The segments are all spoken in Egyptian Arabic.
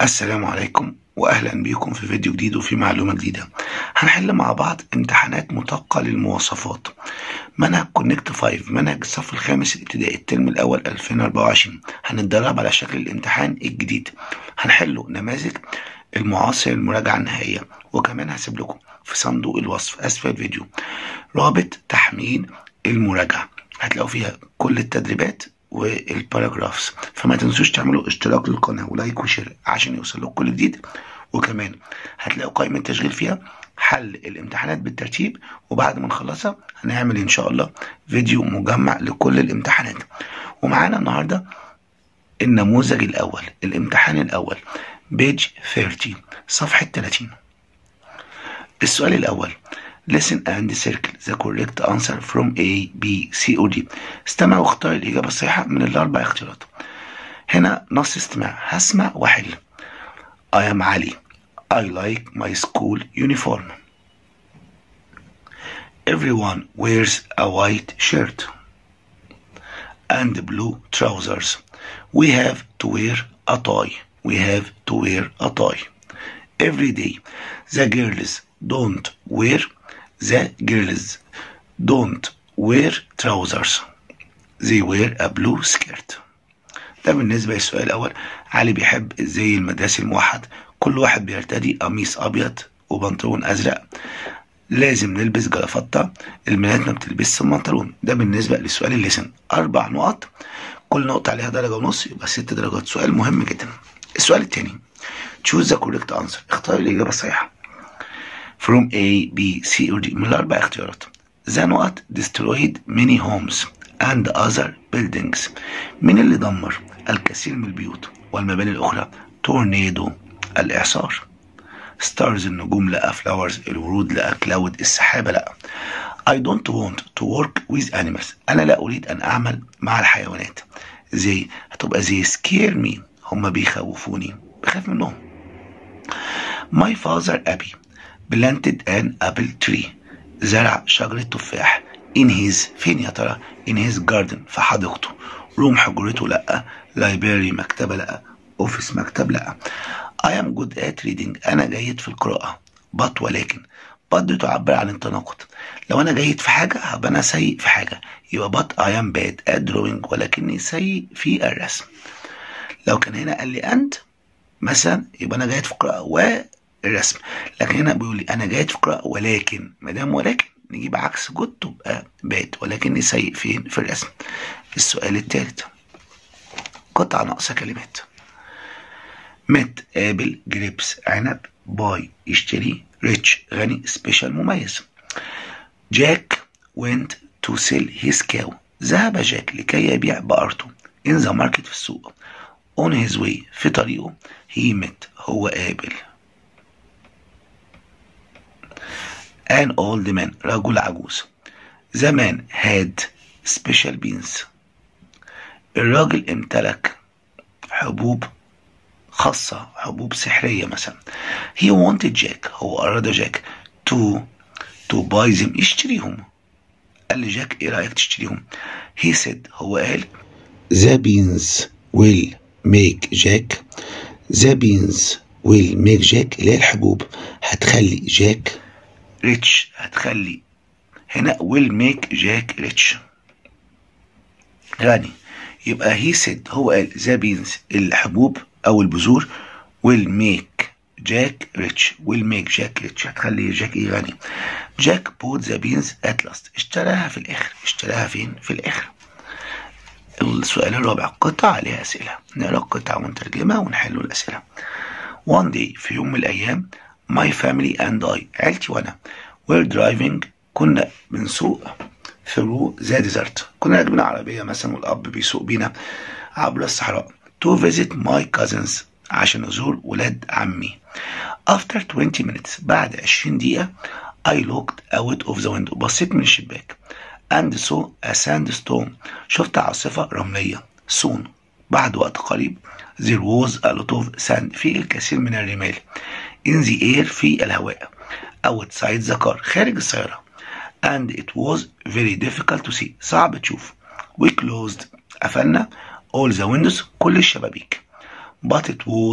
السلام عليكم واهلا بكم في فيديو جديد وفي معلومه جديده هنحل مع بعض امتحانات مطابقه للمواصفات منهج كونكت 5 منهج الصف الخامس الابتدائي الترم الاول 2024 هنتدرب على شكل الامتحان الجديد هنحله نماذج المعاصر المراجعه النهائيه وكمان هسيب لكم في صندوق الوصف اسفل الفيديو رابط تحميل المراجعه هتلاقوا فيها كل التدريبات والباراجرافز فما تنسوش تعملوا اشتراك للقناه ولايك وشير عشان يوصل لكم كل جديد وكمان هتلاقوا قائمه تشغيل فيها حل الامتحانات بالترتيب وبعد ما نخلصها هنعمل ان شاء الله فيديو مجمع لكل الامتحانات ومعانا النهارده النموذج الاول الامتحان الاول بيج 30 صفحه 30 السؤال الاول listen and circle the correct answer from A, B, C or D استمع واختار الإجابة الصحيحة من الأربع اختيارات هنا نص استماع هسمع وأحل I am علي I like my school uniform Everyone wears a white shirt and blue trousers We have to wear a tie We have to wear a tie Every day the girls don't wear the girls don't wear trousers they wear a blue skirt ده بالنسبة للسؤال الأول علي بيحب الزي المدرسي الموحد كل واحد بيرتدي قميص أبيض وبنطلون أزرق لازم نلبس جرافطة البنات ما بتلبسش بنطلون ده بالنسبة للسؤال الليسن أربع نقط كل نقطة عليها درجة ونص يبقى ست درجات سؤال مهم جدا السؤال التاني choose the correct answer اختار الإجابة الصحيحة from A, B, C or D من الأربع اختيارات. The نقط destroyed many homes and other buildings. من اللي دمر الكثير من البيوت والمباني الأخرى؟ tornado الإعصار. stars النجوم لقى flowers الورود لقى cloud السحابة لقى. I don't want to work with animals. أنا لا أريد أن أعمل مع الحيوانات. زي هتبقى زي scare me هم بيخوفوني بخاف منهم. My father أبي planted an apple tree زرع شجرة تفاح in his فين يا ترى in his garden في حديقته روم حجرته لأ library مكتبة لأ office مكتب لأ I am good at reading أنا جيد في القراءة but ولكن but دي تعبر عن التناقض لو أنا جيد في حاجة هبقى أنا سيء في حاجة يبقى but I am bad at drawing ولكني سيء في الرسم لو كان هنا قال لي أنت مثلا يبقى أنا جيد في القراءة و الرسم لكن هنا بيقول لي انا جيد في القراءه ولكن ما دام ولكن نجيب عكس جود تبقى باد ولكني سيء فين في الرسم السؤال الثالث قطعة ناقصة كلمات مت قابل جريبس عنب باي يشتري ريتش غني سبيشال مميز جاك went to sell his cow ذهب جاك لكي يبيع بقرته in the market في السوق on his way في طريقه he met هو قابل an old man رجل عجوز the man had special beans الراجل امتلك حبوب خاصة حبوب سحرية مثلا he wanted Jack هو أراد جاك to to buy them يشتريهم قال لجاك ايه رأيك تشتريهم he said هو قال the beans will make Jack the beans will make Jack اللي هي الحبوب هتخلي جاك ريتش هتخلي هنا will make جاك ريتش غني يبقى هي سيد هو قال ذا بينز الحبوب او البذور will make جاك ريتش will make جاك ريتش هتخلي جاك ايه غني جاك بوت ذا بينز ات لاست اشتراها في الاخر اشتراها فين في الاخر السؤال الرابع قطع عليها اسئله نقرا القطع ونترجمها ونحل الاسئله one day في يوم من الايام my family and I عيلتي وانا we're driving كنا بنسوق through the desert كنا راكبين عربية مثلا والأب بيسوق بينا عبر الصحراء to visit my cousins عشان أزور ولاد عمي after 20 minutes بعد 20 دقيقة I looked out of the window بصيت من الشباك and saw a sandstorm شفت عاصفة رملية soon بعد وقت قريب there was a lot of sand في الكثير من الرمال in the air في الهواء outside the car خارج السيارة and it was very difficult to see صعب تشوف we closed قفلنا all the windows كل الشبابيك but it was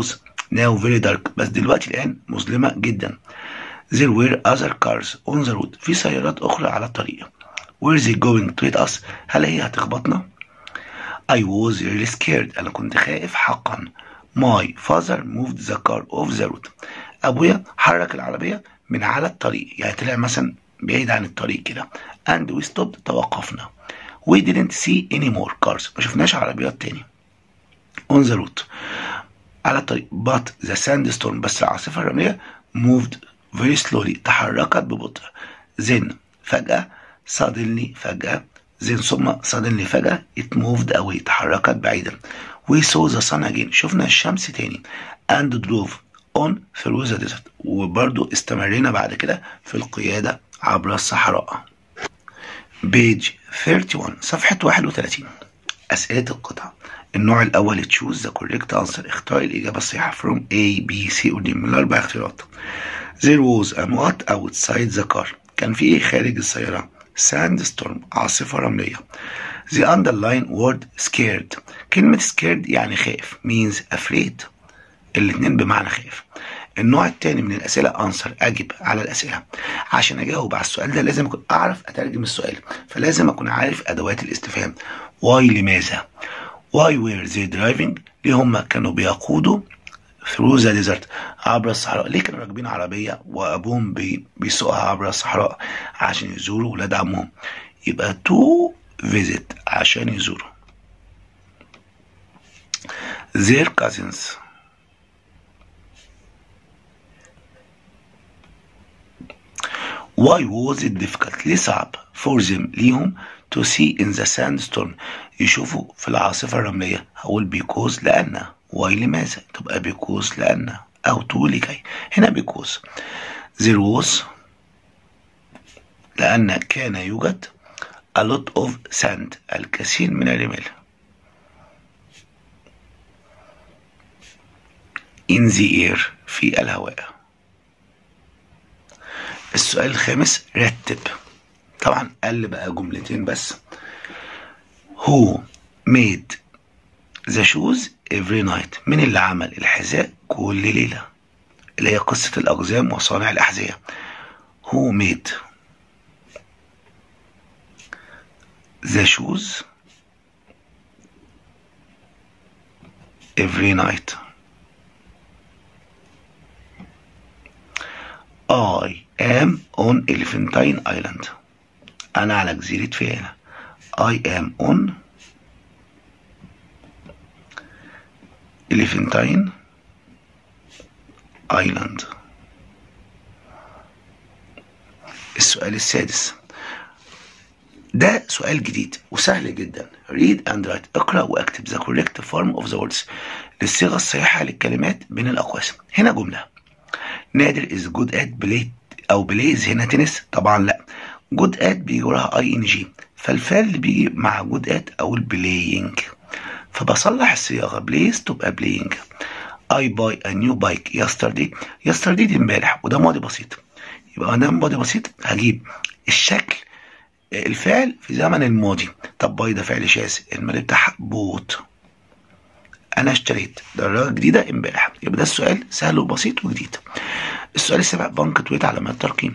now very dark بس دلوقتي الآن مظلمة جدا there were other cars on the road في سيارات أخرى على الطريق where they going to hit us هل هي هتخبطنا I was really scared أنا كنت خائف حقا my father moved the car off the road أبويا حرك العربية من على الطريق يعني طلع مثلا بعيد عن الطريق كده and we stopped توقفنا we didn't see any more cars ما شفناش عربيات تاني on the road على الطريق but the sandstorm بس العاصفة الرملية moved very slowly تحركت ببطء then فجأة suddenly فجأة then ثم suddenly فجأة it moved away تحركت بعيدا we saw the sun again شفنا الشمس تاني and drove on through the desert وبرضو استمرينا بعد كده في القيادة عبر الصحراء page 31 صفحة 31 أسئلة القطعة النوع الأول choose the correct answer اختار الإجابة الصحيحة from A B C or D من الأربع اختيارات there was a what outside the car كان في إيه خارج السيارة sandstorm عاصفة رملية the underline word scared كلمة scared يعني خائف means afraid الاتنين بمعنى خائف النوع الثاني من الأسئلة أنصر أجب على الأسئلة عشان أجاوب على السؤال ده لازم أكون أعرف أترجم السؤال فلازم أكون عارف أدوات الاستفهام why لماذا why were they driving ليه هم كانوا بيقودوا through the desert عبر الصحراء ليه كانوا راكبين عربية وأبوهم بي بيسوقها عبر الصحراء عشان يزوروا ولاد عمهم يبقى to visit عشان يزوروا their cousins Why was it difficult? ليه صعب for them ليهم to see in the sandstorm يشوفوا في العاصفة الرملية هقول because لأن why لماذا تبقى because لأن أو to لكي هنا because there was لأن كان يوجد a lot of sand الكثير من الرمال in the air في الهواء السؤال الخامس رتب طبعا قال بقى جملتين بس who made the shoes every night من اللي عمل الحذاء كل ليلة اللي هي قصة الأقزام وصانع الأحذية who made the shoes every night I am on Elephantine Island أنا على جزيرة فيانا I am on Elephantine Island السؤال السادس ده سؤال جديد وسهل جدا read and write اقرأ واكتب the correct form of the words للصيغة الصحيحة للكلمات بين الأقواس هنا جملة نادر is good at play أو بلايز هنا تنس طبعا لا good at بيجي وراها اي ان جي فالفعل اللي بيجي مع good at أقول playing فبصلح الصياغة بلايز تبقى playing I buy a new bike yesterday yesterday دي امبارح وده ماضي بسيط يبقى انا ماضي بسيط هجيب الشكل الفعل في زمن الماضي طب باي ده فعل شاذ الماضي بتاعها بوت انا اشتريت دراجه جديده امبارح يبقى ده السؤال سهل وبسيط وجديد السؤال السابع بنك تويت علامات ترقيم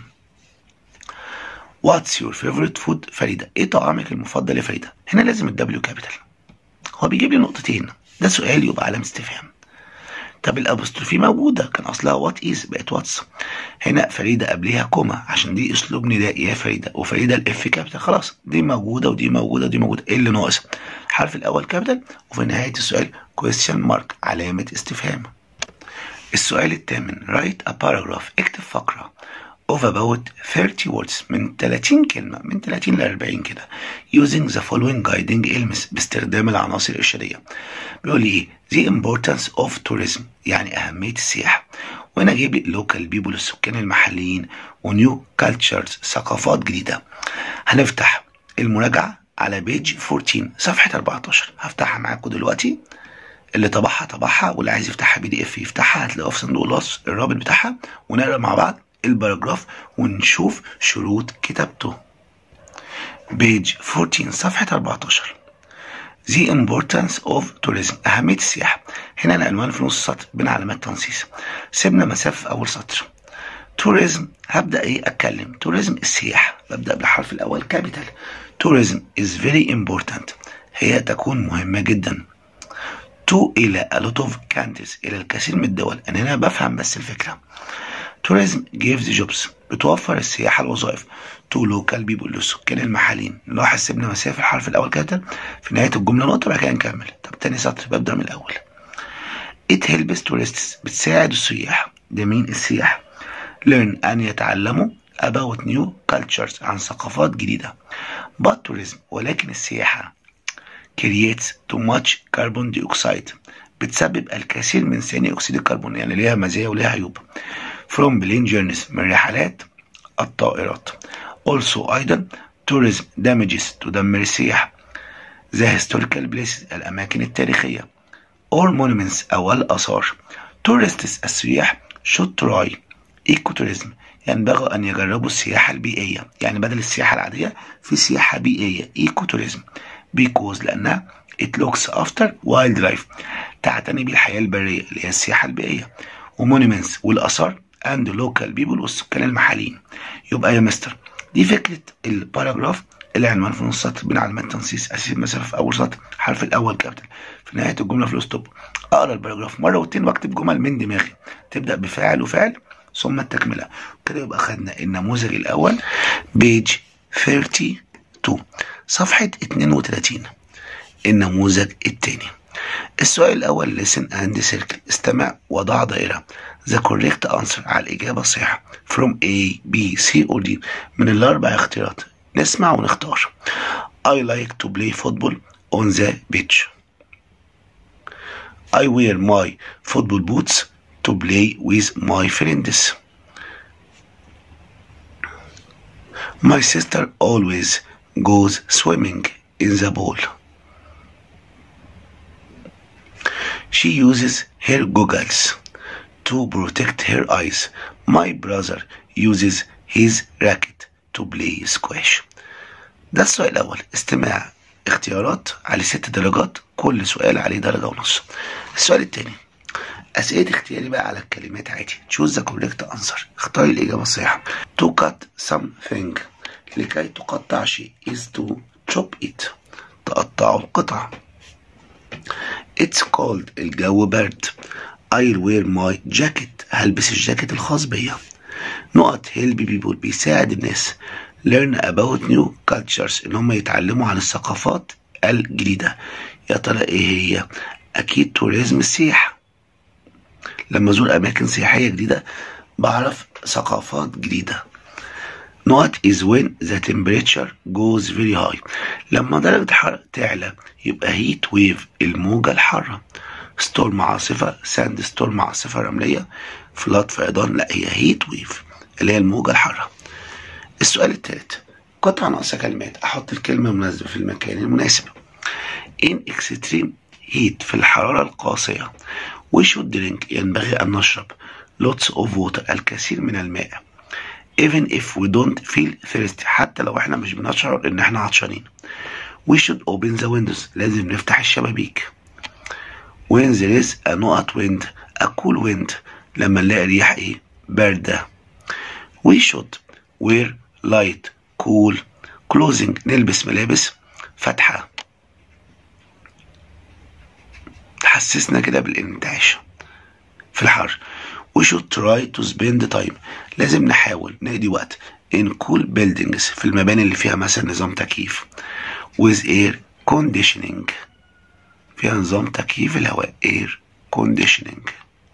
واتس يور فيفورت فود فريده ايه طعامك المفضل يا فريده هنا لازم الدبليو كابيتال هو بيجيب لي نقطتين ده سؤال يبقى علامه استفهام طب الابوستروفي موجوده كان اصلها وات از بقت واتس هنا فريده قبلها كوما عشان دي اسلوب ندائي يا فريده وفريده الاف كابيتال خلاص دي موجوده ودي موجوده ودي موجوده ايه اللي ناقص الحرف الاول كابيتال وفي نهايه السؤال كويستشن مارك علامه استفهام السؤال الثامن write a paragraph اكتب فقره of about 30 words من 30 كلمة من 30 ل 40 كده using the following guiding elements باستخدام العناصر الإرشادية بيقول لي إيه the importance of tourism يعني أهمية السياحة وهنا جايب لي local people السكان المحليين ونيو cultures ثقافات جديدة هنفتح المراجعة على بيج 14 صفحة 14 هفتحها معاكم دلوقتي اللي طبعها طبعها واللي عايز يفتحها بي دي اف يفتحها هتلاقوها في صندوق الوصف الرابط بتاعها ونقرا مع بعض الباراجراف ونشوف شروط كتابته بيج 14 صفحة 14 The importance of tourism أهمية السياحة هنا العنوان في نص السطر بين علامات تنصيص سيبنا مسافة في أول سطر tourism هبدأ إيه أتكلم tourism السياحة ببدأ بالحرف الأول capital tourism is very important هي تكون مهمة جدا to إلى a lot of countries إلى الكثير من الدول أنا هنا بفهم بس الفكرة tourism gives jobs بتوفر السياحة الوظائف to local people للسكان المحليين نلاحظ سيبنا مسافة الحرف الأول كابيتال في نهاية الجملة نقطة بعد كده نكمل طب تاني سطر ببدأ من الأول it helps tourists بتساعد السياح ده مين السياح learn أن يتعلموا about new cultures عن ثقافات جديدة but tourism ولكن السياحة creates too much carbon dioxide بتسبب الكثير من ثاني أكسيد الكربون يعني ليها مزايا وليها عيوب from plane journeys من رحلات الطائرات also أيضا tourism damages تدمر السياحة the historical places الأماكن التاريخية or monuments أو الآثار tourists السياح should try ecotourism ينبغي أن يجربوا السياحة البيئية يعني بدل السياحة العادية في سياحة بيئية ecotourism because لأنها it looks after wildlife تعتني بالحياة البرية اللي هي السياحة البيئية ومونيمنتس والآثار and local people والسكان المحليين يبقى يا مستر دي فكرة الباراجراف العنوان في نص سطر بين علامات تنصيص اسيب مسافه في اول سطر الحرف الاول كابيتال في نهايه الجمله فلوس ستوب اقرا الباراجراف مره واتنين واكتب جمل من دماغي تبدا بفاعل وفعل ثم التكمله كده يبقى خدنا النموذج الاول بيج 32 صفحه 32 النموذج الثاني السؤال الأول listen and circle استمع وضع دائرة the correct answer على الإجابة الصحيحة from A B C or D من الأربع اختيارات نسمع ونختار I like to play football on the beach I wear my football boots to play with my friends My sister always goes swimming in the pool She uses her goggles to protect her eyes. My brother uses his racket to play squash. ده السؤال الأول استماع اختيارات على ست درجات كل سؤال عليه درجة ونص السؤال التاني أسئلة اختياري بقى على الكلمات عادي choose the correct answer اختاري الإجابة الصحيحة to cut something لكي تقطع شيء is to chop it تقطعه القطع It's cold الجو برد I'll wear my jacket هلبس الجاكيت الخاص بيا نقط help people بيساعد الناس learn about new cultures ان هم يتعلموا عن الثقافات الجديدة يا ترى ايه هي اكيد توريزم السياحة لما ازور اماكن سياحية جديدة بعرف ثقافات جديدة نقط is when the temperature goes very high لما درجة الحرارة تعلى يبقى heat wave الموجة الحارة ستورم عاصفة ساند ستورم عاصفة رملية فلات فيضان لا هي هيت ويف اللي هي الموجة الحارة السؤال الثالث قطع ناقصة كلمات أحط الكلمة المناسبة في المكان المناسب in extreme heat في الحرارة القاسية we should drink ينبغي أن نشرب lots of water الكثير من الماء even if we don't feel thirsty حتى لو احنا مش بنشعر ان احنا عطشانين we should open the windows لازم نفتح الشبابيك when there is a نقط wind a cool wind لما نلاقي ريح ايه باردة we should wear light cool clothing نلبس ملابس فاتحة تحسسنا كده بالانتعاش في الحر we should try to spend time لازم نحاول نقضي وقت in cool buildings في المباني اللي فيها مثلا نظام تكييف with air conditioning فيها نظام تكييف الهواء air conditioning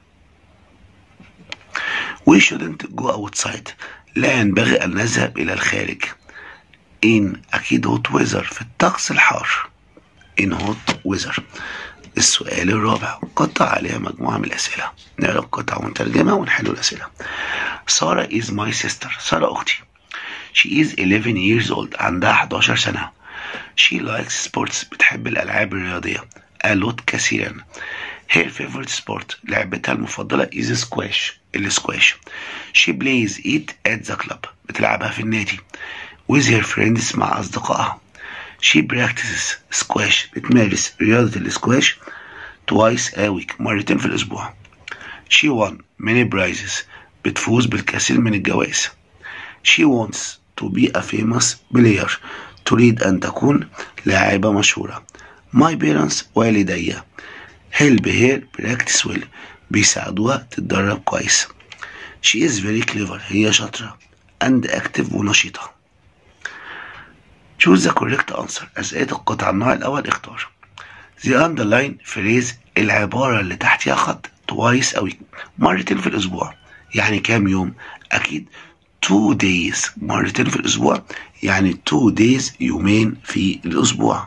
we shouldn't go outside لا ينبغي أن نذهب إلى الخارج in أكيد hot weather في الطقس الحار in hot weather السؤال الرابع قطع عليها مجموعة من الأسئلة نقرأ القطع ونترجمها ونحل الأسئلة سارة is my sister سارة أختي she is 11 years old عندها 11 سنة she likes sports بتحب الألعاب الرياضية a lot كثيرا her favorite sport لعبتها المفضلة is squash السكواش she plays it at the club بتلعبها في النادي with her friends مع أصدقائها she practices squash بتمارس رياضة السكواش twice a week مرتين في الأسبوع she won many prizes بتفوز بالكثير من الجوائز she wants to be a famous player تريد أن تكون لاعبة مشهورة my parents والدي help her practice well بيساعدوها تتدرب كويس she is very clever هي شاطرة and active ونشيطة choose the correct answer أسئلة القطعة النوع الأول اختار the underline phrase العبارة اللي تحتها خط twice a week مرتين في الأسبوع يعني كام يوم أكيد two days مرتين في الأسبوع يعني two days يومين في الأسبوع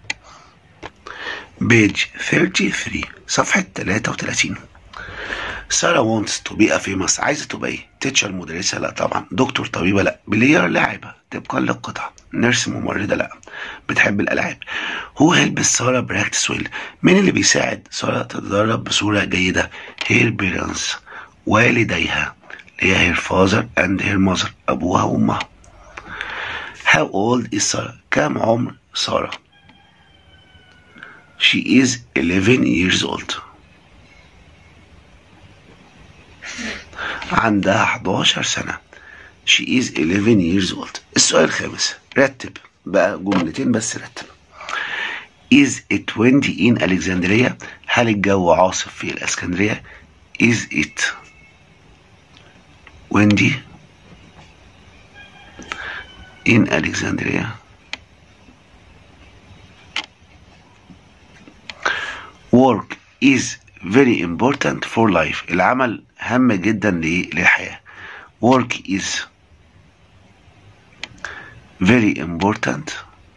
page 33 صفحة 33 سارة wants to be a famous عايزة تبقى ايه؟ تيتشر مدرسة لا طبعا دكتور طبيبة لا بلاير لاعبة طبقا للقطعة نيرس ممرضة لا بتحب الألعاب هو هيلب سارة براكتس ويل مين اللي بيساعد سارة تتدرب بصورة جيدة هير بيرنس والديها اللي هي هير فازر اند هير ماذر أبوها وأمها How old is سارة؟ كم عمر سارة؟ She is 11 years old عندها 11 سنة She is 11 years old السؤال الخامس رتب بقى جملتين بس رتب Is it windy in Alexandria هل الجو عاصف في الإسكندرية Is it windy in Alexandria Work is very important for life العمل هام جدا للحياة work is very important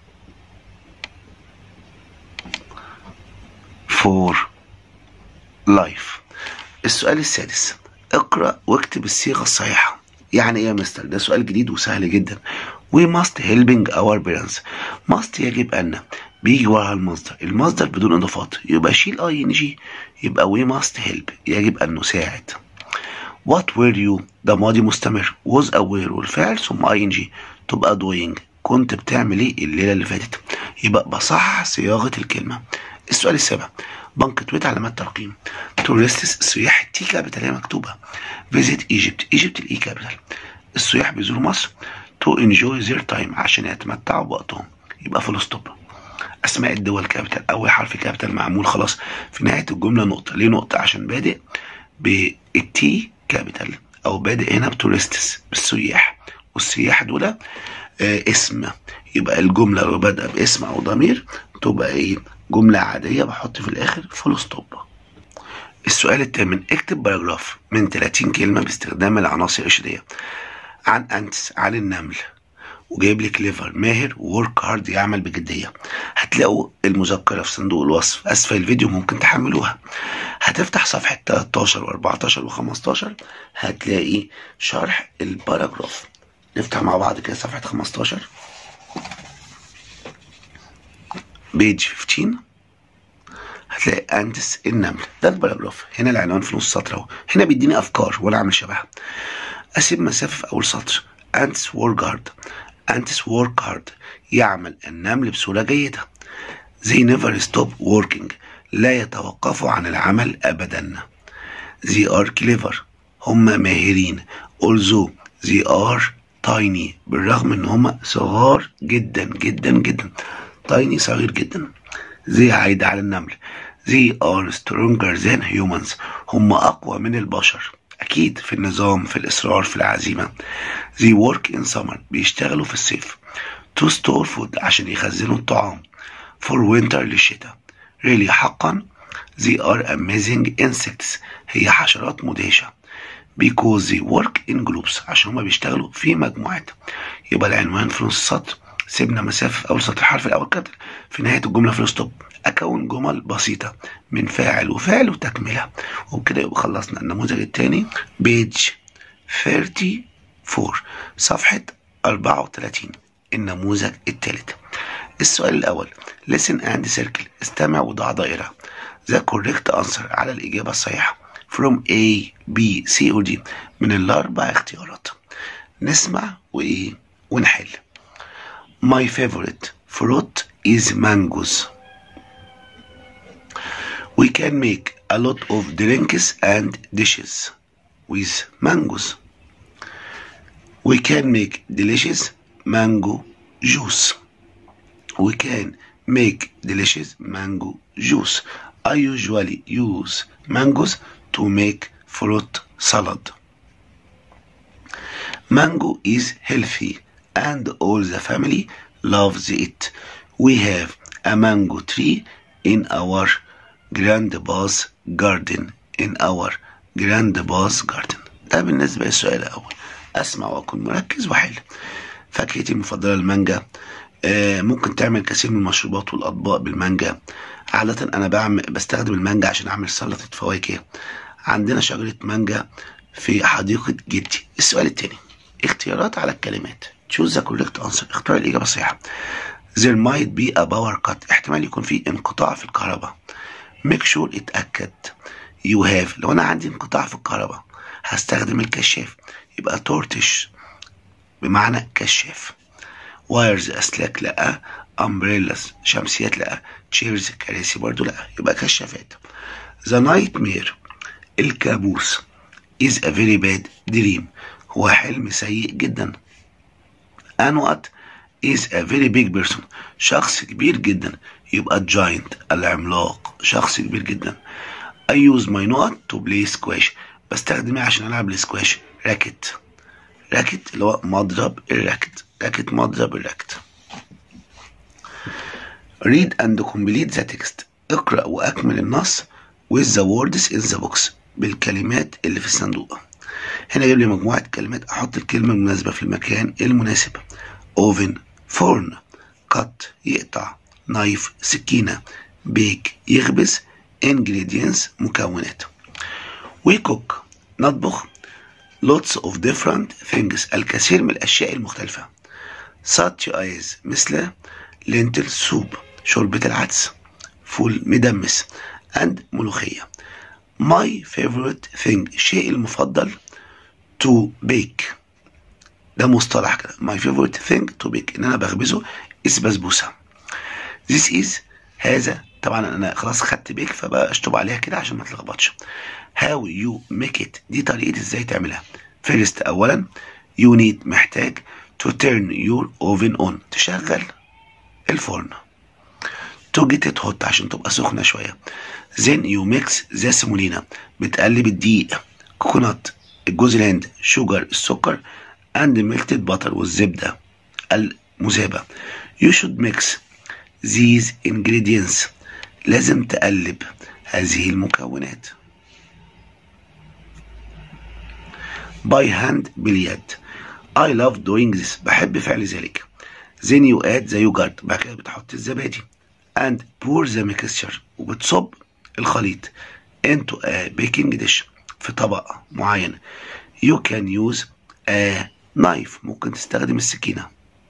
for life السؤال السادس اقرأ واكتب الصيغة الصحيحة يعني ايه يا مستر ده سؤال جديد وسهل جدا we must helping our parents must يجب أن بيجي وراها المصدر المصدر بدون إضافات يبقى شيل اي ان جي يبقى we must help يجب أن نساعد what were you ده ماضي مستمر was aware والفعل ثم اي ان جي تبقى doing كنت بتعمل ايه الليلة اللي فاتت يبقى بصحح صياغة الكلمة السؤال السابع بنكتويت علامات ترقيم تورستس السياح تي كابيتال هي مكتوبة فيزيت ايجيبت ايجيبت الاي كابيتال السياح بيزوروا مصر تو انجوي زير تايم عشان يتمتعوا بوقتهم يبقى فول ستوب اسماء الدول كابيتال اول حرف كابيتال معمول خلاص في نهايه الجمله نقطه ليه نقطه عشان بادئ بالتي كابيتال او بادئ هنا بتورستس بالسياح والسياح دول آه اسم يبقى الجمله لو بادئه باسم او ضمير تبقى ايه جمله عاديه بحط في الاخر فول ستوب السؤال الثامن اكتب باراجراف من 30 كلمه باستخدام العناصر الارشاديه عن انتس عن النمل وجايب لي كليفر ماهر وورك هارد يعمل بجدية هتلاقوا المذكرة في صندوق الوصف أسفل الفيديو ممكن تحملوها هتفتح صفحة 13 و14 و15 هتلاقي شرح الباراجراف نفتح مع بعض كده صفحة 15 بيج 15 هتلاقي أنتس النمل ده الباراجراف هنا العنوان في نص سطر اهو هنا بيديني أفكار وأنا أعمل شبهها أسيب مسافة في أول سطر أنتس وورك هارد أنتس وورك هارد يعمل النمل بصورة جيدة They never stop working لا يتوقفوا عن العمل أبدا They are clever هم ماهرين although they are tiny بالرغم ان هم صغار جدا جدا جدا tiny صغير جدا زي عايد على النمل they are stronger than humans هم أقوى من البشر أكيد في النظام في الإصرار في العزيمة they work in summer بيشتغلوا في الصيف to store food عشان يخزنوا الطعام for winter للشتاء really حقا they are amazing insects هي حشرات مدهشة because they work in groups عشان هما بيشتغلوا في مجموعات يبقى العنوان في نص السطر سيبنا مسافة في أول سطر الحرف الأول كابتن في نهاية الجملة في ستوب أكون جمل بسيطة من فاعل وفعل وتكملة وبكده يبقى خلصنا النموذج الثاني بيج 34 صفحة 34 النموذج الثالث السؤال الأول listen and circle استمع وضع دائرة the correct answer على الإجابة الصحيحة from A B C or D من الأربع اختيارات نسمع وإيه ونحل my favorite fruit is mangoes we can make a lot of drinks and dishes with mangoes we can make delicious mango juice we can make delicious mango juice I usually use mangoes to make fruit salad mango is healthy and all the family loves it we have a mango tree in our grandpa's garden in our grandpa's garden ده بالنسبة للسؤال الأول أسمع وأكون مركز وحل فاكهتي المفضلة المانجا آه ممكن تعمل كثير من المشروبات والأطباق بالمانجا عادة أنا بعمل بستخدم المانجا عشان أعمل سلطة فواكه عندنا شجرة مانجا في حديقة جدي السؤال التاني اختيارات على الكلمات choose the correct answer اختار الإجابة الصحيحة there might be a power cut احتمال يكون في انقطاع في الكهرباء make sure اتأكد you have لو أنا عندي انقطاع في الكهرباء هستخدم الكشاف يبقى تورتش بمعنى كشاف وايرز أسلاك لأ امبريلاس شمسيات لأ تشيرز كراسي برضو لأ يبقى كشافات the nightmare الكابوس is a very bad dream هو حلم سيء جدا and what is a very big person شخص كبير جدا يبقى giant العملاق شخص كبير جدا I use my not to play squash بستخدمها عشان ألعب السكواش راكت راكت اللي هو مضرب الراكت راكت مضرب الراكت read and complete the text اقرأ وأكمل النص with the words in the box بالكلمات اللي في الصندوق هنا جايب لي مجموعة كلمات أحط الكلمة المناسبة في المكان المناسب oven فرن cut يقطع نايف سكينة بيك يخبز ingredients مكونات we cook نطبخ lots of different things الكثير من الأشياء المختلفة such as مثل lentil soup شوربة العدس فول مدمس and ملوخية my favorite thing الشيء المفضل to bake ده مصطلح كده my favorite thing to bake ان انا بخبزه is بسبوسة this is هذا طبعا انا خلاص خدت بيك فبشطب عليها كده عشان ما تلخبطش how you make it دي طريقة ازاي تعملها first اولا you need محتاج to turn your oven on تشغل الفرن to get it hot عشان تبقى سخنة شوية then you mix the semolina بتقلب الدقيق كوكونات الجوز الهند شوجر السكر and melted butter والزبدة المذابة you should mix these ingredients لازم تقلب هذه المكونات by hand باليد I love doing this بحب فعل ذلك then you add the yogurt بعد كده بتحط الزبادي and pour the mixture وبتصب الخليط into a baking dish في طبق معين you can use a knife ممكن تستخدم السكينة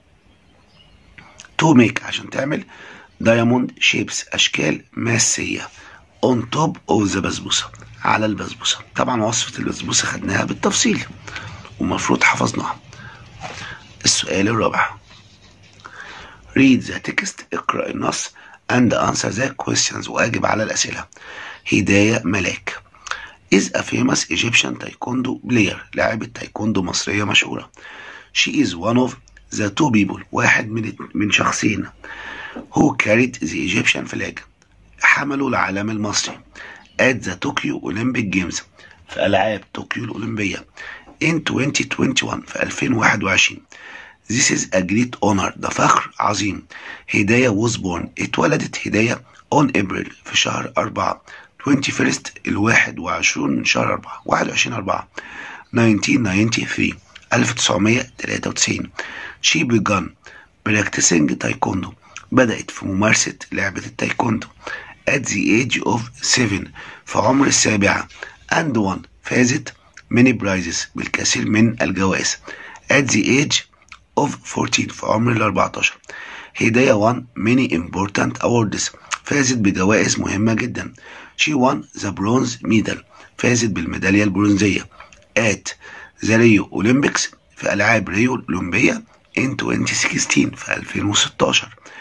to make عشان تعمل diamond shapes أشكال ماسية on top of the بسبوسة على البسبوسة طبعا وصفة البسبوسة خدناها بالتفصيل ومفروض حفظناها السؤال الرابع read the text اقرأ النص and answer the questions وأجب على الأسئلة هداية ملاك is a famous Egyptian taekwondo player لاعبة تايكوندو مصرية مشهورة she is one of the two people واحد من من شخصين who carried the Egyptian flag حملوا العلم المصري at the Tokyo Olympic Games في ألعاب طوكيو الأولمبية in 2021 في 2021 This is a great honor ده فخر عظيم هداية was born اتولدت هداية on April في شهر أربعة 21 الواحد وعشرون من شهر أربعة واحد وعشرين أربعة 1993 1993 she began practicing taekwondo بدأت في ممارسة لعبة التايكوندو at the age of 7 في عمر السابعة and won فازت many prizes بالكثير من الجوائز at the age of 14 في عمر ال 14 هداية won many important awards فازت بجوائز مهمة جدا she won the bronze medal فازت بالميدالية البرونزية at the Rio Olympics في ألعاب ريو الأولمبية in 2016 في 2016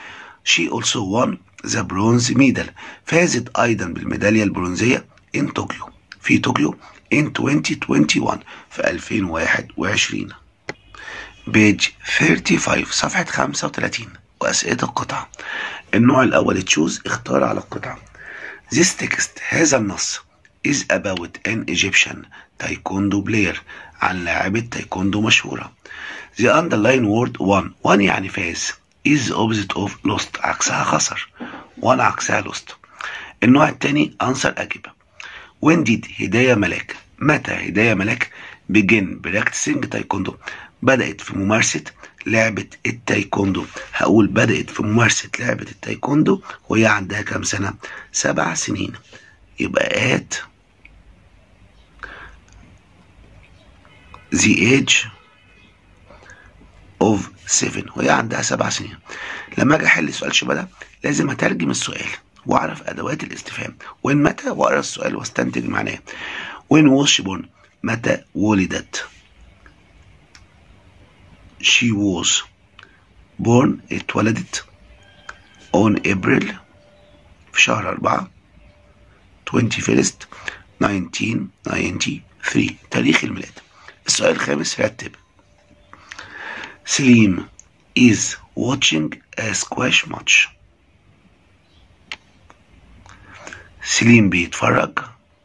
she also won the bronze medal فازت أيضا بالميدالية البرونزية in طوكيو في طوكيو in 2021 في 2021 بيج 35 صفحة 35 وأسئلة القطعة النوع الأول تشوز اختار على القطعة This text هذا النص is about an Egyptian taekwondo player عن لاعبة تايكوندو مشهورة The underline word won won يعني فاز is opposite of lost عكسها خسر won عكسها lost النوع الثاني answer أجيب when did هداية ملاك متى هداية ملاك begin practicing تايكوندو بدأت في ممارسة لعبة التايكوندو هقول بدأت في ممارسة لعبة التايكوندو وهي عندها كام سنة سبع سنين يبقى at the age of seven وهي عندها سبع سنين لما اجي احل سؤال شبه ده لازم اترجم السؤال واعرف ادوات الاستفهام وين متى واقرا السؤال واستنتج معناه وين was she born متى ولدت she was born اتولدت on April في شهر أربعة 21st 1993 تاريخ الميلاد السؤال الخامس رتب سليم is watching a squash match سليم بيتفرج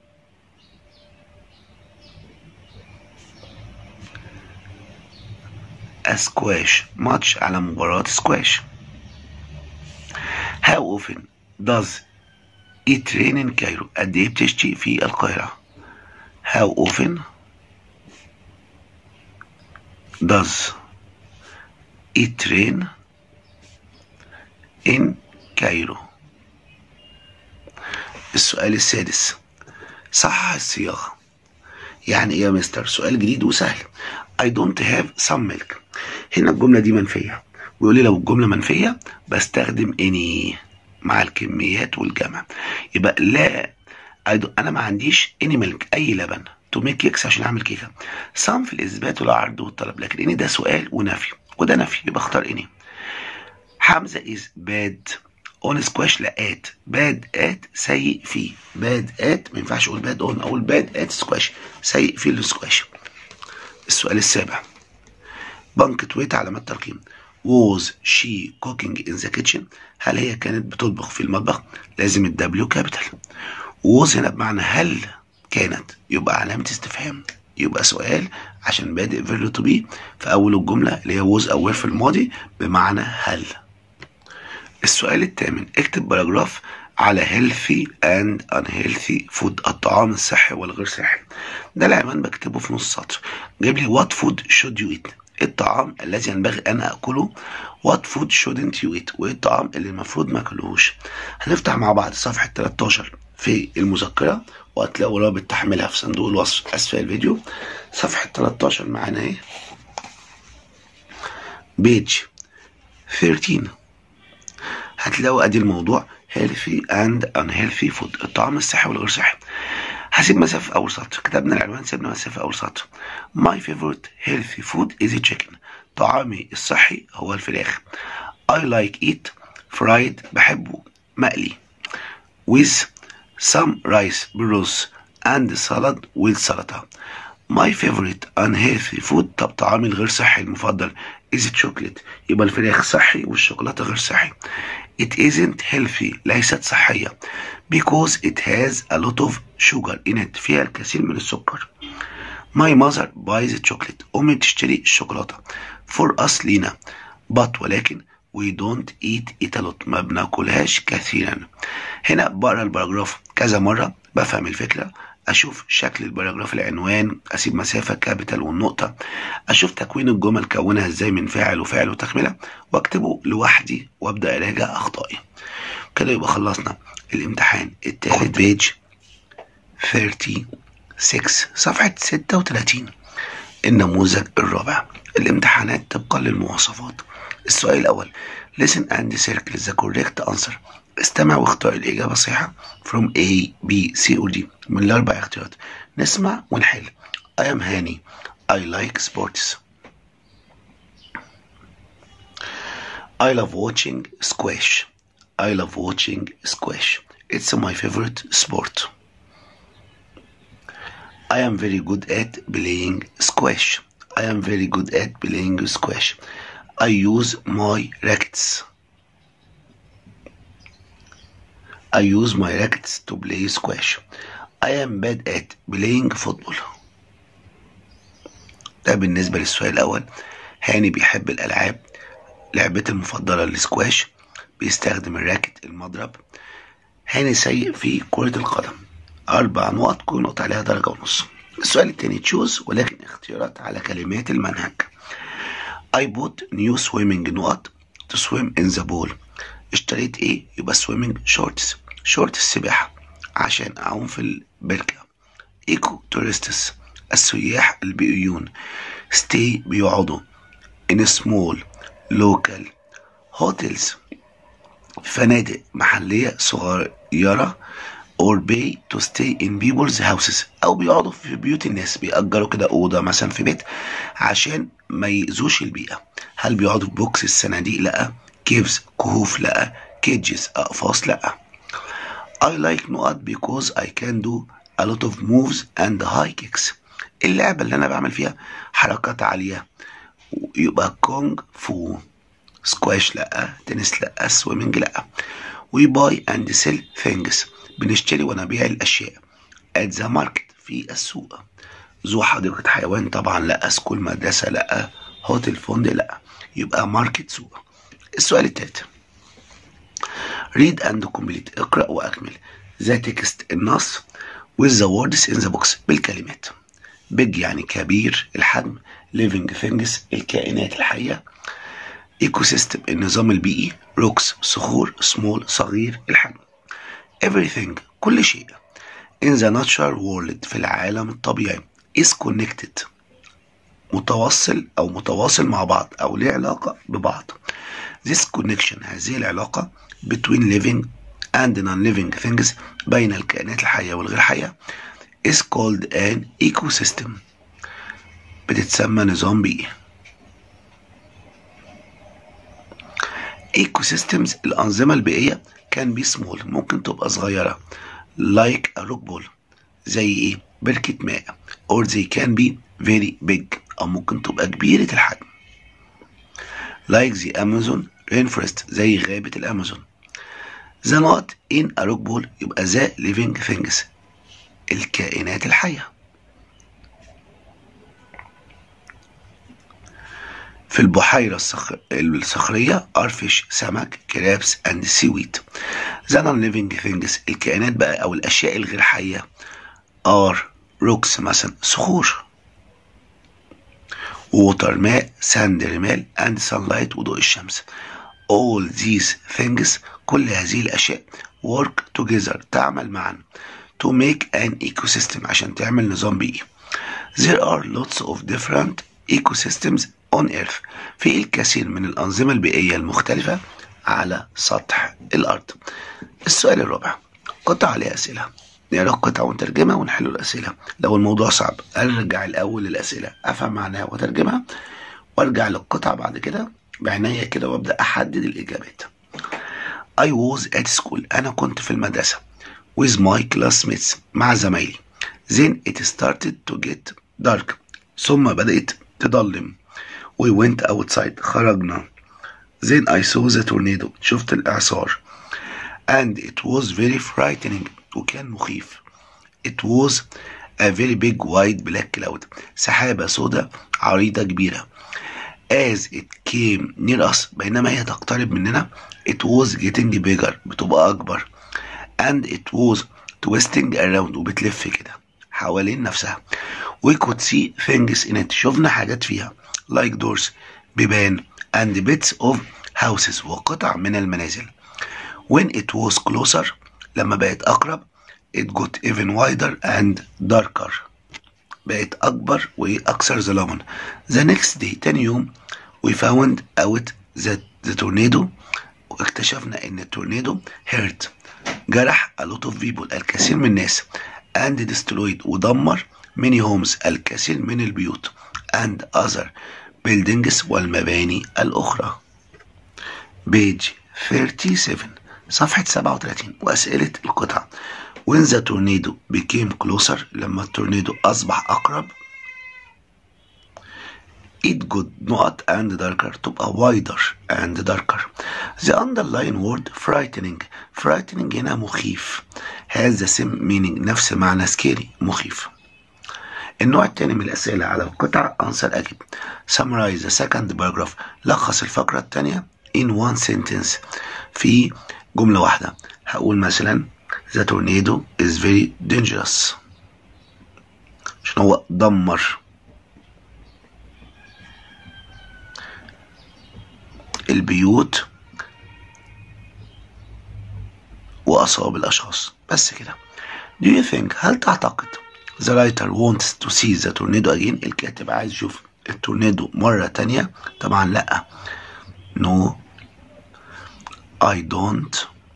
سكواش ماتش على مباراة سكواش How often does it rain in Cairo قد ايه بتشتي في القاهرة How often does it rain in Cairo السؤال السادس صحح الصياغة يعني ايه يا مستر سؤال جديد وسهل I don't have some milk هنا الجملة دي منفية ويقول لي لو الجملة منفية بستخدم any مع الكميات والجمع يبقى لا أنا ما عنديش any milk أي لبن تو ميك كيكس عشان أعمل كيكة some في الإثبات والعرض والطلب لكن any ده سؤال ونفي وده نفي يبقى اختار any حمزة is bad اون سكواش لا ات باد ات سيء فيه باد ات ما ينفعش اقول باد اون اقول باد ات سكواش سيء في السكواش السؤال السابع بنكت ويت علامات ترقيم was she cooking in the kitchen هل هي كانت بتطبخ في المطبخ لازم الدبليو كابيتال was هنا بمعنى هل كانت يبقى علامة استفهام يبقى سؤال عشان بادئ فيرلو تو بي في اول الجملة اللي هي was او were في الماضي بمعنى هل السؤال الثامن اكتب باراجراف على healthy and unhealthy food الطعام الصحي والغير صحي ده العنوان بكتبه في نص سطر جيب لي what food should you eat الطعام الذي ينبغي ان اكله what food shouldn't you eat وايه الطعام اللي المفروض ما اكلهوش هنفتح مع بعض صفحة 13 في المذكرة وهتلاقوا رابط تحميلها في صندوق الوصف اسفل الفيديو صفحة 13 معانا ايه بيج 13 هتلاقوا ادي الموضوع healthy and unhealthy food الطعام الصحي والغير صحي هسيب مسافة في أول سطر كتبنا العنوان سيبنا مسافة في أول سطر My favorite healthy food is a chicken طعامي الصحي هو الفراخ I like it fried بحبه مقلي with some rice بالرز and salad with سلطة My favorite unhealthy food طب طعامي الغير صحي المفضل is chocolate يبقى الفراخ صحي والشوكولاتة غير صحي It isn't healthy ليست صحية because it has a lot of sugar in it فيها الكثير من السكر My mother buys chocolate أمي بتشتري الشوكولاتة for us لينا but ولكن we don't eat it a lot ما بناكلهاش كثيرا هنا بقرا الباراجراف كذا مرة بفهم الفكرة اشوف شكل الباراجراف العنوان اسيب مسافه كابيتال والنقطه اشوف تكوين الجمل كونها ازاي من فاعل وفعل وتكمله واكتبه لوحدي وابدا اراجع اخطائي كده يبقى خلصنا الامتحان التالت بيج 36 صفحه 36 النموذج الرابع الامتحانات طبقا للمواصفات السؤال الاول listen and circle the correct answer استمع واختار الإجابة الصحيحة from A, B, C or D من الأربع اختيارات نسمع ونحل I am هاني I like sports I love watching squash I love watching squash. It's my favorite sport. I am very good at playing squash. I am very good at playing squash. I use my rackets. I use my rackets to play squash. I am bad at playing football. ده بالنسبة للسؤال الأول هاني بيحب الألعاب لعبتي المفضلة السكواش بيستخدم الراكت المضرب هاني سيء في كرة القدم أربع نقط كل نقطة عليها درجة ونص السؤال التاني تشوز ولكن اختيارات على كلمات المنهج I bought new swimming نقط to swim in the pool اشتريت ايه يبقى swimming shorts شورت السباحة عشان أعوم في البركة ايكو تورستس السياح البيئيون stay بيقعدوا in small local hotels فنادق محلية صغيرة or pay to stay in people's houses أو بيقعدوا في بيوت الناس بيأجروا كده أوضة مثلا في بيت عشان ما يأذوش البيئة هل بيقعدوا في بوكس الصناديق لأ كيفز كهوف لأ كيجز أقفاص لأ I like نقط because I can do a lot of moves and high kicks اللعبة اللي أنا بعمل فيها حركات عالية يبقى كونج فو سكواش لأ تنس لأ سويمنج لأ we buy and sell things بنشتري ونبيع الأشياء at the market في السوق ذو حديقة حيوان طبعا لأ سكول مدرسة لأ هوتيل فندق لأ يبقى ماركت سوق السؤال التالت read and complete اقرأ وأكمل the text النص with the words in the box بالكلمات big يعني كبير الحجم living things الكائنات الحية ecosystem النظام البيئي rocks صخور small صغير الحجم everything كل شيء in the natural world في العالم الطبيعي is connected متوصل أو متواصل مع بعض أو ليه علاقة ببعض this connection هذه العلاقة between living and non-living things بين الكائنات الحية والغير حية is called an ecosystem بتتسمى نظام بيئي ecosystems الأنظمة البيئية كان بي small ممكن تبقى صغيرة like a rock ball زي ايه بركة ماء or they can be very big أو ممكن تبقى كبيرة الحجم like the Amazon rainforest زي غابة الأمازون the not in a rock ball يبقى the living things الكائنات الحية في البحيرة الصخر... الصخرية are fish سمك crabs and seaweed the non-living things الكائنات بقى أو الأشياء الغير حية are rocks مثلا صخور water ماء sand رمال and sunlight وضوء الشمس all these things كل هذه الأشياء work together تعمل معا to make an ecosystem عشان تعمل نظام بيئي there are lots of different ecosystems on earth في الكثير من الأنظمة البيئية المختلفة على سطح الأرض السؤال الرابع قطع عليه أسئلة نقرا القطعة ونترجمها ونحل الأسئلة لو الموضوع صعب أرجع الأول للأسئلة أفهم معناها وأترجمها وأرجع للقطعة بعد كده بعناية كده وأبدأ أحدد الإجابات I was at school أنا كنت في المدرسة with my classmates مع زمايلي then it started to get dark ثم بدأت تضلم we went outside خرجنا then I saw the tornado شفت الإعصار and it was very frightening وكان مخيف it was a very big white black cloud سحابة سوداء عريضة كبيرة as it came near us بينما هي تقترب مننا it was getting bigger بتبقى أكبر and it was twisting around وبتلف كده حوالين نفسها we could see things in it شفنا حاجات فيها like doors بيبان and bits of houses وقطع من المنازل when it was closer لما بقت أقرب it got even wider and darker بقت أكبر وأكثر ظلاما the next day تاني يوم we found out that the tornado واكتشفنا ان التورنيدو hurt جرح a lot of people الكثير من الناس and destroyed ودمر many homes الكثير من البيوت and other buildings والمباني الأخرى page 37 صفحة 37 وأسئلة القطع when the tornado became closer لما التورنيدو أصبح أقرب it got نقط and darker تبقى wider and darker the underlying word frightening frightening هنا مخيف has the same meaning نفس معنى scary مخيف النوع الثاني من الأسئلة على القطع أنسر أجب summarize the second paragraph لخص الفقرة الثانية in one sentence في جملة واحدة هقول مثلا the tornado is very dangerous عشان هو دمر البيوت وأصاب الأشخاص بس كده Do you think هل تعتقد The writer wants to see the tornado again الكاتب عايز يشوف التورنيدو مرة تانية طبعا لأ No I don't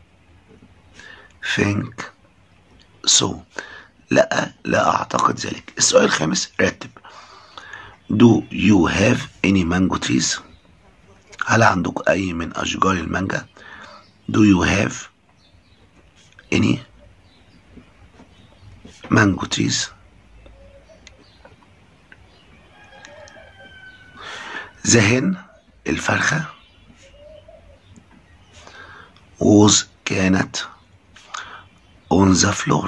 think so لا لا أعتقد ذلك السؤال الخامس رتب Do you have any mango trees هل عندك أي من أشجار المانجا Do you have any mango trees The hen الفرخة was كانت on the floor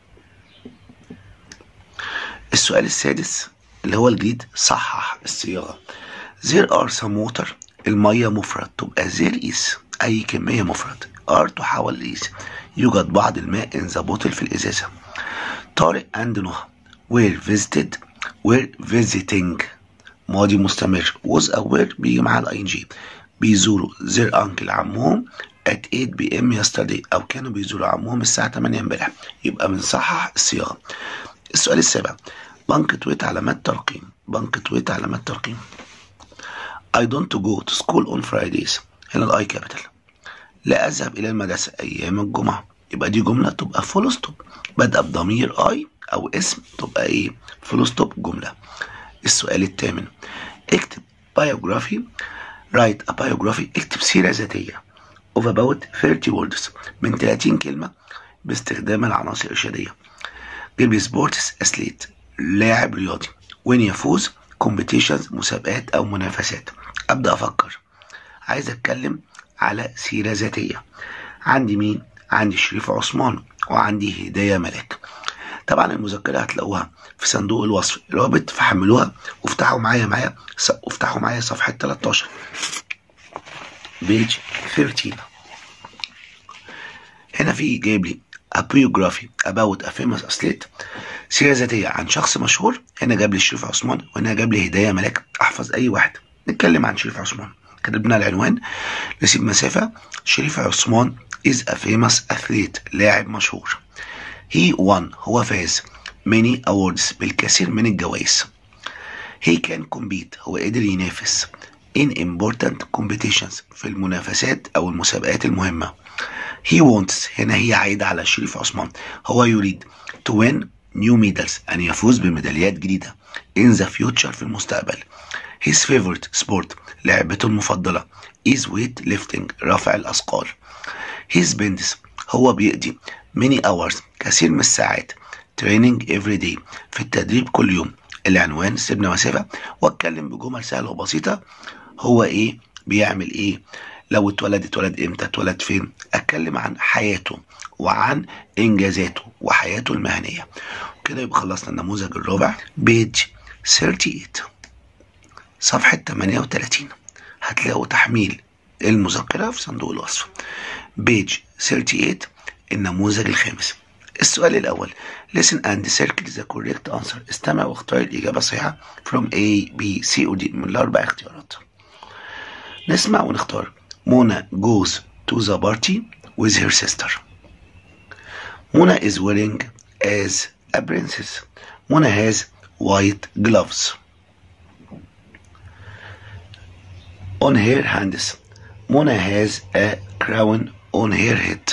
السؤال السادس اللي هو الجديد صحح الصياغة there are some water المية مفرد تبقى there is أي كمية مفرد are تحول لإيس يوجد بعض الماء in the bottle في الإزازة طارق and نهى were visited were visiting ماضي مستمر was aware بيجي مع الاي ان جي بيزوروا their uncle عمهم at 8 بي ام yesterday او كانوا بيزوروا عمهم الساعة 8 امبارح يبقى بنصحح الصياغة السؤال السابع بنكتويت علامات ترقيم بنكتويت علامات ترقيم I don't go to school on Fridays هنا الاي كابيتال لا اذهب الى المدرسة ايام الجمعة يبقى دي جملة تبقى فول ستوب بادئة بضمير اي او اسم تبقى ايه فول ستوب جملة السؤال الثامن اكتب biography write a biography اكتب سيرة ذاتية of about 30 words من 30 كلمة باستخدام العناصر الإرشادية جيب سبورتس أثليت لاعب رياضي وين يفوز competitions مسابقات أو منافسات أبدأ أفكر عايز أتكلم على سيرة ذاتية عندي مين؟ عندي شريف عثمان وعندي هداية ملاك طبعا المذكرة هتلاقوها في صندوق الوصف الرابط فحملوها وافتحوا معايا معايا وافتحوا معايا صفحة 13 بيج 13 هنا في جايب لي a biography about a famous athlete سيرة ذاتية عن شخص مشهور هنا جاب لي شريف عثمان وهنا جاب لي هداية ملاك احفظ اي واحد نتكلم عن شريف عثمان كتبنا العنوان نسيب مسافة شريف عثمان is a famous athlete لاعب مشهور he won هو فاز many awards بالكثير من الجوائز he can compete هو قدر ينافس in important competitions في المنافسات أو المسابقات المهمة he wants هنا هي عايدة على شريف عثمان هو يريد to win new medals أن يفوز بميداليات جديدة in the future في المستقبل his favorite sport لعبته المفضلة is weight lifting رفع الأثقال he spends هو بيقضي many hours كثير من الساعات training every day في التدريب كل يوم العنوان سيبنا مسافة واتكلم بجمل سهلة وبسيطة هو ايه بيعمل ايه لو اتولد اتولد امتى اتولد فين اتكلم عن حياته وعن انجازاته وحياته المهنية وكده يبقى خلصنا النموذج الرابع بيج 38 صفحة 38 هتلاقوا تحميل المذكرة في صندوق الوصف بيج 38 النموذج الخامس السؤال الأول listen and circle the correct answer استمع واختار الإجابة الصحيحة from A B C و D من الأربع اختيارات نسمع ونختار منى goes to the party with her sister منى is wearing as a princess منى has white gloves on her hands منى has a crown on her head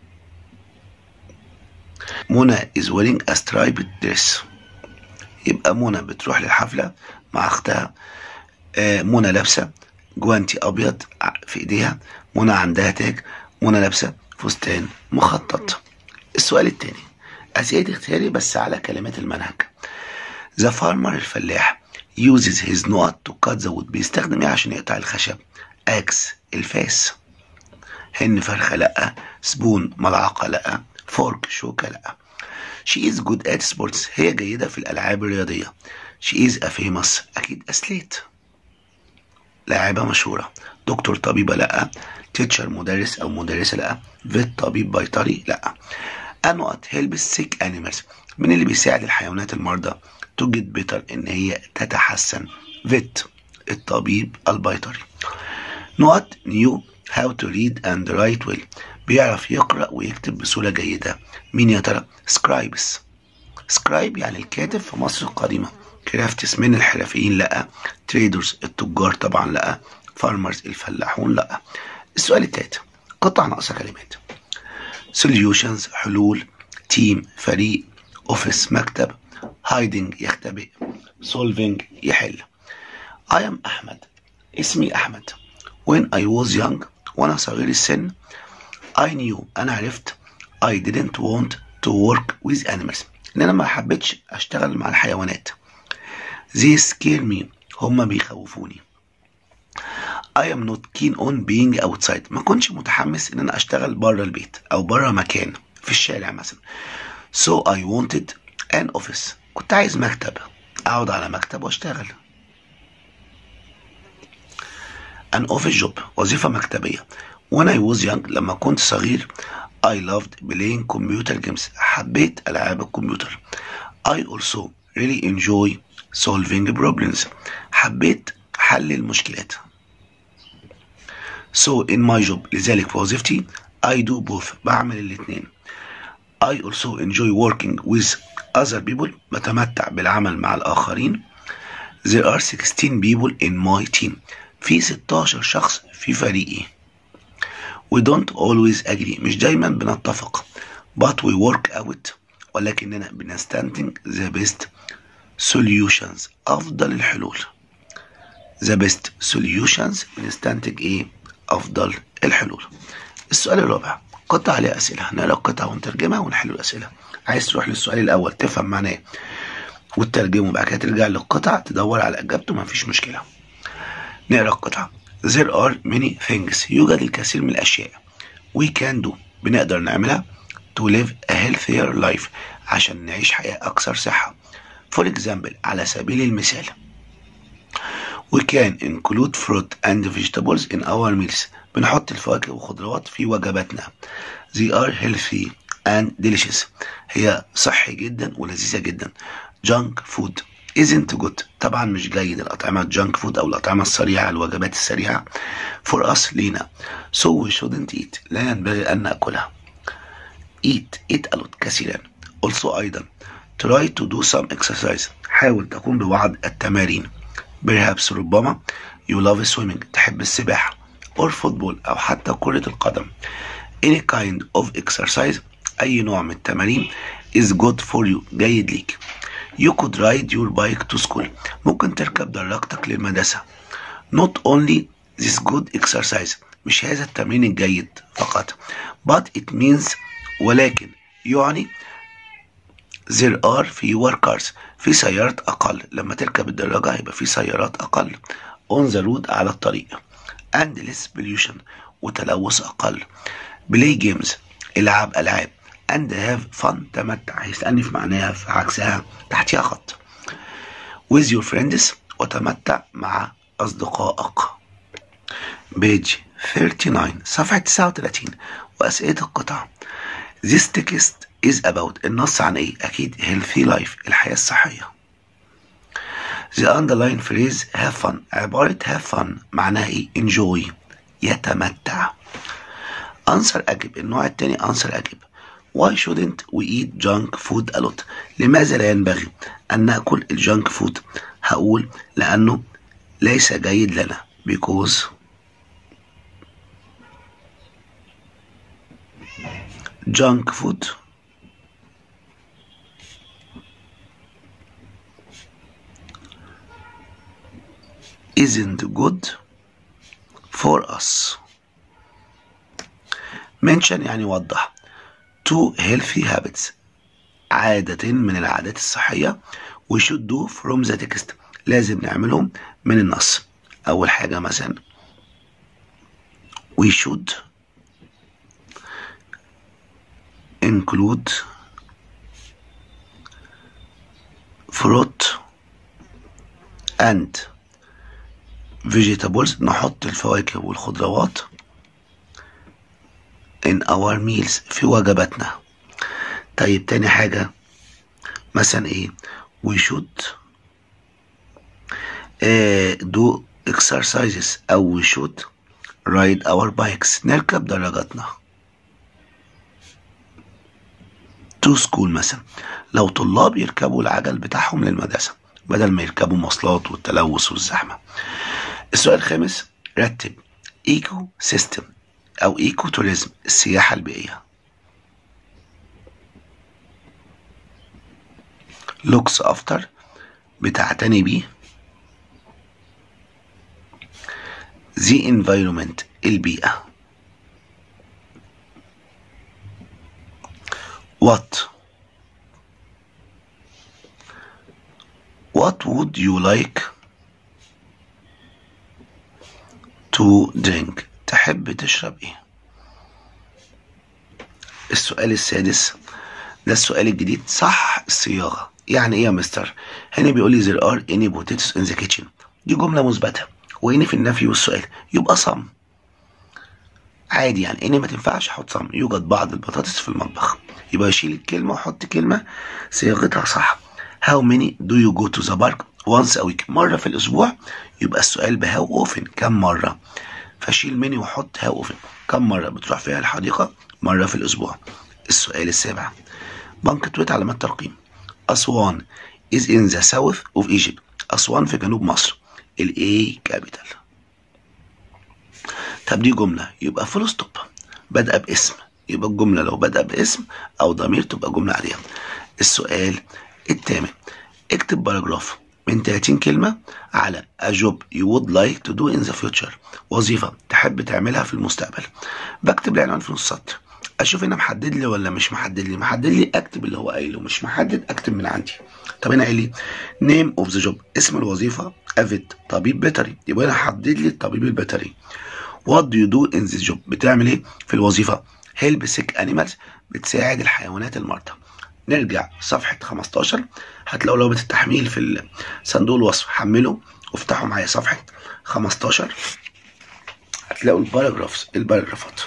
منى is wearing a striped dress يبقى منى بتروح للحفلة مع أختها آه منى لابسة جوانتي أبيض في إيديها منى عندها تاج منى لابسة فستان مخطط السؤال التاني أسئلة اختياري بس على كلمات المنهج The farmer الفلاح uses his نقط to cut the wood بيستخدم ايه عشان يقطع الخشب axe الفاس هن فرخة لأ سبون ملعقة لأ فورك شوكة لأ She is good at sports هي جيدة في الألعاب الرياضية She is a famous أكيد أثليت لاعبة مشهورة دكتور طبيبة لأ تيتشر مدرس أو مدرسة لأ فيت طبيب بيطري لأ أنوات هيلبس سيك أنيمالز من اللي بيساعد الحيوانات المرضى to get better إن هي تتحسن فيت الطبيب البيطري نوات knew how to read and write well بيعرف يقرأ ويكتب بصورة جيدة مين يا ترى سكرايبس سكرايب يعني الكاتب في مصر القديمة كرافتس من الحرفيين لا تريدرز التجار طبعا لا فارمرز الفلاحون لا السؤال التالت قطع ناقصة كلمات solutions حلول تيم فريق اوفيس مكتب هايدنج يختبئ solving يحل I am أحمد اسمي أحمد when I was young وأنا صغير السن I knew أنا عرفت I didn't want to work with animals إن أنا ما حبيتش أشتغل مع الحيوانات they scare me هما بيخوفوني I am not keen on being outside ما كنتش متحمس إن أنا أشتغل بره البيت أو بره مكان في الشارع مثلا so I wanted an office كنت عايز مكتب أقعد على مكتب وأشتغل an office job وظيفة مكتبية when I was young لما كنت صغير I loved playing computer games حبيت ألعاب الكمبيوتر I also really enjoy solving problems حبيت حل المشكلات so in my job لذلك في وظيفتي I do both بعمل الاثنين I also enjoy working with other people بتمتع بالعمل مع الآخرين There are 16 people in my team في 16 شخص في فريقي We don't always agree مش دايما بنتفق but we work out ولكننا بنستنتج the best solutions أفضل الحلول the best solutions بنستنتج إيه أفضل الحلول السؤال الرابع قطع عليه أسئلة هنقرا القطع ونترجمها ونحل الأسئلة عايز تروح للسؤال الأول تفهم معناه وتترجمه بعد كده ترجع للقطع تدور على إجابته مفيش مشكلة نقرا القطعة There are many things يوجد الكثير من الأشياء we can do بنقدر نعملها to live a healthier life عشان نعيش حياة أكثر صحة for example على سبيل المثال we can include fruit and vegetables in our meals بنحط الفواكه والخضروات في وجباتنا they are healthy and delicious هي صحي جدا ولذيذة جدا junk food isn't good طبعا مش جيد الأطعمة junk food أو الأطعمة السريعة الوجبات السريعة for us لينا so we shouldn't eat لا ينبغي أن نأكلها eat eat a lot كثيرا also أيضا try to do some exercise حاول تقوم ببعض التمارين perhaps ربما you love swimming تحب السباحة or football أو حتى كرة القدم any kind of exercise أي نوع من التمارين is good for you جيد ليك you could ride your bike to school ممكن تركب دراجتك للمدرسة not only this good exercise مش هذا التمرين الجيد فقط but it means ولكن يعني there are fewer cars في سيارات أقل لما تركب الدراجة هيبقى في سيارات أقل on the road على الطريق and less pollution وتلوث أقل play games العاب ألعاب and have fun تمتع هيسألني في معناها في عكسها تحتها خط with your friends وتمتع مع أصدقائك بيج 39 صفحة 39 وأسئلة القطع This text is about النص عن ايه؟ أكيد healthy life الحياة الصحية The underline phrase have fun عبارة have fun معناها ايه؟ enjoy يتمتع answer أجب النوع التاني answer أجب Why shouldn't we eat junk food a lot? لماذا لا ينبغي أن نأكل الجانك فود؟ هقول لأنه ليس جيد لنا because junk food isn't good for us mention يعني وضح two healthy habits عادة من العادات الصحية we should do from the text لازم نعملهم من النص أول حاجة مثلا we should include fruit and vegetables نحط الفواكه والخضروات in our meals في وجباتنا طيب تاني حاجة مثلا ايه we should uh, do exercises أو we should ride our bikes نركب دراجاتنا to school مثلا لو طلاب يركبوا العجل بتاعهم للمدرسة بدل ما يركبوا مواصلات والتلوث والزحمة السؤال الخامس رتب ايكو سيستم او ايكو توريزم السياحة البيئية looks after بتعتني بيه the environment البيئة what what would you like to drink تحب تشرب ايه السؤال السادس ده السؤال الجديد صح الصياغة يعني ايه يا مستر هنا بيقول لي there are any potatoes in the kitchen دي جملة مثبتة وإني في النفي والسؤال يبقى صم عادي يعني إني ما تنفعش أحط صم يوجد بعض البطاطس في المطبخ يبقى يشيل الكلمة وأحط كلمة صياغتها صح How many do you go to the park once a week مرة في الأسبوع يبقى السؤال بهاو أوفن كم مرة فشيل مني وحط هاو أوفن كم مرة بتروح فيها الحديقة مرة في الأسبوع السؤال السابع بنكتويت علامات ترقيم أسوان is in the south of Egypt أسوان في جنوب مصر الاي كابيتال طب دي جملة يبقى فول ستوب بادئة باسم يبقى الجملة لو بادئة باسم أو ضمير تبقى جملة عادية السؤال الثامن اكتب باراجراف من 30 كلمة على a job you would like to do in the future وظيفة تحب تعملها في المستقبل بكتب العنوان في نص سطر اشوف هنا محدد لي ولا مش محدد لي محدد لي اكتب اللي هو قايله مش محدد اكتب من عندي طب هنا قايل لي نيم اوف ذا جوب اسم الوظيفه افيد طبيب بيطري يبقى هنا حدد لي الطبيب البيطري وات دو يو دو ان ذا جوب بتعمل ايه في الوظيفه هيلب سيك انيمالز بتساعد الحيوانات المرضى نرجع صفحة 15 هتلاقوا لغة التحميل في صندوق الوصف حمله وافتحوا معايا صفحة 15 هتلاقوا الباراجرافز الباراجرافات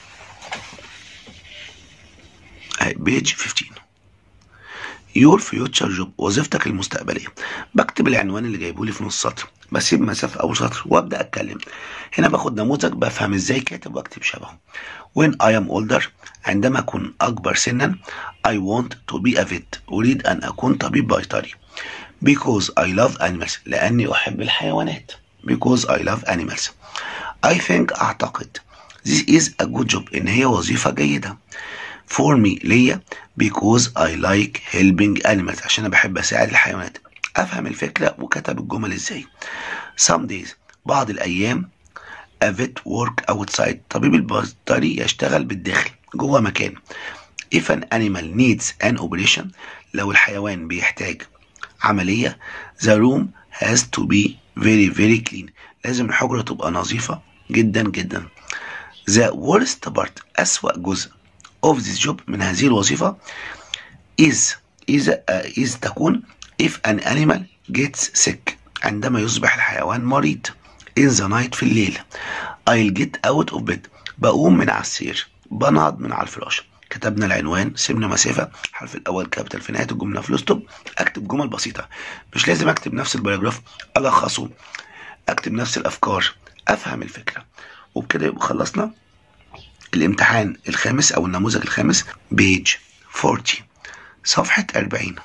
بيج 15 يور فيوتشر جوب وظيفتك المستقبليه بكتب العنوان اللي جايبه لي في نص سطر بسيب مسافه اول سطر وابدا اتكلم هنا باخد نموذج بفهم ازاي كاتب واكتب شبهه when I am older عندما اكون اكبر سنا I want to be a vet اريد ان اكون طبيب بيطري because I love animals لاني احب الحيوانات because I love animals I think اعتقد this is a good job ان هي وظيفه جيده for me ليا because I like helping animals عشان انا بحب اساعد الحيوانات افهم الفكره وكتب الجمل ازاي some days بعض الايام a vet work outside طبيب البيطري يشتغل بالداخل جوه مكان if an animal needs an operation لو الحيوان بيحتاج عمليه the room has to be very very clean لازم الحجره تبقى نظيفه جدا جدا the worst part أسوأ جزء of this job من هذه الوظيفة is is uh, is تكون if an animal gets sick عندما يصبح الحيوان مريض in the night في الليل I'll get out of bed بقوم من على السرير بنهض من على الفراش كتبنا العنوان سيبنا مسافة الحرف الأول كابيتال في نهاية الجملة فول ستوب أكتب جمل بسيطة مش لازم أكتب نفس الباراجراف ألخصه أكتب نفس الأفكار أفهم الفكرة وبكده يبقى خلصنا الامتحان الخامس او النموذج الخامس بيج 40 صفحة 40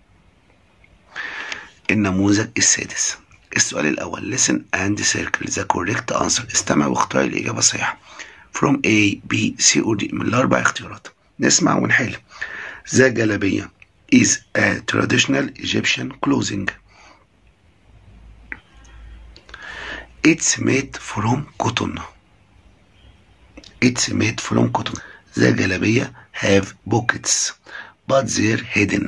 النموذج السادس السؤال الأول listen and circle the correct answer استمع واختار الإجابة الصحيحة from A B C or D من الأربع اختيارات نسمع ونحل the جلابية is a traditional Egyptian clothing it's made from cotton It's made from cotton. the جلابية have pockets but they're hidden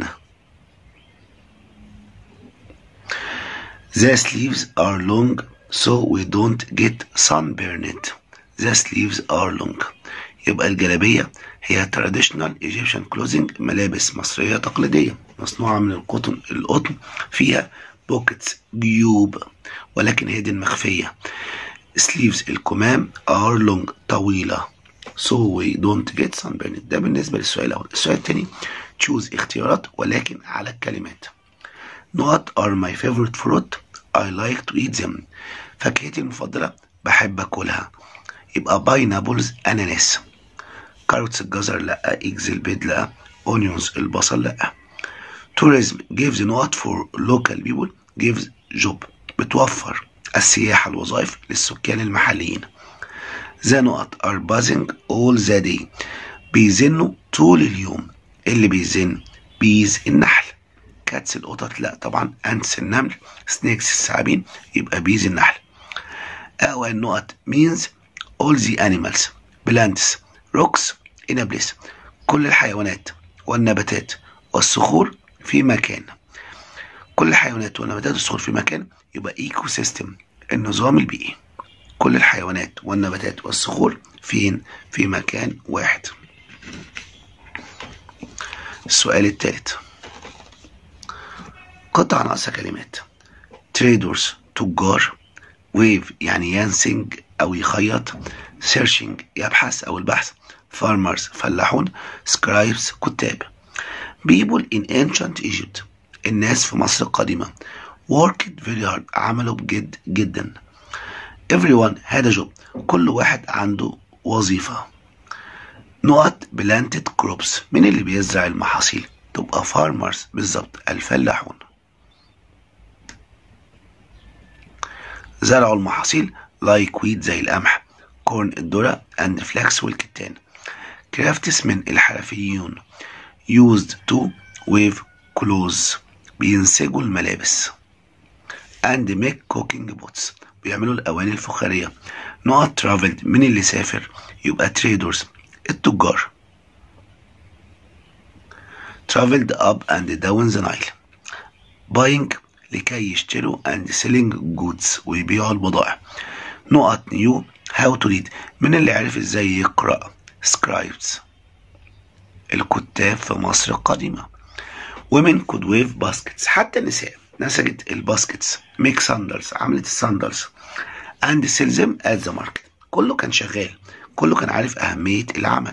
the sleeves are long so we don't get sunburned the sleeves are long يبقى الجلابية هي traditional Egyptian clothing ملابس مصرية تقليدية مصنوعة من القطن القطن فيها بوكيتس جيوب ولكن هي دي المخفية sleeves الكمام are long طويلة so we don't get sunburned ده بالنسبة للسؤال الأول السؤال الثاني choose اختيارات ولكن على الكلمات What are my favorite fruit I like to eat them فاكهتي المفضلة بحب أكلها يبقى باينابلز أناناس كاروتس الجزر لا ايجز البيض لا اونيونز البصل لا tourism gives not for local people gives job بتوفر السياحة الوظائف للسكان المحليين the نقط are buzzing all the day بيزنوا طول اليوم اللي بيزن بيز النحل كاتس القطط لا طبعا انتس النمل سنيكس الثعابين يبقى بيز النحل أو النقط means all the animals plants rocks in a place كل الحيوانات والنباتات والصخور في مكان كل الحيوانات والنباتات والصخور في مكان يبقى ايكو سيستم النظام البيئي كل الحيوانات والنباتات والصخور فين في مكان واحد السؤال الثالث قطع ناقصة كلمات تريدرز تجار ويف يعني ينسنج أو يخيط سيرشنج يبحث أو البحث farmers فلاحون scribes كتاب people in ancient Egypt الناس في مصر القديمة worked very hard عملوا بجد جدا everyone had a job كل واحد عنده وظيفة نقط planted crops مين اللي بيزرع المحاصيل تبقى farmers بالظبط الفلاحون زرعوا المحاصيل لايك ويت زي القمح كورن الذرة اند فلاكس والكتان كرافتس من الحرفيون used to wave clothes بينسجوا الملابس and make cooking pots بيعملوا الأواني الفخارية نقط traveled من اللي سافر يبقى traders التجار traveled up and down the Nile buying لكي يشتروا and selling goods ويبيعوا البضائع نقط new how to read من اللي عرف ازاي يقرأ scribes الكتاب في مصر القديمة women could wave baskets حتى النساء نسجت الباسكتس ميك ساندرز عملت الساندرز and sell them at the market كله كان شغال كله كان عارف أهمية العمل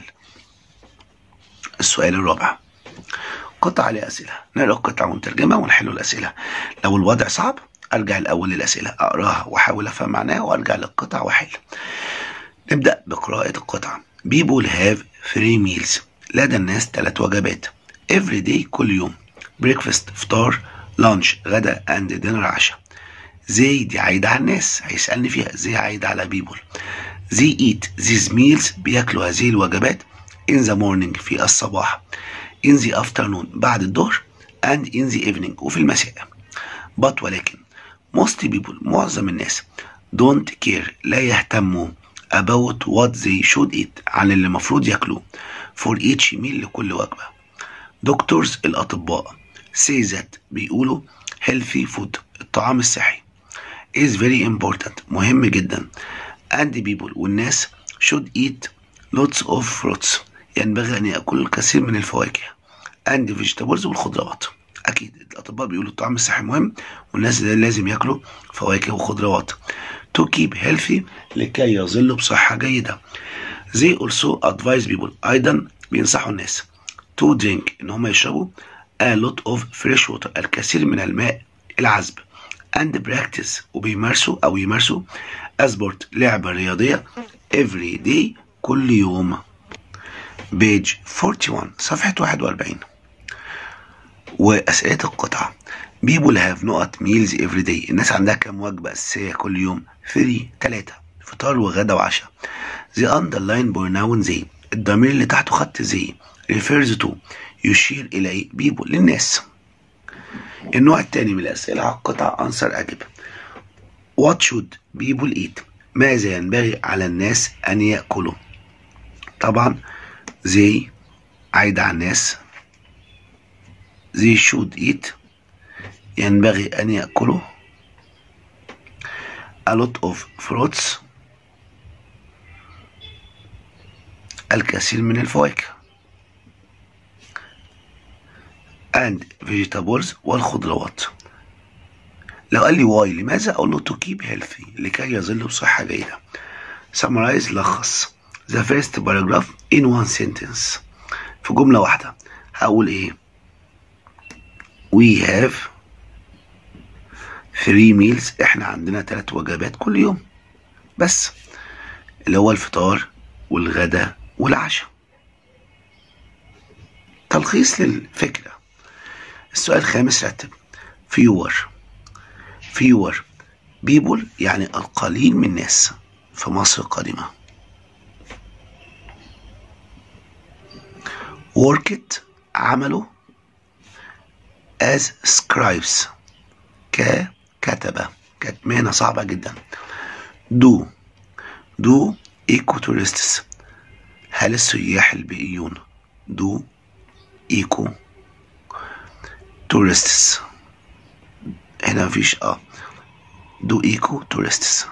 السؤال الرابع قطع عليه أسئلة نقرأ القطع ونترجمها ونحل الأسئلة لو الوضع صعب أرجع الأول للأسئلة أقراها وأحاول أفهم معناها وأرجع للقطع وأحل نبدأ بقراءة القطع People have three meals لدى الناس ثلاث وجبات every day كل يوم breakfast فطار لانش غدا and dinner عشاء زي دي عايدة على الناس هيسألني فيها زي عايدة على people they eat these meals بياكلوا هذه الوجبات in the morning في الصباح in the afternoon بعد الظهر and in the evening وفي المساء but ولكن most people معظم الناس don't care لا يهتموا about what they should eat عن اللي المفروض ياكلوه for each meal لكل وجبة دكتورز الأطباء say that بيقولوا healthy food الطعام الصحي is very important مهم جدا and people والناس should eat lots of fruits ينبغي أن يأكل الكثير من الفواكه and vegetables والخضروات أكيد الأطباء بيقولوا الطعام الصحي مهم والناس لازم ياكلوا فواكه وخضروات to keep healthy لكي يظلوا بصحة جيدة they also advise people أيضا بينصحوا الناس to drink إن هم يشربوا a lot of fresh water الكثير من الماء العذب and practice وبيمارسوا أو يمارسوا sport لعبة رياضية every day كل يوم page 41 صفحة 41 وأسئلة القطعة people have نقط meals every day الناس عندها كم وجبة أساسية كل يوم 3 3 فطار وغدا وعشاء the underline pronoun they الضمير اللي تحته خط زي refers to يشير إلى إيه people للناس النوع الثاني من الأسئلة على القطع أنصر أجب what should people eat ماذا ينبغي على الناس أن يأكلوا طبعا they عايدة على الناس they should eat ينبغي أن يأكلوا a lot of fruits الكثير من الفواكه and vegetables والخضروات لو قال لي why لماذا اقول له to keep healthy لكي يظل بصحة جيدة summarize لخص the first paragraph in one sentence في جملة واحدة هقول ايه we have three meals احنا عندنا ثلاث وجبات كل يوم بس اللي هو الفطار والغدا والعشاء تلخيص للفكرة السؤال الخامس رتب fewer fewer people يعني القليل من الناس في مصر القادمة worked عملوا as scribes ككتبة كانت مهنة صعبة جدا do do eco tourists هل السياح البيئيون do eco tourists هنا مفيش اه do eco tourists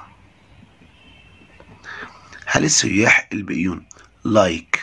هل السياح البيئيون like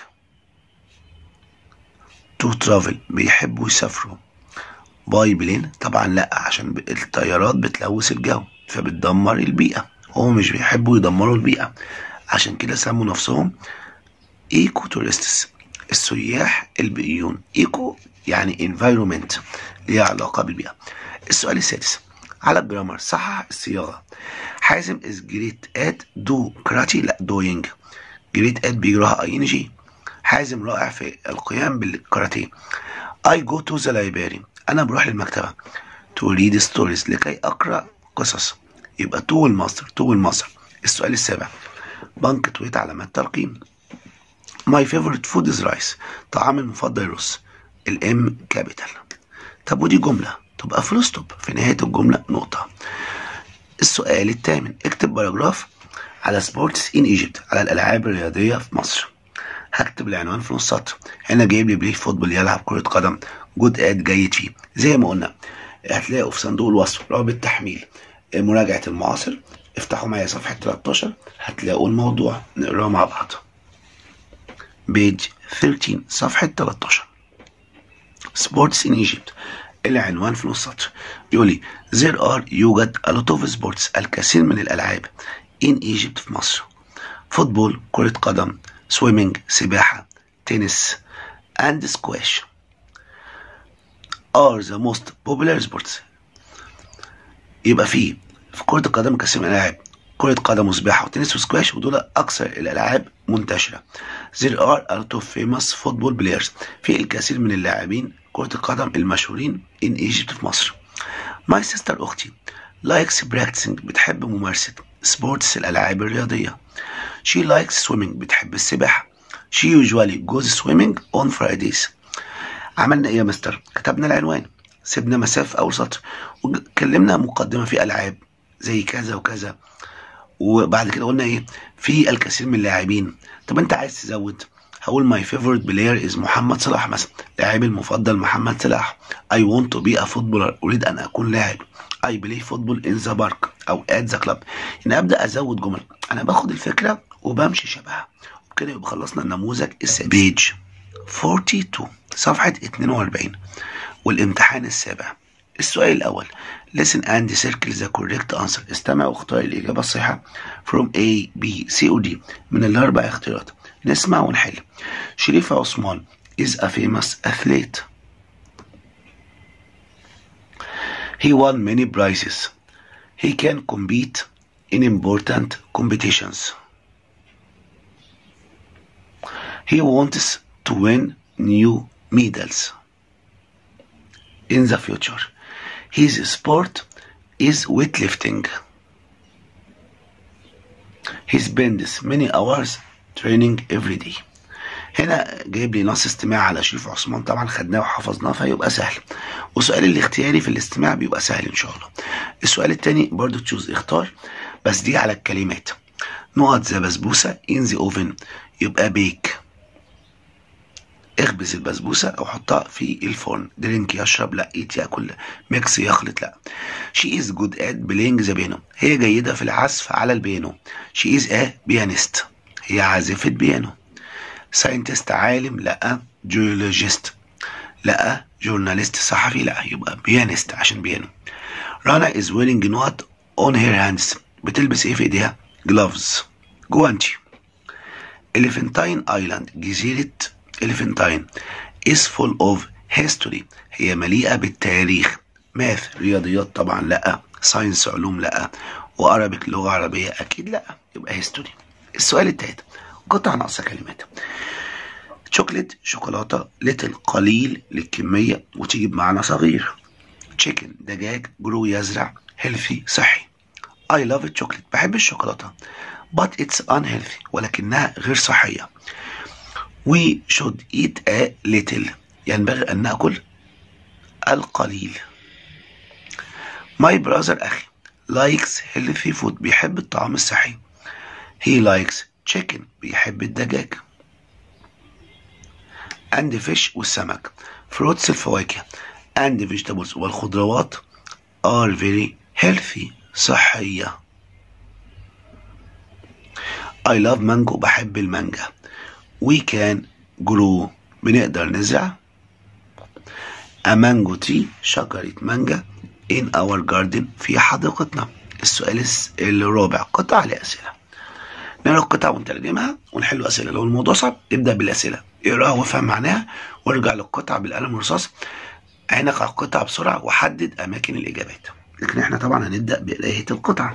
to travel بيحبوا يسافروا باي بلين طبعا لا عشان الطيارات بتلوث الجو فبتدمر البيئة هم مش بيحبوا يدمروا البيئة عشان كده سموا نفسهم ايكو تورستس السياح البيئيون ايكو يعني انفايرومنت ليها علاقة بالبيئة السؤال السادس على الجرامر صحح الصياغة حازم از جريت ات دو كراتي لا دوينج جريت ات بيجراها اي ان جي حازم رائع في القيام بالكاراتيه I go to the library أنا بروح للمكتبة to read stories لكي أقرأ قصص يبقى تو المصدر تو المصدر السؤال السابع بنك تويت علامات ترقيم My favorite food is rice طعامي المفضل الرز الام كابيتال طب ودي جملة تبقى فول ستوب في نهاية الجملة نقطة السؤال الثامن اكتب باراجراف على سبورتس ان ايجيبت على الالعاب الرياضية في مصر هكتب العنوان في نص سطر هنا جايب لي بلاي فوتبول يلعب كرة قدم جود اد جيد فيه زي ما قلنا هتلاقوا في صندوق الوصف رابط تحميل مراجعة المعاصر افتحوا معايا صفحة 13 هتلاقوا الموضوع نقراه مع بعض بيج 13 صفحة 13 سبورتس ان ايجيبت العنوان في نص سطر بيقول لي there are يوجد a lot of sports الكثير من الالعاب in Egypt في مصر فوتبول كرة قدم سويمنج سباحة تنس and squash are the most popular sports يبقى في في كرة القدم كثير من الألعاب كرة قدم وسباحة وتنس وسكواش ودول أكثر الألعاب منتشرة There are a lot of famous football players في الكثير من اللاعبين كرة القدم المشهورين in Egypt في مصر My sister أختي likes practicing بتحب ممارسة سبورتس الألعاب الرياضية She likes swimming بتحب السباحة She usually goes swimming on Fridays عملنا ايه يا مستر كتبنا العنوان سيبنا مسافة أول سطر وكلمنا مقدمة في ألعاب زي كذا وكذا وبعد كده قلنا ايه في الكثير من اللاعبين طب انت عايز تزود هقول ماي فيفورت بلاير از محمد صلاح مثلا لاعبي المفضل محمد صلاح اي ونت تو بي ا فوتبولر اريد ان اكون لاعب اي بلاي فوتبول ان ذا بارك او ات ذا كلاب يعني ابدا ازود جمل انا باخد الفكره وبمشي شبهها وبكده يبقى خلصنا النموذج السادس بيج 42 صفحه 42 والامتحان السابع السؤال الأول listen and circle the correct answer استمع واختار الإجابة الصحيحة from A B C or D من الأربع اختيارات نسمع ونحل شريف عثمان is a famous athlete he won many prizes he can compete in important competitions he wants to win new medals in the future his sport is weightlifting. He spends many hours training every day. هنا جايب لي نص استماع على شريف عثمان طبعا خدناه وحفظناه فيبقى سهل وسؤال الاختياري في الاستماع بيبقى سهل ان شاء الله السؤال التاني برضو تشوز اختار بس دي على الكلمات نقط ذا بسبوسة in the oven يبقى بيك اخبز البسبوسة او حطها في الفرن درينك يشرب لا ايت ياكل ميكس يخلط لا she is good at playing the piano هي جيدة في العزف على البيانو she is a pianist هي عازفة بيانو scientist عالم لا geologist لا جورناليست صحفي لا يبقى بيانست عشان بيانو رانا is wearing not on her hands بتلبس ايه في ايديها gloves جوانتي Elephantine Island جزيرة إليفنتاين is full of history هي مليئة بالتاريخ ماث رياضيات طبعا لا ساينس علوم لا وأرابيك لغة عربية أكيد لا يبقى هيستوري السؤال التالت قطع ناقصة كلمات شوكليت شوكولاتة ليتل قليل للكمية وتيجي بمعنى صغير تشيكن دجاج جرو يزرع هيلثي صحي I love chocolate بحب الشوكولاتة but it's unhealthy ولكنها غير صحية we should eat a little ينبغي أن نأكل القليل my brother أخي likes healthy food بيحب الطعام الصحي he likes chicken بيحب الدجاج and fish والسمك fruits الفواكه and vegetables والخضروات are very healthy صحية I love mango بحب المانجا we can grow بنقدر نزرع a mango tree شجرة مانجا in our garden في حديقتنا السؤال الرابع قطع لأسئلة نقرا القطع ونترجمها ونحل أسئلة لو الموضوع صعب ابدأ بالأسئلة اقراها وافهم معناها وارجع للقطع بالقلم الرصاص عينك على القطع بسرعة وحدد أماكن الإجابات لكن احنا طبعا هنبدأ بقراية القطع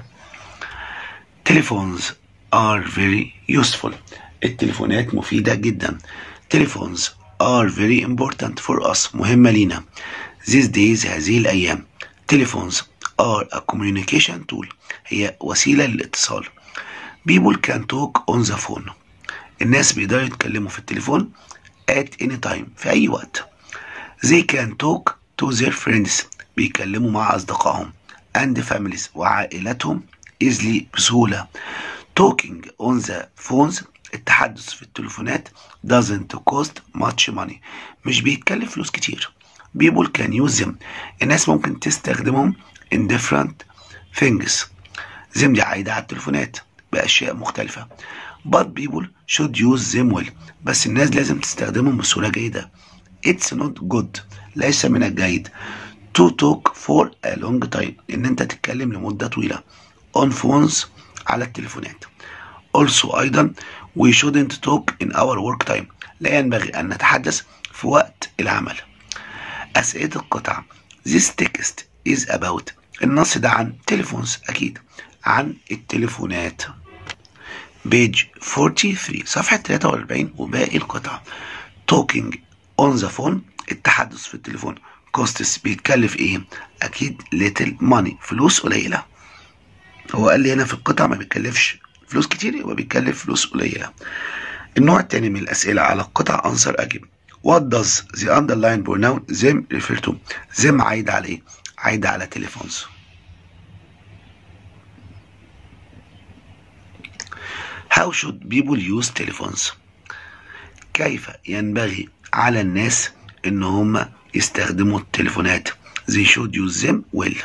تليفونز are very useful التليفونات مفيدة جدا telephones are very important for us مهمة لينا these days هذه الأيام telephones are a communication tool هي وسيلة للاتصال people can talk on the phone الناس بيقدروا يتكلموا في التليفون at any time في أي وقت they can talk to their friends بيكلموا مع أصدقائهم and families وعائلاتهم easily بسهولة talking on the phones التحدث في التليفونات doesn't cost much money مش بيتكلف فلوس كتير people can use them الناس ممكن تستخدمهم in different things them دي عايدة على التليفونات بأشياء مختلفة but people should use them well بس الناس لازم تستخدمهم بصورة جيدة it's not good ليس من الجيد to talk for a long time ان انت تتكلم لمدة طويلة on phones على التليفونات also ايضا we shouldn't talk in our work time لا ينبغي ان نتحدث في وقت العمل اسئلة القطع this text is about النص ده عن تليفونز اكيد عن التليفونات بيج 43 صفحة 43 وباقي القطع talking on the phone التحدث في التليفون costs بيتكلف ايه اكيد little money فلوس قليلة هو قال لي هنا في القطع ما بيتكلفش فلوس كتير يبقى بيتكلف فلوس قليلة النوع التاني من الأسئلة على القطع أنصر أجيب What does the underline pronoun them refer to them عايدة على إيه؟ عايدة على تليفونز How should people use telephones كيف ينبغي على الناس إن هم يستخدموا التليفونات They should use them well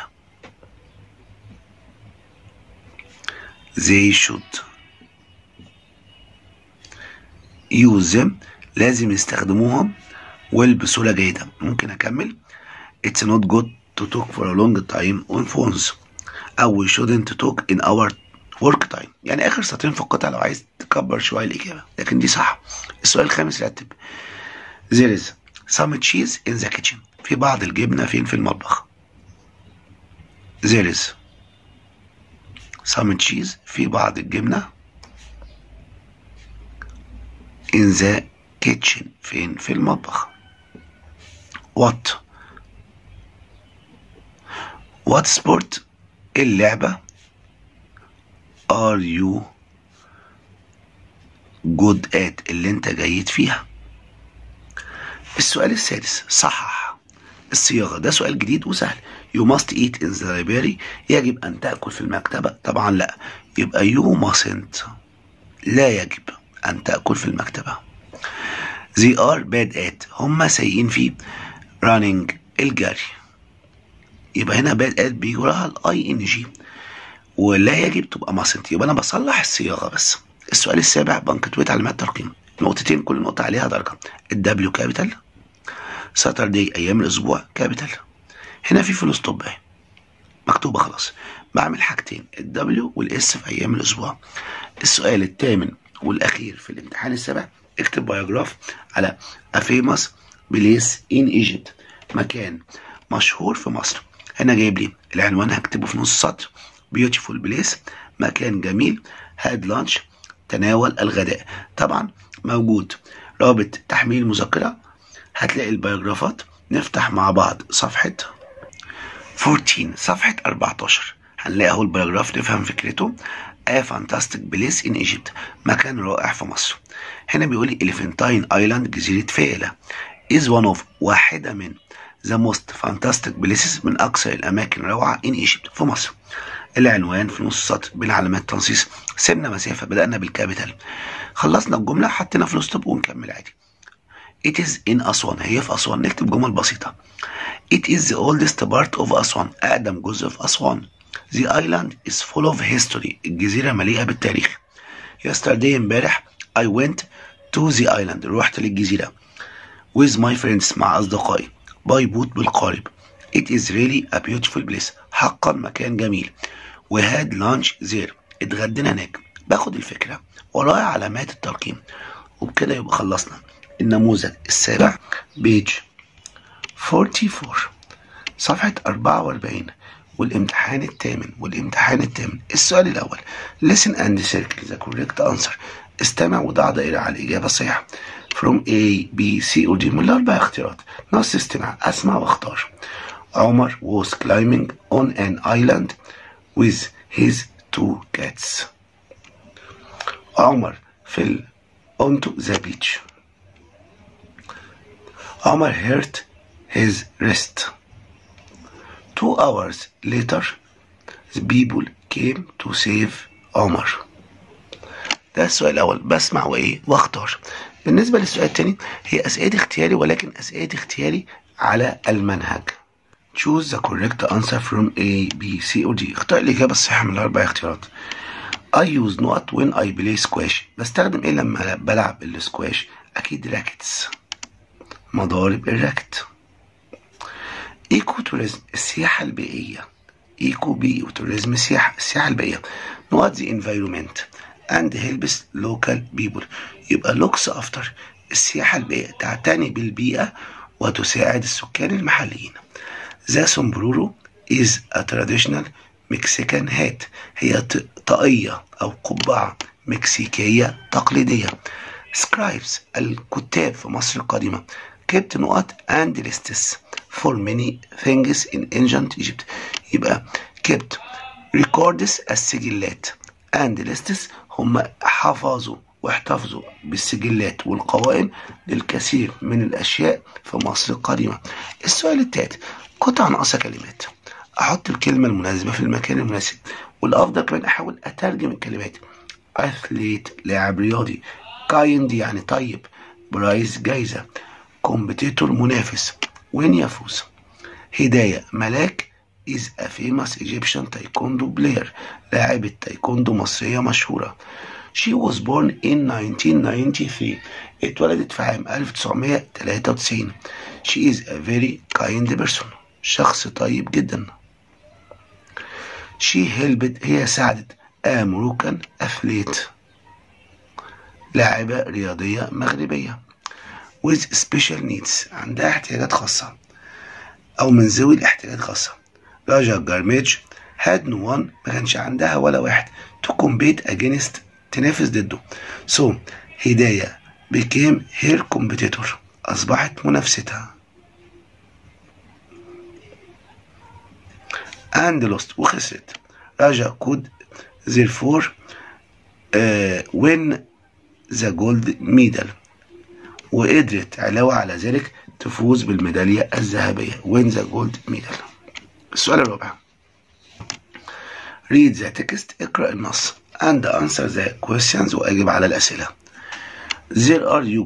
they should use them لازم يستخدموهم well بصورة جيدة ممكن أكمل it's not good to talk for a long time on phones أو we shouldn't talk in our work time يعني آخر سطرين في القطع لو عايز تكبر شوية الإجابة لكن دي صح السؤال الخامس رتب there is some cheese in the kitchen في بعض الجبنة فين في المطبخ there is some cheese في بعض الجبنة in the kitchen فين في المطبخ what what sport اللعبة are you good at اللي انت جيد فيها السؤال السادس صحح الصياغة ده سؤال جديد وسهل you must eat in the library يجب أن تأكل في المكتبة طبعا لا يبقى you mustn't لا يجب أن تأكل في المكتبة they are bad at هم سيئين في running الجري يبقى هنا bad at بيجي وراها الاي ان جي ولا يجب تبقى ماسنت يبقى انا بصلح الصياغه بس السؤال السابع بنكتويت علامات ترقيم نقطتين كل نقطه عليها درجه الدبليو كابيتال ساتردي ايام الاسبوع كابيتال هنا في فلوس طب اهي مكتوبه خلاص بعمل حاجتين الدبليو والاس في ايام الاسبوع السؤال الثامن والاخير في الامتحان السابع اكتب بايوجراف على a famous place in Egypt مكان مشهور في مصر هنا جايب لي العنوان هكتبه في نص سطر beautiful place مكان جميل had lunch تناول الغداء طبعا موجود رابط تحميل مذكرة هتلاقي البيوجرافات نفتح مع بعض صفحة 14 صفحة 14 هنلاقي اهو البيوجراف نفهم فكرته A fantastic place in Egypt مكان رائع في مصر هنا بيقول لي إليفنتاين ايلاند جزيرة فيلة is one of واحدة من the most fantastic places من أكثر الأماكن روعة in Egypt في مصر العنوان في نص سطر بين علامات تنصيص سيبنا مسافة بدأنا بالكابيتال خلصنا الجملة حطينا فلوس ستوب ونكمل عادي It is in أسوان هي في أسوان نكتب جمل بسيطة It is the oldest part of أسوان أقدم جزء في أسوان The island is full of history الجزيرة مليئة بالتاريخ Yesterday امبارح I went to the island رحت للجزيرة with my friends مع أصدقائي by boat بالقارب It is really a beautiful place حقا مكان جميل We had lunch there اتغدينا هناك باخد الفكرة ورايا علامات الترقيم وبكده يبقى خلصنا النموذج السابع بيج 44 صفحة 44 والامتحان الثامن والامتحان الثامن السؤال الأول listen and circle the correct answer استمع وضع دائرة على الإجابة الصحيحة from A B C or D من الأربع اختيارات نص استماع أسمع واختار عمر was climbing on an island with his two cats عمر fell onto the beach عمر hurt his wrist two hours later the people came to save عمر ده السؤال الأول بسمع وإيه واختار بالنسبة للسؤال الثاني هي أسئلة اختياري ولكن أسئلة اختياري على المنهج choose the correct answer from A B C or D اختار الإجابة الصحيحة من الأربع اختيارات I use not when I play squash بستخدم إيه لما بلعب السكواش أكيد راكتس مضارب الراكت ايكو توريزم السياحة البيئية ايكو بي وتوريزم السياحة السياحة البيئية نوت the environment and helps local people يبقى looks after السياحة البيئية تعتني بالبيئة وتساعد السكان المحليين ذا سومبرورو is a traditional Mexican hat هي طاقية أو قبعة مكسيكية تقليدية scribes الكتاب في مصر القديمة kept نقط and lists for many things in ancient Egypt يبقى kept records السجلات and lists هم حفظوا واحتفظوا بالسجلات والقوائم للكثير من الأشياء في مصر القديمة السؤال التالت قطع ناقصة كلمات أحط الكلمة المناسبة في المكان المناسب والأفضل كمان أحاول أترجم الكلمات أثليت لاعب رياضي كايند يعني طيب برايز جايزة كومبيتيتور منافس وين يفوز هداية ملاك is a famous Egyptian taekwondo player لاعبة تايكوندو مصرية مشهورة She was born in 1993 اتولدت في عام 1993 She is a very kind person شخص طيب جدا She helped هي ساعدت a Moroccan athlete لاعبة رياضية مغربية with special needs عندها احتياجات خاصة أو من ذوي الاحتياجات الخاصة راجا جارميج had no one ما كانش عندها ولا واحد to compete against تنافس ضده so هداية became her competitor أصبحت منافستها and lost وخسرت راجا could therefore uh, win the gold medal وقدرت علاوة على ذلك تفوز بالميدالية الذهبية win the gold medal السؤال الرابع read the text اقرأ النص and answer the questions وأجب على الأسئلة there are يوجد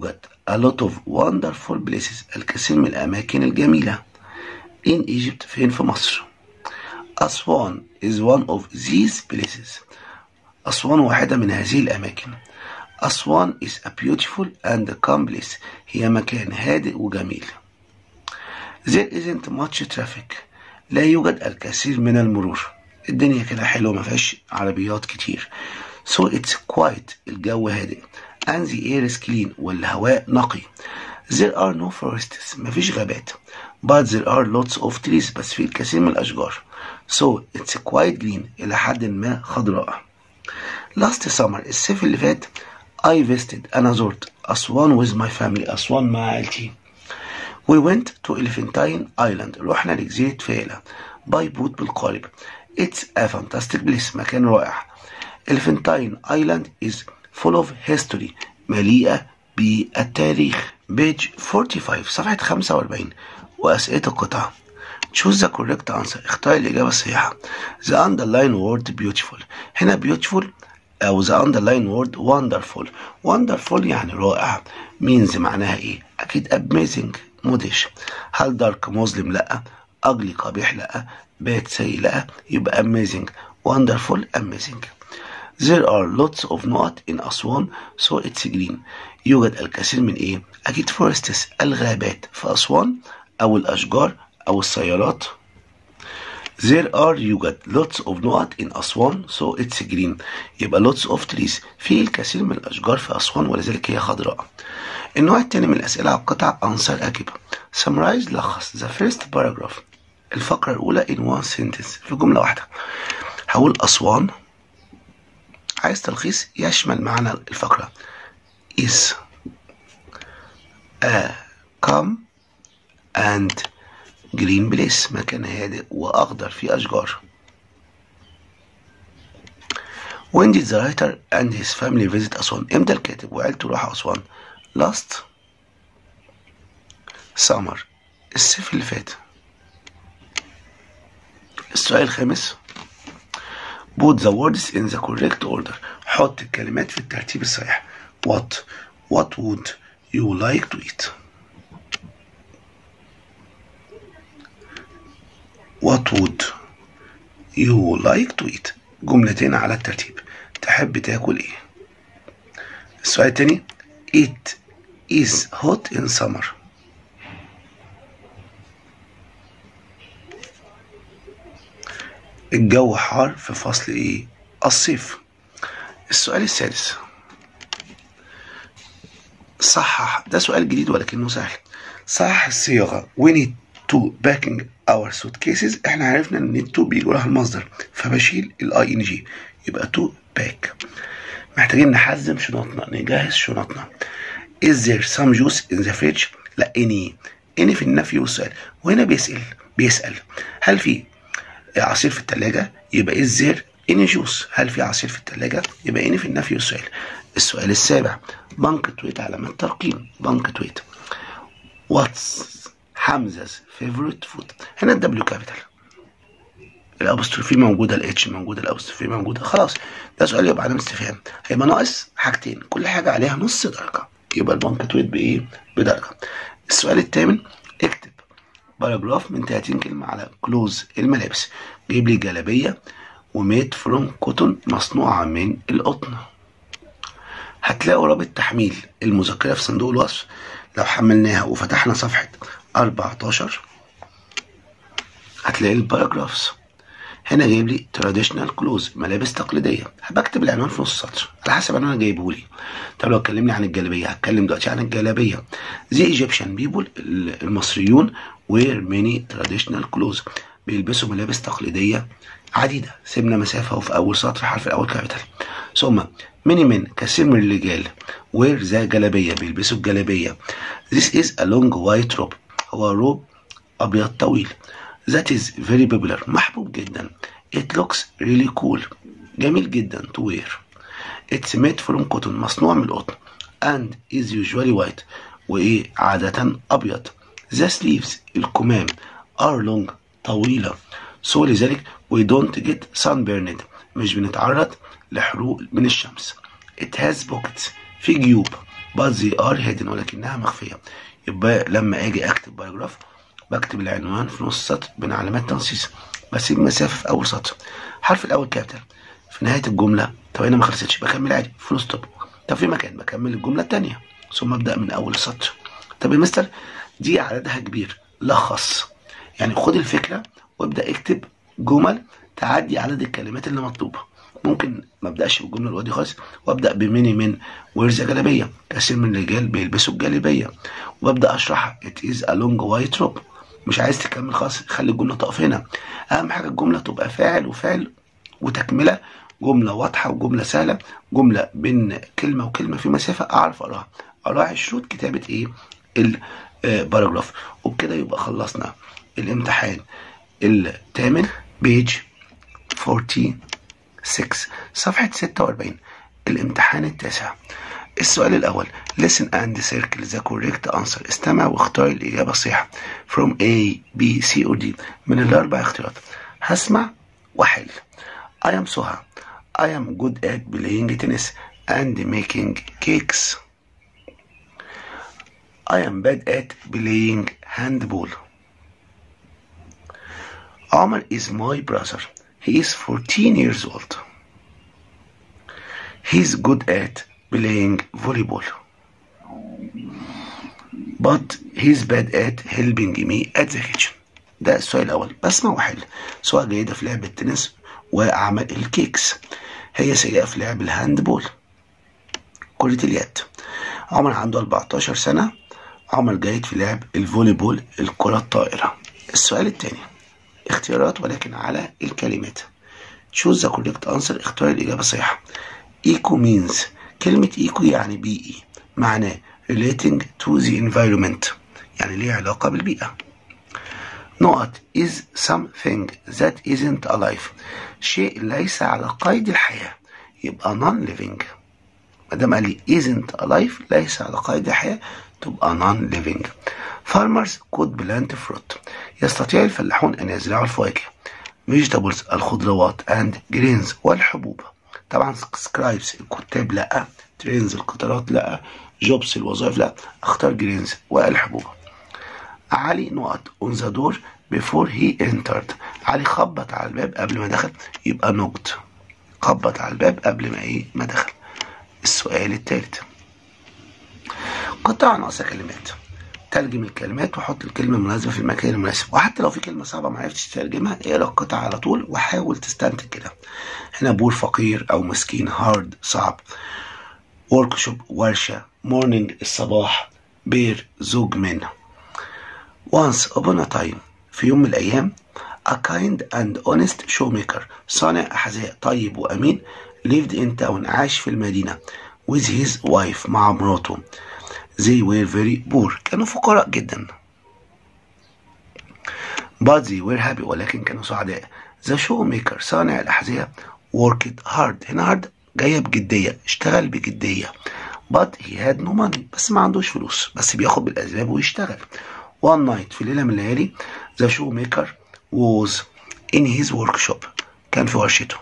a lot of wonderful places الكثير من الأماكن الجميلة in Egypt فين في مصر أسوان is one of these places أسوان واحدة من هذه الأماكن أسوان is a beautiful and calm place هي مكان هادئ وجميل There isn't much traffic لا يوجد الكثير من المرور الدنيا كده حلوة ما فيهاش عربيات كتير so it's quiet الجو هادئ and the air is clean والهواء نقي there are no forests ما فيش غابات but there are lots of trees بس في الكثير من الأشجار so it's quite green إلى حد ما خضراء last summer الصيف اللي فات I visited أنا زرت أسوان with my family أسوان مع عائلتي We went to Elephantine Island رحنا لجزيرة فيلة باي بوت بالقارب It's a fantastic place مكان رائع Elephantine Island is full of history مليئة بالتاريخ page 45 صفحة 45 وأسئلة القطعة Choose the correct answer اختار الإجابة الصحيحة The underline word beautiful هنا beautiful أو the underline word wonderful wonderful يعني رائع means معناها إيه؟ أكيد amazing مدهش هل دارك مظلم لأ ugly قبيح لأ bad سيء لأ يبقى amazing wonderful amazing There are lots of نقط in أسوان so it's green يوجد الكثير من إيه؟ أكيد forests الغابات في أسوان أو الأشجار أو السيارات There are يوجد lots of نقط in أسوان so it's green يبقى lots of trees في الكثير من الأشجار في أسوان ولذلك هي خضراء النوع الثاني من الأسئلة على القطع أنصر أجيبة summarize لخص the first paragraph الفقرة الأولى in one sentence في جملة واحدة هقول أسوان عايز تلخيص يشمل معنى الفقرة is a calm and green place مكان هادئ وأخضر فيه أشجار When did the writer and his family visit أسوان؟ إمتى الكاتب وعيلته راحوا أسوان؟ Last summer الصيف اللي فات السؤال الخامس put the words in the correct order حط الكلمات في الترتيب الصحيح what what would you like to eat what would you like to eat جملتين على الترتيب تحب تاكل ايه السؤال التاني it is hot in summer الجو حار في فصل ايه الصيف السؤال السادس صحح ده سؤال جديد ولكنه سهل صحح الصياغة we need to packing our suitcases احنا عرفنا ان to بيجي وراها المصدر فبشيل الاي ان جي يبقى to pack محتاجين نحزم شنطنا نجهز شنطنا is there some juice in the fridge لا any any في النفي والسؤال وهنا بيسأل بيسأل هل في عصير في التلاجة يبقى is there any juice هل في عصير في التلاجة يبقى any في النفي والسؤال السؤال السابع بنكتويت علامات ترقيم بنكتويت what's حمزة favorite food هنا الدبليو كابيتال الابوستروفي موجوده الاتش موجوده الابوستروفي موجوده خلاص ده سؤال يبقى علامه استفهام هيبقى ناقص حاجتين كل حاجه عليها نص درجه يبقى البنكتويت بايه بدرجه السؤال الثامن اكتب باراجراف من 30 كلمه على كلوز الملابس جيب لي جلابيه وميد فروم كوتون مصنوعه من القطن هتلاقوا رابط تحميل المذكره في صندوق الوصف لو حملناها وفتحنا صفحه 14 هتلاقي الباراجرافز هنا جايب لي تراديشنال كلوز ملابس تقليديه بكتب العنوان في نص سطر على حسب العنوان اللي جايبه لي طب لو اتكلمني عن الجلابيه هتكلم دلوقتي عن الجلابيه زي ايجيبشن بيبول المصريون وير ميني تراديشنال كلوز بيلبسوا ملابس تقليديه عديده سيبنا مسافه وفي اول سطر حرف الاول كابيتال ثم ميني من كثير من الرجال وير ذا جلابيه بيلبسوا الجلابيه This is a long white robe هو روب ابيض طويل That is very popular محبوب جدا It looks really cool جميل جدا to wear It's made from cotton مصنوع من القطن and is usually white وإيه عادة أبيض The sleeves الكمام are long طويلة so لذلك we don't get sunburned مش بنتعرض لحروق من الشمس It has pockets في جيوب but they are hidden ولكنها مخفية يبقى لما اجي اكتب باراجراف بكتب العنوان في نص السطر بين علامات تنصيص بسيب مسافة في أول سطر الحرف الأول كابيتال في نهاية الجملة طب هنا ما خلصتش بكمل عادي فول ستوب طب في مكان بكمل الجملة التانية ثم أبدأ من أول السطر طب يا مستر دي عددها كبير لخص يعني خد الفكرة وابدأ اكتب جمل تعدي عدد الكلمات اللي مطلوبة ممكن ما ابداش بالجمله الاولى دي خالص وابدا بميني من ويرز جلابيه كثير من الرجال بيلبسوا الجلابيه وابدا اشرحها ات از ا لونج وايت روب مش عايز تكمل خالص خلي الجمله تقف هنا اهم حاجه الجمله تبقى فاعل وفعل وتكمله جمله واضحه وجمله سهله جمله بين كلمه وكلمه في مسافه اعرف اقراها اراعي شروط كتابه ايه الباراجراف وبكده يبقى خلصنا الامتحان الثامن بيج 46 صفحة 46 الامتحان التاسع السؤال الأول listen and circle the correct answer استمع واختار الإجابة الصحيحة from A B C or D من الأربع اختيارات هسمع وحل I am Soha I am good at playing tennis and making cakes I am bad at playing handball Omar is my brother He is 14 years old. He's good at playing volleyball. But he's bad at helping me at the kitchen. ده السؤال الأول بسمع وأحل سواء جيدة في لعب التنس وأعمل الكيكس هي سيئة في لعب الهاندبول كرة اليد عمر عنده 14 سنة عمر جيد في لعب الفوليبول الكرة الطائرة السؤال الثاني اختيارات ولكن على الكلمات choose the correct answer اختار الإجابة الصحيحة eco means كلمة eco يعني بيئي معناه relating to the environment يعني ليه علاقة بالبيئة نقط is something that isn't alive شيء ليس على قيد الحياة يبقى non living ما دام قال لي isn't alive ليس على قيد الحياة تبقى non living farmers could plant fruit يستطيع الفلاحون أن يزرعوا الفواكه vegetables الخضروات and grains والحبوب طبعا scribes الكتاب لا trains القطارات لا jobs الوظائف لا اختار grains والحبوب علي نقط on the door before he entered علي خبط على الباب قبل ما دخل يبقى نقد خبط على الباب قبل ما ايه ما دخل السؤال الثالث قطع ناقص كلمات ترجم الكلمات وحط الكلمه المناسبه في المكان المناسب وحتى لو في كلمه صعبه ما عرفتش تترجمها اقرا القطعه على طول وحاول تستنتج كده هنا بور فقير او مسكين هارد صعب ورك شوب ورشه مورنينج الصباح بير زوج من once upon a time في يوم من الايام a kind and honest showmaker صانع احذية طيب وامين lived in town عاش في المدينه with his wife مع مراته they were very poor كانوا فقراء جدا but they were happy ولكن كانوا سعداء the showmaker صانع الأحذية worked hard هنا hard جاية بجدية اشتغل بجدية but he had no money بس ما عندوش فلوس بس بياخد بالأسباب ويشتغل one night في ليلة من الليالي the showmaker was in his workshop كان في ورشته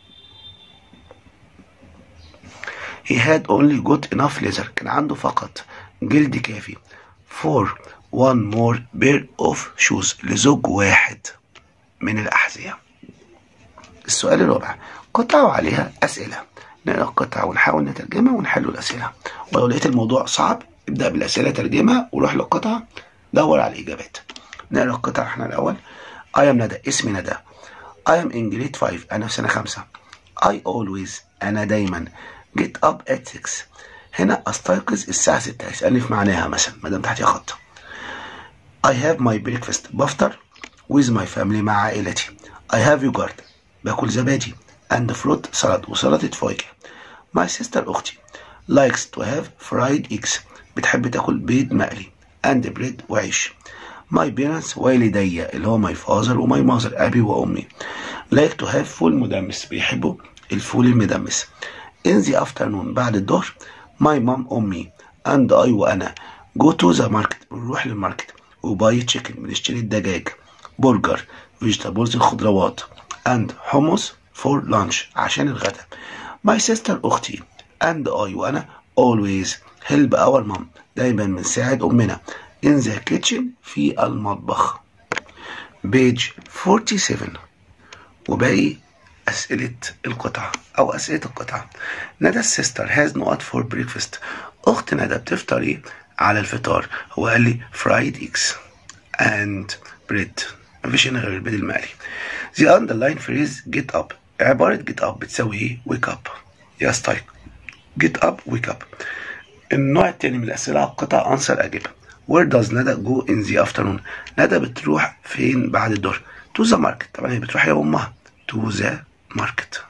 he had only got enough leather كان عنده فقط جلد كافي for one more pair of shoes لزوج واحد من الأحذية السؤال الرابع قطعة وعليها أسئلة نقرأ القطعة ونحاول نترجمها ونحل الأسئلة ولو لقيت الموضوع صعب ابدأ بالأسئلة ترجمها وروح للقطعة دور على الإجابات نقرأ القطعة احنا الأول I am ندى اسمي ندى I am in grade 5 أنا في سنة خمسة I always أنا دايما get up at 6 هنا استيقظ الساعة 6 هيسألني في معناها مثلا ما دام تحتها خط I have my breakfast بفطر with my family مع عائلتي I have yogurt باكل زبادي and fruit salad وسلطة فواكه my sister أختي likes to have fried eggs بتحب تاكل بيض مقلي and bread وعيش my parents والدي اللي هو my father وماي mother أبي وأمي like to have فول مدمس بيحبوا الفول المدمس in the afternoon بعد الظهر my mom أمي and I وأنا go to the market بنروح للماركت وباي تشيكن بنشتري الدجاج برجر فيجيتابلز الخضروات and hummus for lunch عشان الغداء my sister أختي and I وأنا always help our mom دايما بنساعد أمنا in the kitchen في المطبخ page 47 وباقي أسئلة القطعة أو أسئلة القطعة ندى السيستر has not for breakfast أخت ندى بتفطر إيه على الفطار هو قال لي fried eggs and bread مفيش هنا غير البيض المقلي the underline phrase get up عبارة get up بتساوي إيه wake up يستيقظ get up wake up النوع التاني من الأسئلة على القطع أنسر أجيبها Where does ندى go in the afternoon ندى بتروح فين بعد الظهر to the market طبعا هي بتروح هي وأمها to the market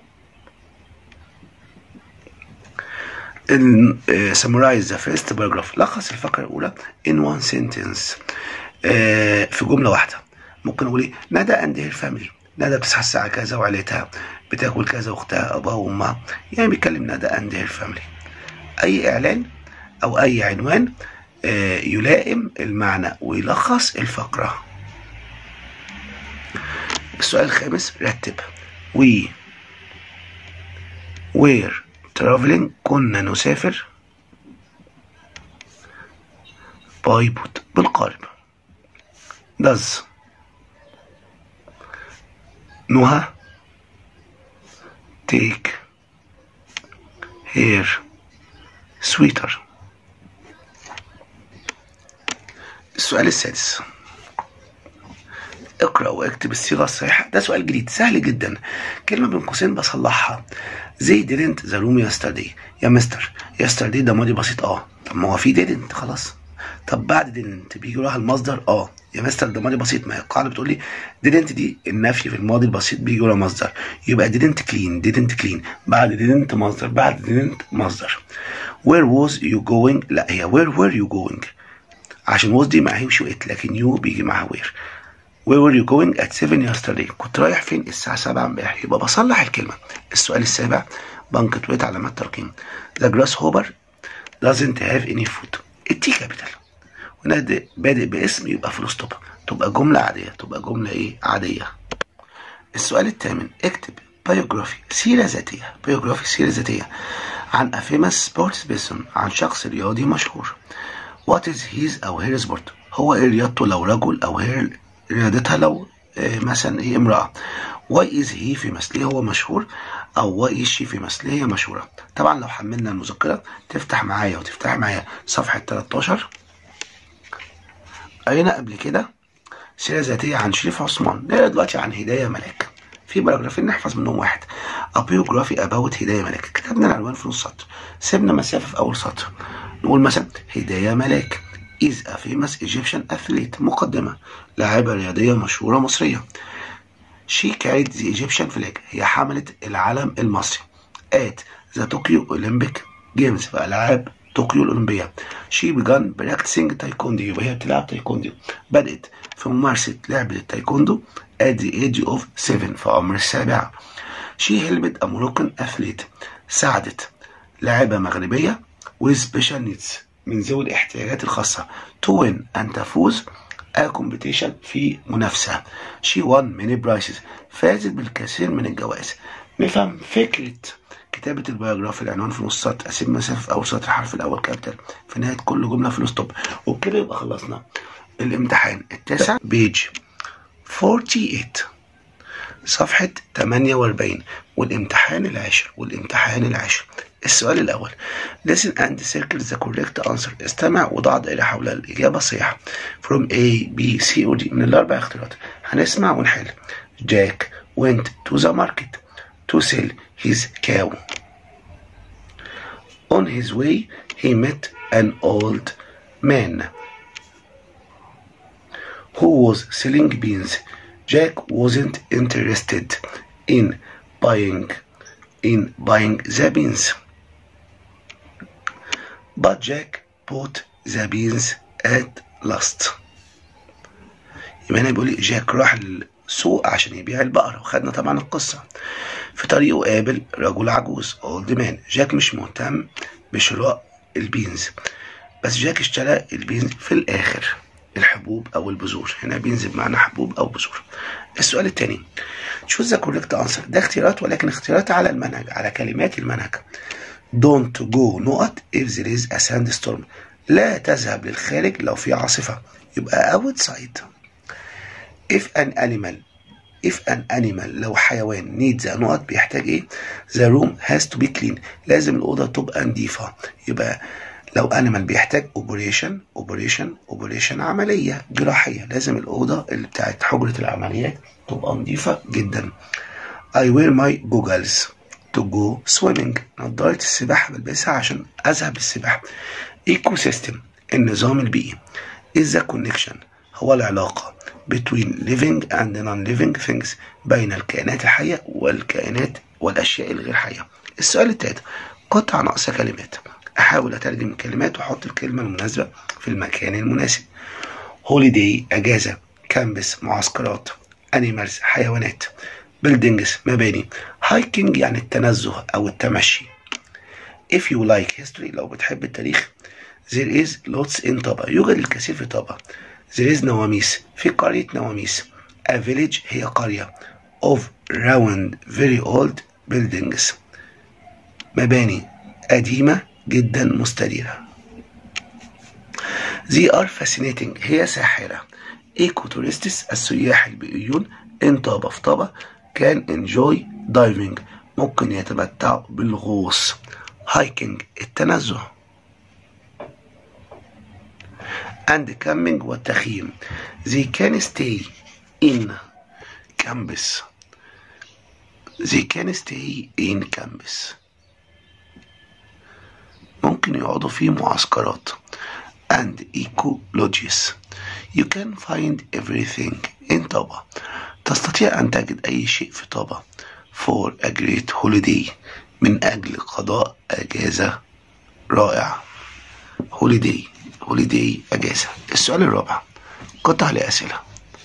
in, uh, summarize the first paragraph لخص الفقرة الأولى in one sentence uh, في جملة واحدة ممكن أقول إيه ندى and her family ندى بتصحى الساعة كذا وعيلتها بتاكل كذا واختها أبوها وأمها يعني بيتكلم ندى and her family أي إعلان أو أي عنوان uh, يلائم المعنى ويلخص الفقرة السؤال الخامس رتب we were traveling كنا نسافر by boat بالقارب does نهى take her sweater السؤال السادس اقرا واكتب الصيغه الصحيحه ده سؤال جديد سهل جدا كلمه بين قوسين بصلحها زي didn't ذا روم yesterday يا مستر yesterday ده ماضي بسيط اه طب ما هو في didn't خلاص طب بعد didn't بيجي وراها المصدر اه يا مستر ده ماضي بسيط ما هي القاعده بتقول لي didn't دي النفي في الماضي البسيط بيجي ورا مصدر يبقى didn't clean didn't clean بعد didn't مصدر بعد didn't مصدر where was you going لا هي where were you going عشان was دي معاها وش وقت لكن you بيجي معاها where Where were you going at 7 yesterday؟ كنت رايح فين الساعة 7 امبارح؟ يبقى بصلح الكلمة. السؤال السابع بنكتويت علامات ترقيم. The grasshopper doesn't have any food. التي كابيتال. ونادي بادئ باسم يبقى فول ستوب. تبقى جملة عادية، تبقى جملة إيه؟ عادية. السؤال الثامن اكتب biography سيرة ذاتية. biography سيرة ذاتية عن a famous sports person عن شخص رياضي مشهور. What is his أو her sport؟ هو إيه رياضته لو رجل أو هي رياضتها لو مثلا ايه امرأة واي از هي في مثله هو مشهور او واي از شي في مثله هي مشهورة طبعا لو حملنا المذكرة تفتح معايا وتفتح معايا صفحة 13 قرينا قبل كده سيرة ذاتية عن شريف عثمان نقرا دلوقتي عن هداية ملاك في باراجرافين نحفظ منهم واحد ابيوجرافي اباوت هداية ملاك كتبنا العنوان في نص سطر سيبنا مسافة في أول سطر نقول مثلا هداية ملاك is a famous Egyptian athlete مقدمة لاعبة رياضية مشهورة مصرية she carried the Egyptian flag هي حملت العلم المصري at the Tokyo Olympic Games في ألعاب طوكيو الأولمبية she began practicing taekwondo يبقى هي بتلعب تايكوندو بدأت في ممارسة لعبة التايكوندو at the age of 7 في عمر السابعة she helped a Moroccan athlete ساعدت لاعبة مغربية with special needs من ذوي الاحتياجات الخاصة to win أن تفوز a competition في منافسة she won many prizes فازت بالكثير من الجوائز نفهم فكرة كتابة البيوجرافي العنوان في نص سطر أسيب مسافة في أول سطر الحرف الأول كابيتال في نهاية كل جملة في الستوب وبكده يبقى خلصنا الامتحان التاسع بيج 48 صفحة 48 والامتحان العاشر والامتحان العاشر السؤال الأول listen and circle the correct answer استمع وضع دائرة حول الإجابة الصحيحة from A B C or D من الأربع اختيارات هنسمع ونحل Jack went to the market to sell his cow on his way he met an old man who was selling beans Jack wasn't interested in buying in buying the beans but Jack bought the beans at last يبقى هنا بيقول لي جاك راح السوق عشان يبيع البقرة وخدنا طبعا القصة في طريقه قابل رجل عجوز اولد مان جاك مش مهتم بشراء البينز بس جاك اشترى البينز في الاخر الحبوب او البذور هنا بينز بمعنى حبوب او بذور السؤال الثاني choose the correct answer ده اختيارات ولكن اختيارات على المنهج على كلمات المنهج don't go نقط if there is a sandstorm لا تذهب للخارج لو في عاصفة يبقى outside if an animal if an animal لو حيوان needs a نقط بيحتاج ايه the room has to be clean لازم الأوضة تبقى نظيفة يبقى لو animal بيحتاج operation operation operation عملية جراحية لازم الأوضة اللي بتاعت حجرة العمليات تبقى نظيفة جدا I wear my goggles to go swimming نظارة السباحة بلبسها عشان أذهب السباحة ecosystem النظام البيئي is the connection هو العلاقة between living and non-living things بين الكائنات الحية والكائنات والأشياء الغير حية السؤال التالت قطع ناقص كلمات أحاول أترجم الكلمات وأحط الكلمة المناسبة في المكان المناسب holiday أجازة كامبس معسكرات animals حيوانات buildings مباني hiking يعني التنزه أو التمشي if you like history لو بتحب التاريخ there is lots in طابة يوجد الكثير في طابة there is نواميس في قرية نواميس a village هي قرية of round very old buildings مباني قديمة جدا مستديرة they are fascinating هي ساحرة eco tourists السياح البيئيون in طابة في طابة can enjoy diving ممكن يتمتعوا بالغوص hiking التنزه and camping والتخييم they can stay in campus they can stay in campus ممكن يقعدوا في معسكرات and eco lodges you can find everything in طابة تستطيع أن تجد أي شيء في طابة for a great holiday من أجل قضاء أجازة رائعة holiday holiday أجازة السؤال الرابع قطع لأسئلة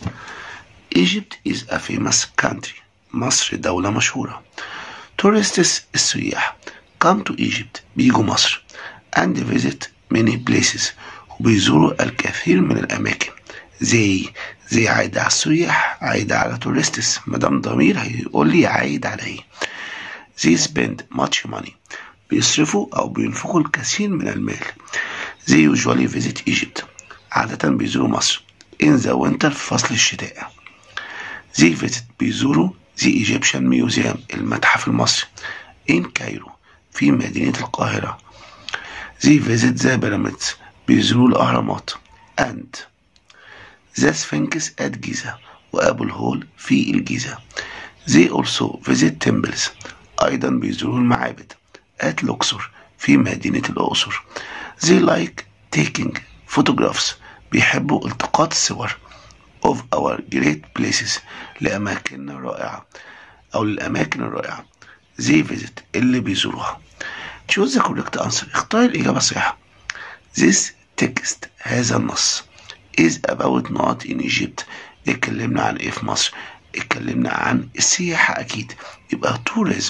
Egypt is a famous country مصر دولة مشهورة tourists السياح come to Egypt بيجوا مصر and visit many places وبيزوروا الكثير من الأماكن زي زي عايد على السياح عايد على tourists مدام ضمير هيقول لي عايد على ايه they spend much money بيصرفوا أو بينفقوا الكثير من المال they usually visit Egypt عادة بيزوروا مصر in the winter في فصل الشتاء they visit بيزوروا the Egyptian Museum المتحف المصري in Cairo في مدينة القاهرة they visit the pyramids بيزوروا الأهرامات and the Sphinx at Giza وأبو الهول في الجيزة they also visit temples أيضا بيزوروا المعابد at Luxor في مدينة الأقصر they like taking photographs بيحبوا التقاط الصور of our great places لأماكننا الرائعة أو للأماكن الرائعة they visit اللي بيزوروها choose the correct answer اختار الإجابة الصحيحة this text هذا النص is about not in Egypt اتكلمنا عن ايه في مصر اتكلمنا عن السياحة أكيد يبقى tourism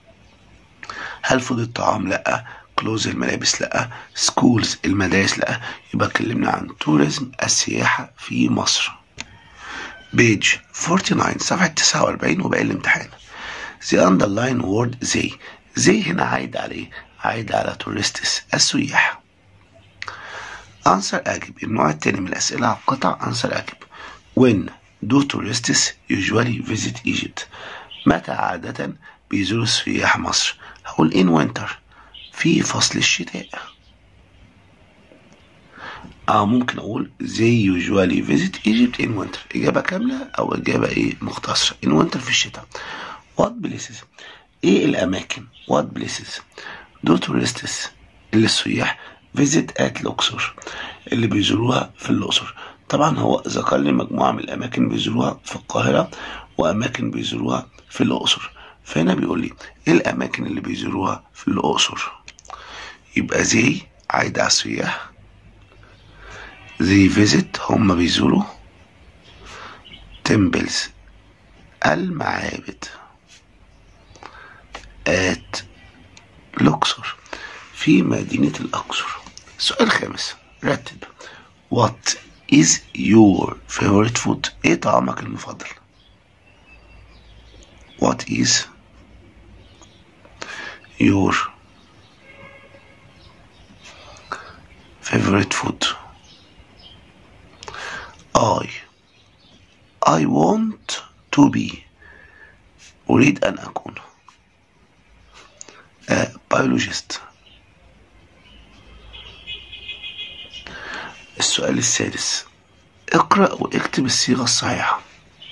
هل فود الطعام لأ كلوز الملابس لأ سكولز المدارس لأ يبقى اتكلمنا عن توريزم السياحة في مصر بيج 49 صفحة 49 وباقي الامتحان the underline word they they هنا عايد على ايه؟ عايد على tourists السياح answer أجب النوع التاني من الأسئلة على القطع answer أجب when do tourists usually visit Egypt متى عادة بيزوروا السياح مصر هقول in winter في فصل الشتاء اه ممكن اقول they usually visit Egypt in winter اجابة كاملة او اجابة ايه مختصرة in winter في الشتاء what places ايه الاماكن what places do tourists اللي السياح visit at Luxor اللي بيزوروها في الاقصر طبعا هو ذكر لي مجموعة من الاماكن بيزوروها في القاهرة واماكن بيزوروها في الاقصر فهنا بيقول لي ايه الاماكن اللي بيزوروها في الاقصر يبقى زي عايد على السياح زي فيزيت هم بيزوروا تمبلز المعابد ات لوكسور في مدينة الأقصر السؤال الخامس رتب What is your favorite food؟ ايه طعامك المفضل؟ What is your favorite food I I want to be أريد أن أكون a biologist السؤال السادس اقرأ واكتب الصيغة الصحيحة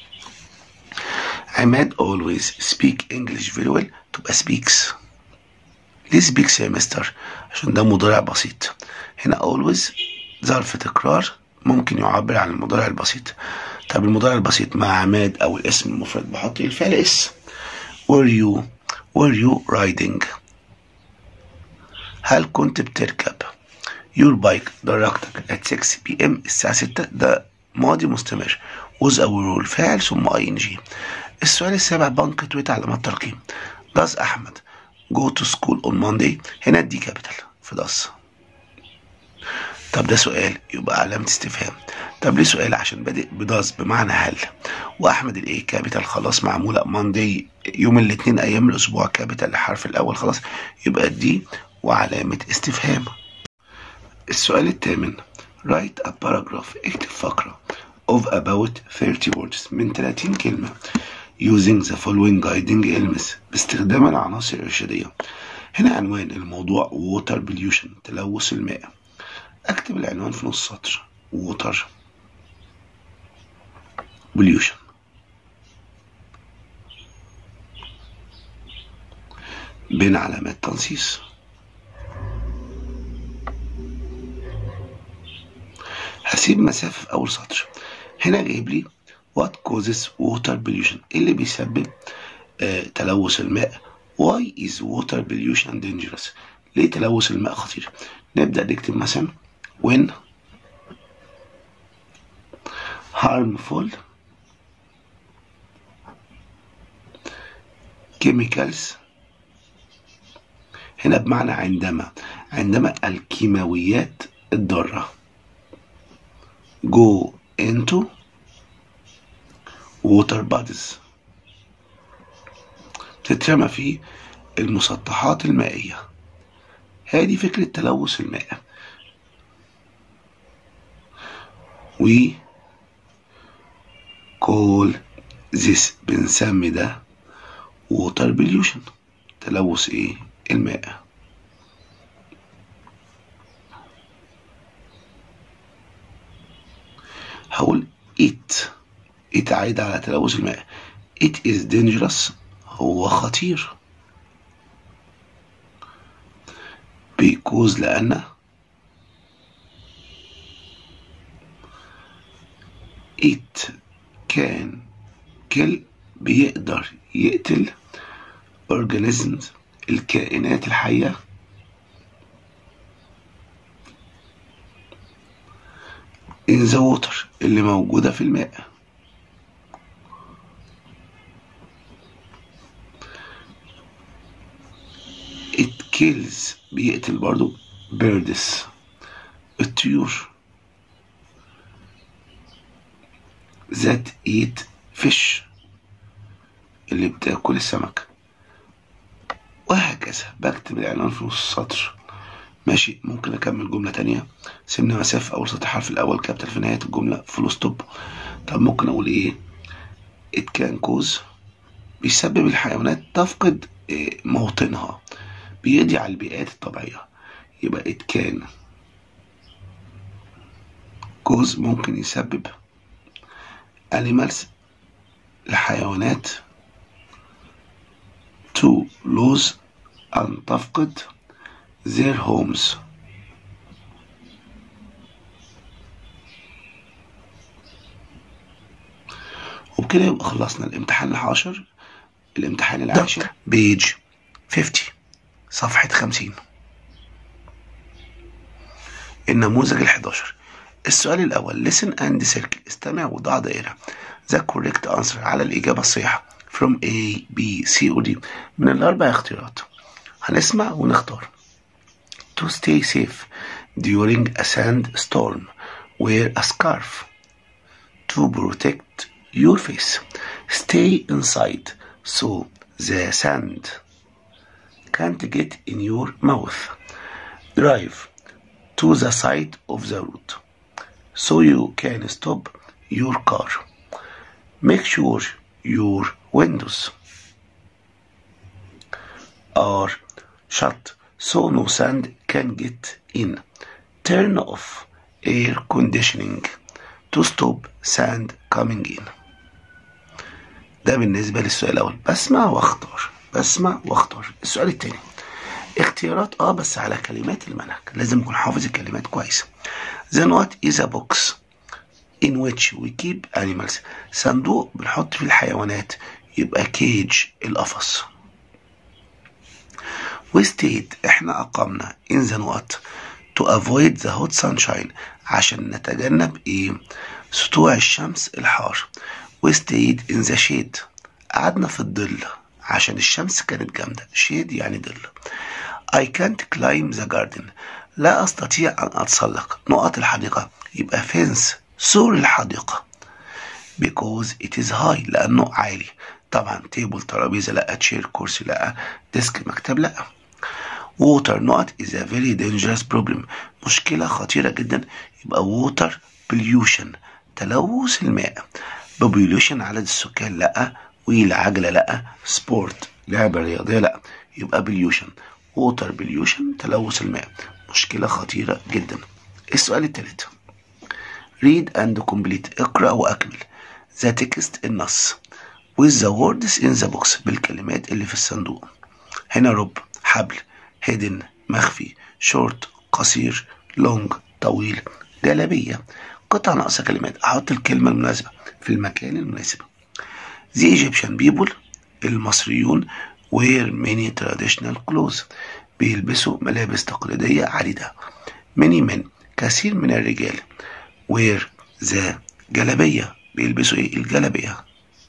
عماد always speak English very well تبقى speaks ليه speaks يا مستر عشان ده مضارع بسيط هنا always ظرف تكرار ممكن يعبر عن المضارع البسيط طب المضارع البسيط مع عماد او الاسم المفرد بحط الفعل اس were you were you riding هل كنت بتركب your bike درجتك at 6 بي ام الساعة 6 ده ماضي مستمر was a rule فاعل ثم اي ان جي السؤال السابع بنك تويت علامات ترقيم does احمد go to school on Monday هنا دي كابيتال في does طب ده سؤال يبقى علامة استفهام طب ليه سؤال عشان بادئ بداز بمعنى هل واحمد الايه كابيتال خلاص معموله ماندي يوم الاثنين ايام الاسبوع كابيتال الحرف الاول خلاص يبقى دي وعلامه استفهام السؤال الثامن write a paragraph اكتب فقره of about 30 words من 30 كلمه using the following guiding elements باستخدام العناصر الإرشادية هنا عنوان الموضوع water pollution تلوث الماء اكتب العنوان في نص سطر water pollution بين علامات تنصيص هسيب مسافة في أول سطر هنا جايب لي what causes water pollution إيه اللي بيسبب آه تلوث الماء why is water pollution dangerous ليه تلوث الماء خطير نبدأ نكتب مثلا when harmful chemicals هنا بمعنى عندما عندما الكيماويات الضارة go into water bodies تترمى في المسطحات المائية هذه فكرة تلوث الماء we call this بنسمي ده water pollution تلوث ايه الماء هقول it it عايد على تلوث الماء it is dangerous هو خطير because لأن it can kill بيقدر يقتل organisms الكائنات الحية in the water اللي موجودة في الماء it kills بيقتل برضو birds الطيور that eat fish اللي بتاكل السمك وهكذا بكتب العنوان في نص السطر ماشي ممكن اكمل جمله تانية سيبنا مسافه اول سطر الحرف الاول كابتل في نهايه الجمله فول ستوب طب ممكن اقول ايه it can cause بيسبب الحيوانات تفقد موطنها بيقضي على البيئات الطبيعيه يبقى it can cause ممكن يسبب animals الحيوانات to lose أن تفقد their homes وبكده يبقى خلصنا الامتحان العاشر الامتحان العاشر بيج 50 صفحة 50 النموذج ال11 السؤال الأول listen and circle استمع وضع دائرة the correct answer على الإجابة الصحيحة from A B C or D من الأربع اختيارات هنسمع ونختار to stay safe during a sandstorm wear a scarf to protect your face stay inside so the sand can't get in your mouth drive to the side of the road so you can stop your car. Make sure your windows are shut so no sand can get in. Turn off air conditioning to stop sand coming in. ده بالنسبة للسؤال الأول بسمع واختار بسمع واختار السؤال التاني اختيارات اه بس على كلمات المنهج لازم يكون حافظ الكلمات كويس then what is a box in which we keep animals صندوق بنحط فيه الحيوانات يبقى كيج القفص we stayed احنا أقمنا in the what to avoid the hot sunshine عشان نتجنب ايه سطوع الشمس الحار we stayed in the shade قعدنا في الظل عشان الشمس كانت جامدة shade يعني ظل I can't climb the garden لا أستطيع أن أتسلق نقط الحديقة يبقى fence سور الحديقة because it is high لأنه عالي طبعا تيبل ترابيزة لا تشير كرسي لا ديسك مكتب لا water not is a very dangerous problem مشكلة خطيرة جدا يبقى water pollution تلوث الماء population عدد السكان لا ويل عجلة لا سبورت لعبة رياضية لا يبقى pollution water pollution تلوث الماء مشكلة خطيرة جدا السؤال الثالث read and complete اقرأ وأكمل the text النص with the words in the box بالكلمات اللي في الصندوق هنا رب حبل hidden مخفي short قصير long طويل جلبية قطع ناقصة كلمات أحط الكلمة المناسبة في المكان المناسب The Egyptian people المصريون wear many traditional clothes بيلبسوا ملابس تقليدية عديدة many men كثير من الرجال wear the جلبية بيلبسوا ايه الجلبية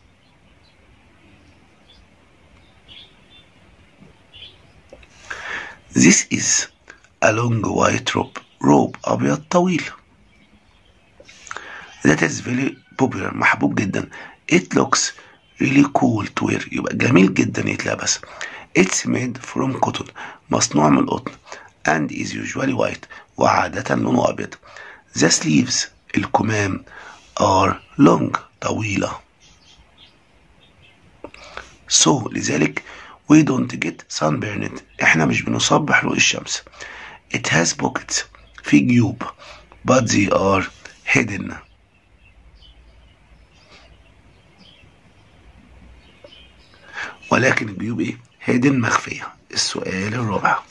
This is a long white robe robe أبيض طويل That is very popular محبوب جدا It looks really cool to wear يبقى جميل جدا يتلبس It's made from cotton مصنوع من القطن and is usually white وعادة لونه أبيض The sleeves الكمام are long طويلة So لذلك we don't get sunburned احنا مش بنصاب بحروق الشمس It has pockets في جيوب but they are hidden ولكن الجيوب ايه hidden مخفية السؤال الرابع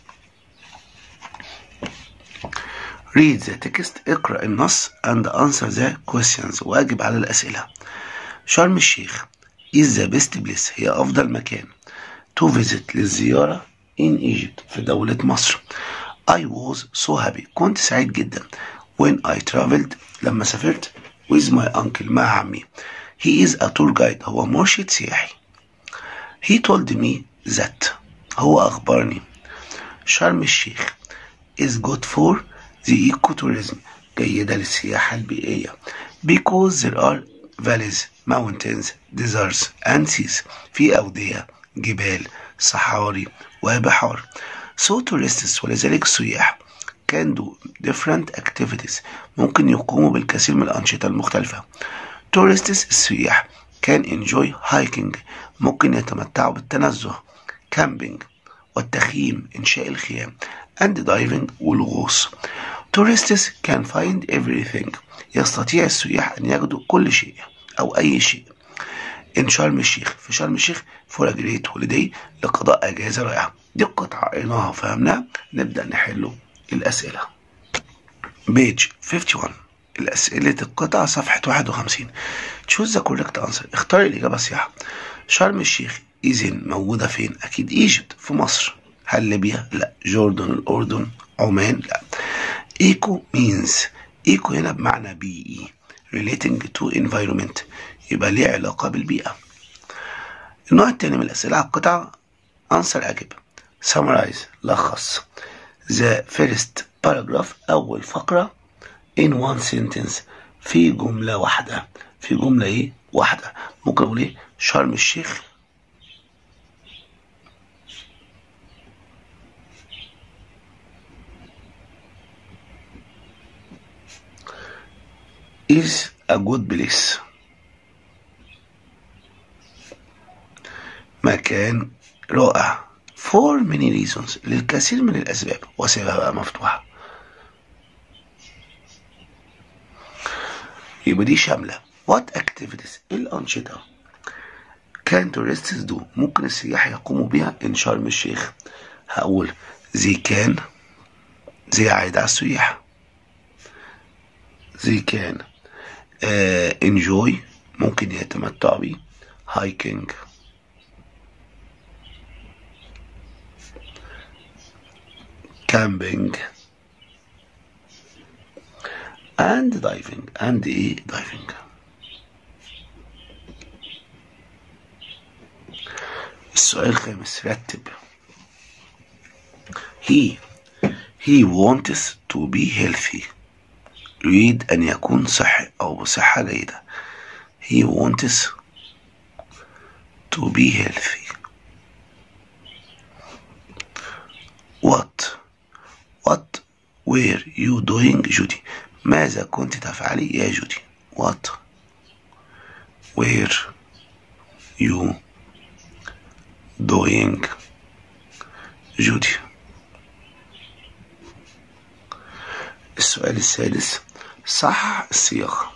read the text اقرأ النص and answer the questions واجب على الأسئلة شرم الشيخ is the best place هي أفضل مكان to visit للزيارة in Egypt في دولة مصر I was so happy كنت سعيد جدا when I traveled لما سافرت with my uncle مع عمي he is a tour guide هو مرشد سياحي he told me that هو أخبرني شرم الشيخ is good for the ecotourism جيدة للسياحة البيئية because there are valleys mountains deserts and seas في أودية جبال صحاري وبحار so tourists ولذلك السياح can do different activities ممكن يقوموا بالكثير من الأنشطة المختلفة tourists السياح can enjoy hiking ممكن يتمتعوا بالتنزه camping والتخييم إنشاء الخيام and diving والغوص tourists can find everything يستطيع السياح أن يجدوا كل شيء أو أي شيء إن شرم الشيخ في شرم الشيخ فور جريت هوليداي لقضاء أجازة رائعة دي القطعة قريناها وفهمناها نبدأ نحل الأسئلة بيج 51 الأسئلة القطعة صفحة 51 choose the correct answer اختار الإجابة الصحيحة شرم الشيخ إذن موجودة فين؟ أكيد إيجيبت في مصر هل ليبيا؟ لا جوردن الأردن عمان؟ لا إيكو means إيكو هنا بمعنى بيئي relating to environment يبقى ليه علاقة بالبيئة النوع التاني من الأسئلة على القطعة answer أجب summarize لخص the first paragraph أول فقرة in one sentence في جملة واحدة في جملة إيه واحدة ممكن أقول إيه شرم الشيخ is a good place مكان رائع for many reasons للكثير من الأسباب وسيبها بقى مفتوحة يبقى دي شاملة what activities إيه الأنشطة كان tourists do ممكن السياح يقوموا بها in شرم الشيخ هقول زي كان زي عايد على السياح زي كان uh, enjoy ممكن يتمتع بيه hiking camping and diving and ايه diving السؤال الخامس رتب he he wants to be healthy يريد أن يكون صحي أو بصحة جيدة he wants to be healthy what what were you doing جودي ماذا كنت تفعلي يا جودي what were you doing جودي السؤال السادس صح الصياغة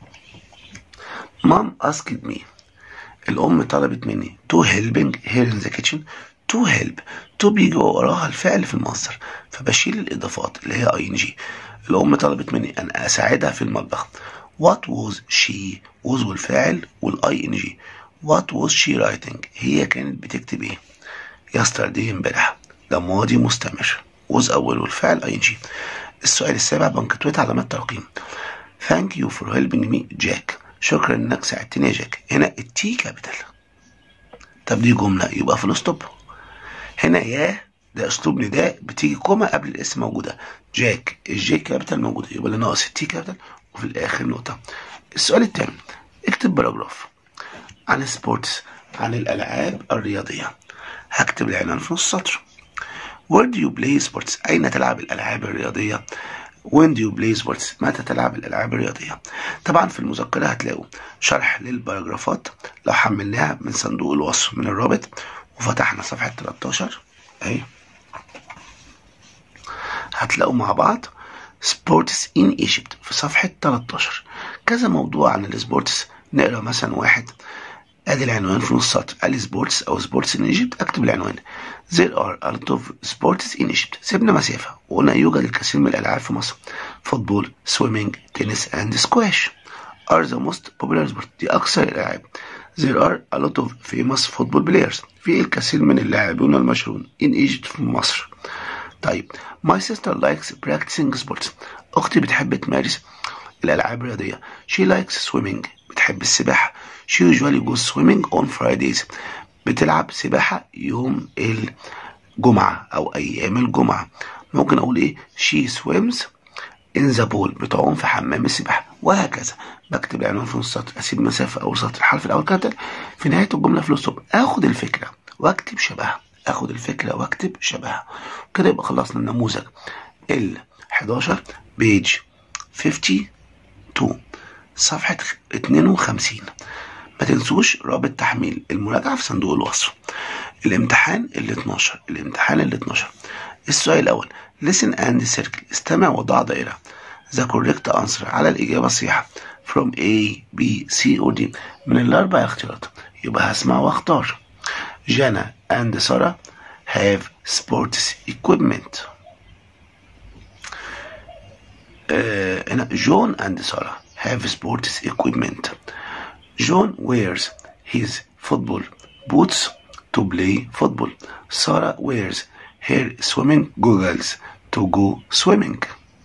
مام asked me الأم طلبت مني to helping here in the kitchen to help to بيجي وراها الفعل في المصدر فبشيل الإضافات اللي هي ing الأم طلبت مني أن أساعدها في المطبخ what was she was والفاعل والاي ان جي what was she writing هي كانت بتكتب ايه yesterday امبارح ده ماضي مستمر was أول والفعل اي ان جي السؤال السابع بنكتويت علامات ترقيم thank you for helping me جاك شكرا انك ساعدتني يا جاك هنا التي كابيتال طب دي جملة يبقى فول ستوب هنا يا ده اسلوب نداء بتيجي كوما قبل الاسم موجودة جاك الجي كابيتال موجودة يبقى اللي ناقص التي كابيتال وفي الاخر نقطة السؤال الثامن اكتب باراجراف عن سبورتس عن الالعاب الرياضية هكتب العنوان في نص سطر Where do you play sports؟ أين تلعب الألعاب الرياضية؟ When do you play sports؟ متى تلعب الألعاب الرياضية؟ طبعا في المذكرة هتلاقوا شرح للباراجرافات لو حملناها من صندوق الوصف من الرابط وفتحنا صفحة 13 أهي هتلاقوا مع بعض سبورتس ان ايجيبت في صفحة 13 كذا موضوع عن السبورتس نقرا مثلا واحد ادي العنوان في نص سطر قال سبورتس او سبورتس ان ايجيبت اكتب العنوان There are a lot of sports in Egypt سيبنا مسافة وقلنا يوجد الكثير من الألعاب في مصر فوتبول سويمينج تنس and squash are the most popular sport دي أكثر الألعاب There are a lot of famous football players في الكثير من اللاعبون المشهورون in Egypt في مصر طيب my sister likes practicing sports أختي بتحب تمارس الألعاب الرياضية she likes swimming بتحب السباحة she usually goes swimming on Fridays بتلعب سباحة يوم الجمعة أو أيام الجمعة ممكن أقول إيه she swims in the pool بتعوم في حمام السباحة وهكذا بكتب العنوان في نص سطر أسيب مسافة أول سطر الحرف الأول كابيتال في نهاية الجملة في الأسلوب آخد الفكرة وأكتب شبهها آخد الفكرة وأكتب شبهها كده يبقى خلصنا النموذج ال 11 بيج 52 صفحة 52 ما تنسوش رابط تحميل المراجعة في صندوق الوصف الامتحان ال 12 الامتحان ال 12 السؤال الأول listen and circle استمع وضع دائرة the correct answer على الإجابة الصحيحة from A B C or D من الأربع اختيارات يبقى هسمع واختار جانا and سارة have sports equipment هنا uh, جون and سارة have sports equipment John wears his football boots to play football. Sarah wears her swimming goggles to go swimming.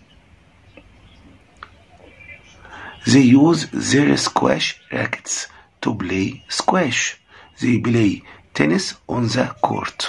They use their squash rackets to play squash. They play tennis on the court.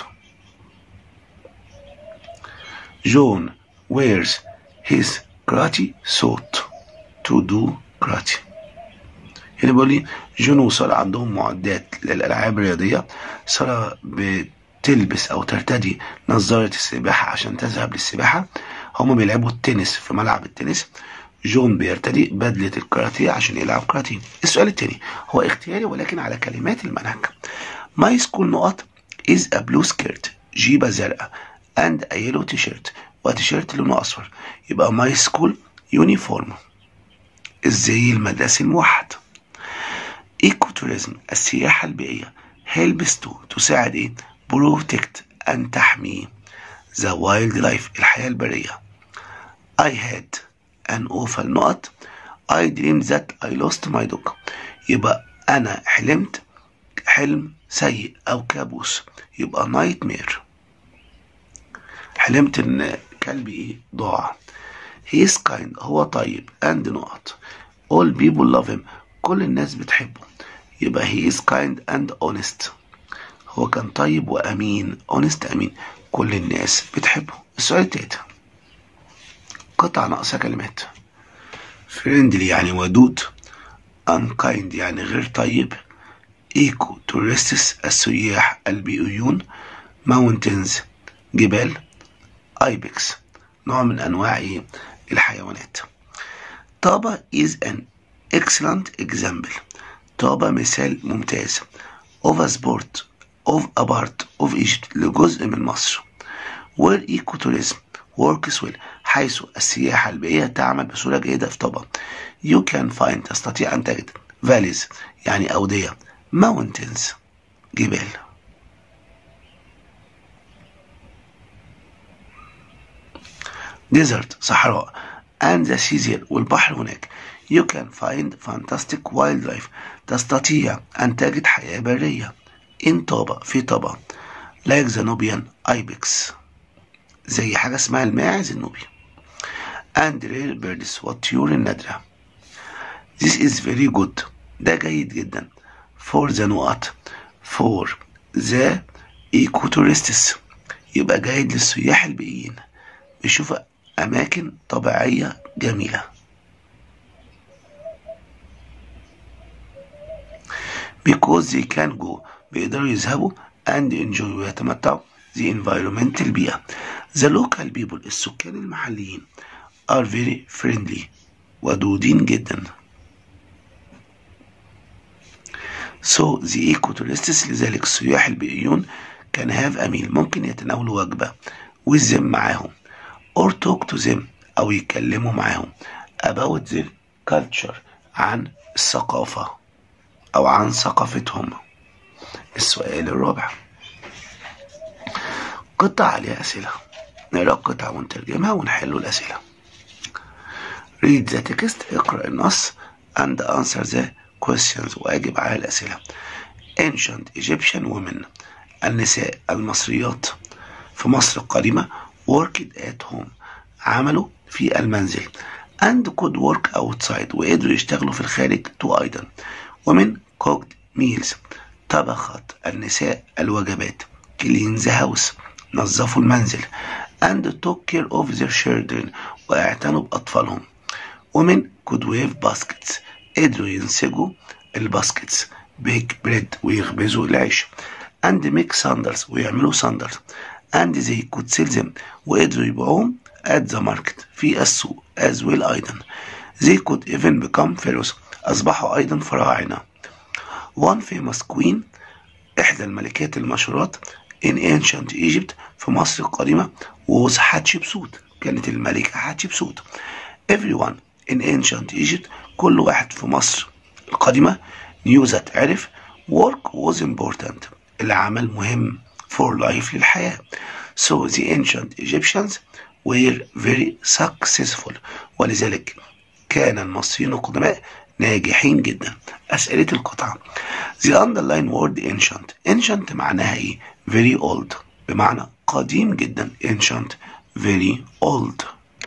John wears his karate suit to do karate. هنا بيقول لي جون وسارة عندهم معدات للألعاب الرياضية سارة بتلبس أو ترتدي نظارة السباحة عشان تذهب للسباحة هما بيلعبوا التنس في ملعب التنس جون بيرتدي بدلة الكاراتيه عشان يلعب كاراتيه السؤال التاني هو اختياري ولكن على كلمات المنهج ماي سكول نقط is a blue skirt جيبة زرقاء and a yellow t-shirt وتيشيرت لونه أصفر يبقى ماي سكول يونيفورم الزي المدرسي الموحد ايكو توريزم السياحة البيئية helps to تساعد ايه protect أن تحمي the wildlife الحياة البرية I had an awful نقط I dreamed that I lost my dog يبقى أنا حلمت حلم سيء أو كابوس يبقى nightmare حلمت إن كلبي إيه ضاع he is kind هو طيب and نقط all people love him كل الناس بتحبه يبقى he is kind and honest هو كان طيب وأمين honest أمين كل الناس بتحبه السؤال التالت قطع ناقصة كلمات friendly يعني ودود unkind يعني غير طيب ايكو تورستس السياح البيئيون mountains جبال ايبكس نوع من انواع إيه؟ الحيوانات طابة is an excellent example طابة مثال ممتاز of a sport of a part of Egypt لجزء من مصر where ecotourism works well حيث السياحة البيئية تعمل بصورة جيدة في طابة you can find تستطيع أن تجد valleys يعني أودية mountains جبال desert صحراء and the sea there والبحر هناك you can find fantastic wildlife تستطيع أن تجد حياة برية in طابة في طابة like the Nubian ibex زي حاجة اسمها الماعز النوبي and rare birds والطيور النادرة this is very good ده جيد جدا for the نقط for the ecotourists يبقى جيد للسياح البيئيين بيشوفوا أماكن طبيعية جميلة because they can go بيقدروا يذهبوا and enjoy ويتمتعوا the environment البيئة the local people السكان المحليين are very friendly ودودين جدا so the ecotourists لذلك السياح البيئيون can have a meal ممكن يتناولوا وجبة with them معاهم or talk to them أو يتكلموا معاهم about their culture عن الثقافة أو عن ثقافتهم السؤال الرابع قطع عليها أسئلة نقرأ القطعة ونترجمها ونحل الأسئلة read the text اقرأ النص and answer the questions وأجب على الأسئلة ancient Egyptian women النساء المصريات في مصر القديمة worked at home عملوا في المنزل and could work outside وقدروا يشتغلوا في الخارج تو أيضا ومن cooked meals طبخت النساء الوجبات clean the house نظفوا المنزل and took care of their children واعتنوا بأطفالهم ومن could wave baskets قدروا ينسجوا الباسكتس بيك بريد ويخبزوا العيش and make sandals ويعملوا sandals and they could sell them وقدروا يبيعوهم at the market في السوق as well أيضا they could even become pharaohs أصبحوا أيضا فراعنة one famous queen إحدى الملكات المشهورات in ancient Egypt في مصر القديمة was حتشبسوت كانت الملكة حتشبسوت everyone in ancient Egypt كل واحد في مصر القديمة knew that عرف work was important العمل مهم for life للحياة so the ancient Egyptians were very successful ولذلك كان المصريين القدماء ناجحين جدا أسئلة القطعة the underline word ancient ancient معناها ايه very old بمعنى قديم جدا ancient very old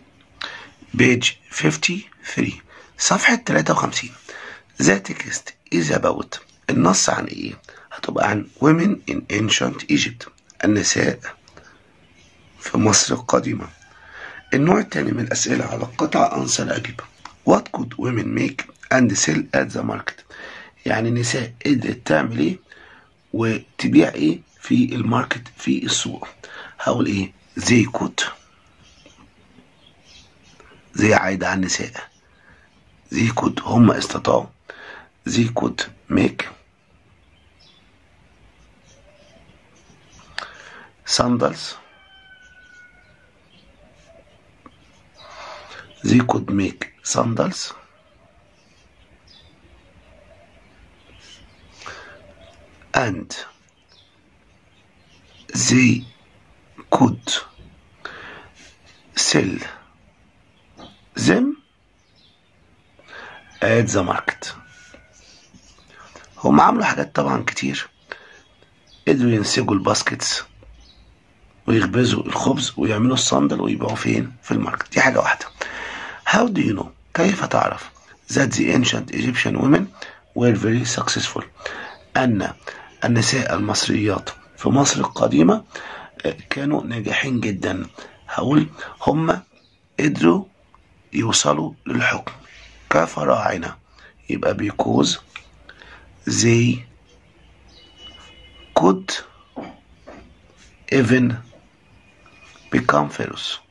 page 53 صفحة 53 the text is about النص عن ايه هتبقى عن women in ancient Egypt النساء في مصر القديمة النوع الثاني من الأسئلة على القطع أنسر أجيب What could women make and sell at the market يعني النساء قدرت تعمل ايه وتبيع ايه في الماركت في السوق هقول ايه they could زي عايدة على النساء they could هم استطاعوا they could make sandals they could make sandals and they could sell them at the market هم عملوا حاجات طبعا كتير قدروا ينسجوا الباسكتس ويخبزوا الخبز ويعملوا الصندل ويبيعوا فين في الماركت دي حاجة واحدة How do you know كيف تعرف that the ancient Egyptian women were very successful أن النساء المصريات في مصر القديمة كانوا ناجحين جدا هقول هم قدروا يوصلوا للحكم كفراعنة يبقى because they could even become pharaohs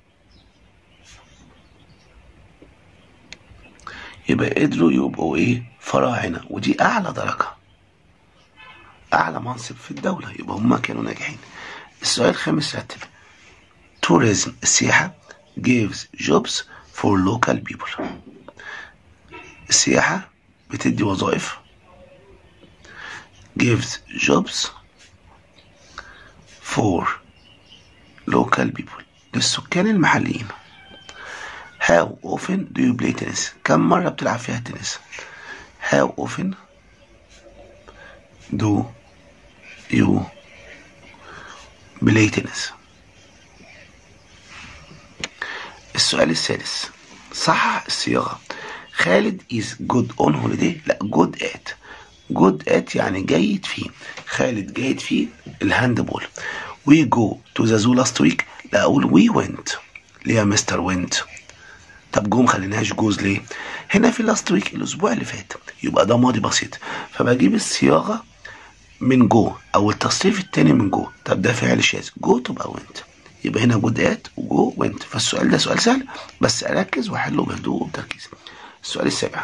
يبقى قدروا يبقوا ايه فراعنة ودي اعلى درجة اعلى منصب في الدولة يبقى هم كانوا ناجحين السؤال الخامس رتب tourism السياحة gives jobs for local people السياحة بتدي وظائف gives jobs for local people للسكان المحليين how often do you play tennis كم مرة بتلعب فيها التنس how often do you play tennis السؤال السادس صحح الصياغة خالد is good on holiday لا good at good at يعني جيد فيه خالد جيد فيه الهاندبول we go to the zoo last week لا أقول we went ليه يا مستر went طب جو مخليناش جوز ليه هنا في لاست ويك الأسبوع اللي فات يبقى ده ماضي بسيط فبجيب الصياغة من جو أو التصريف التاني من جو طب ده فعل شاذ جو تبقى went يبقى هنا جود ات وجو وينت فالسؤال ده سؤال سهل بس اركز واحله بهدوء وبتركيز السؤال السابع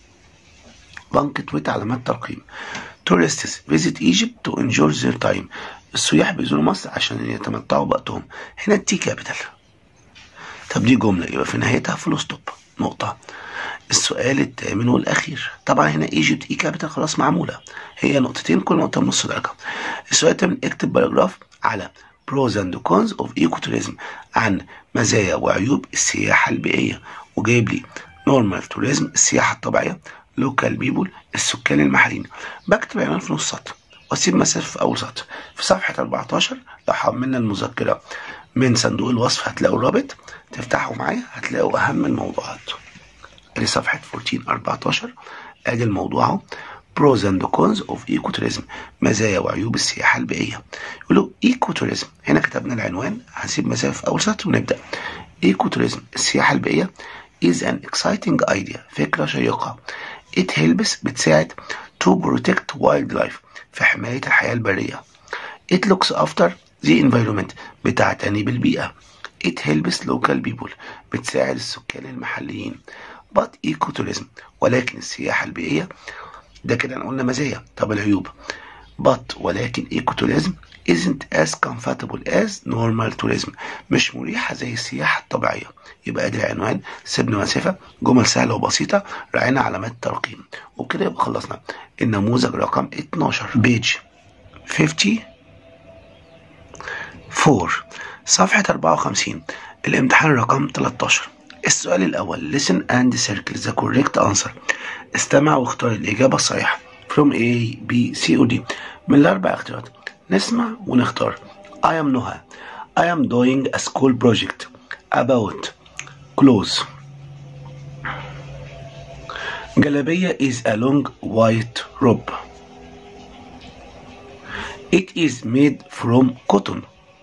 بنك تويت علامات ترقيم tourists visit Egypt to enjoy their time السياح بيزوروا مصر عشان يتمتعوا بوقتهم هنا التي كابيتال طب دي جملة يبقى في نهايتها فول ستوب نقطة السؤال الثامن والأخير طبعا هنا ايجيبت اي كابيتال خلاص معمولة هي نقطتين كل نقطة بنص درجة السؤال الثامن اكتب باراجراف على pros and cons of ecotourism عن مزايا وعيوب السياحة البيئية وجايب لي normal tourism السياحة الطبيعية local people السكان المحليين بكتب عنوان في نص سطر واسيب مسافة في أول سطر في صفحة 14 لو حملنا المذكرة من صندوق الوصف هتلاقوا الرابط تفتحوا معايا هتلاقوا أهم الموضوعات ادي صفحة 14 14 ادي الموضوع اهو pros and cons of ecotourism مزايا وعيوب السياحة البيئية يقولوا ecotourism هنا كتبنا العنوان هنسيب مسافة في أول سطر ونبدأ ecotourism السياحة البيئية is an exciting idea فكرة شيقة it helps بتساعد to protect wildlife في حماية الحياة البرية it looks after the environment بتعتني بالبيئة it helps local people بتساعد السكان المحليين but ecotourism ولكن السياحة البيئية ده كده قلنا مزايا طب العيوب but ولكن ecotourism isn't as comfortable as normal tourism مش مريحة زي السياحة الطبيعية يبقى ادي العنوان سيبنا مسافة جمل سهلة وبسيطة راعينا علامات ترقيم وبكده يبقى خلصنا النموذج رقم 12 بيج 50 4 صفحة 54 الامتحان رقم 13 السؤال الأول listen and circle the correct answer استمع واختار الإجابة الصحيحة from A B C or D من الأربع اختيارات نسمع ونختار I am Noha I am doing a school project about clothes جلابية is a long white robe It is made from cotton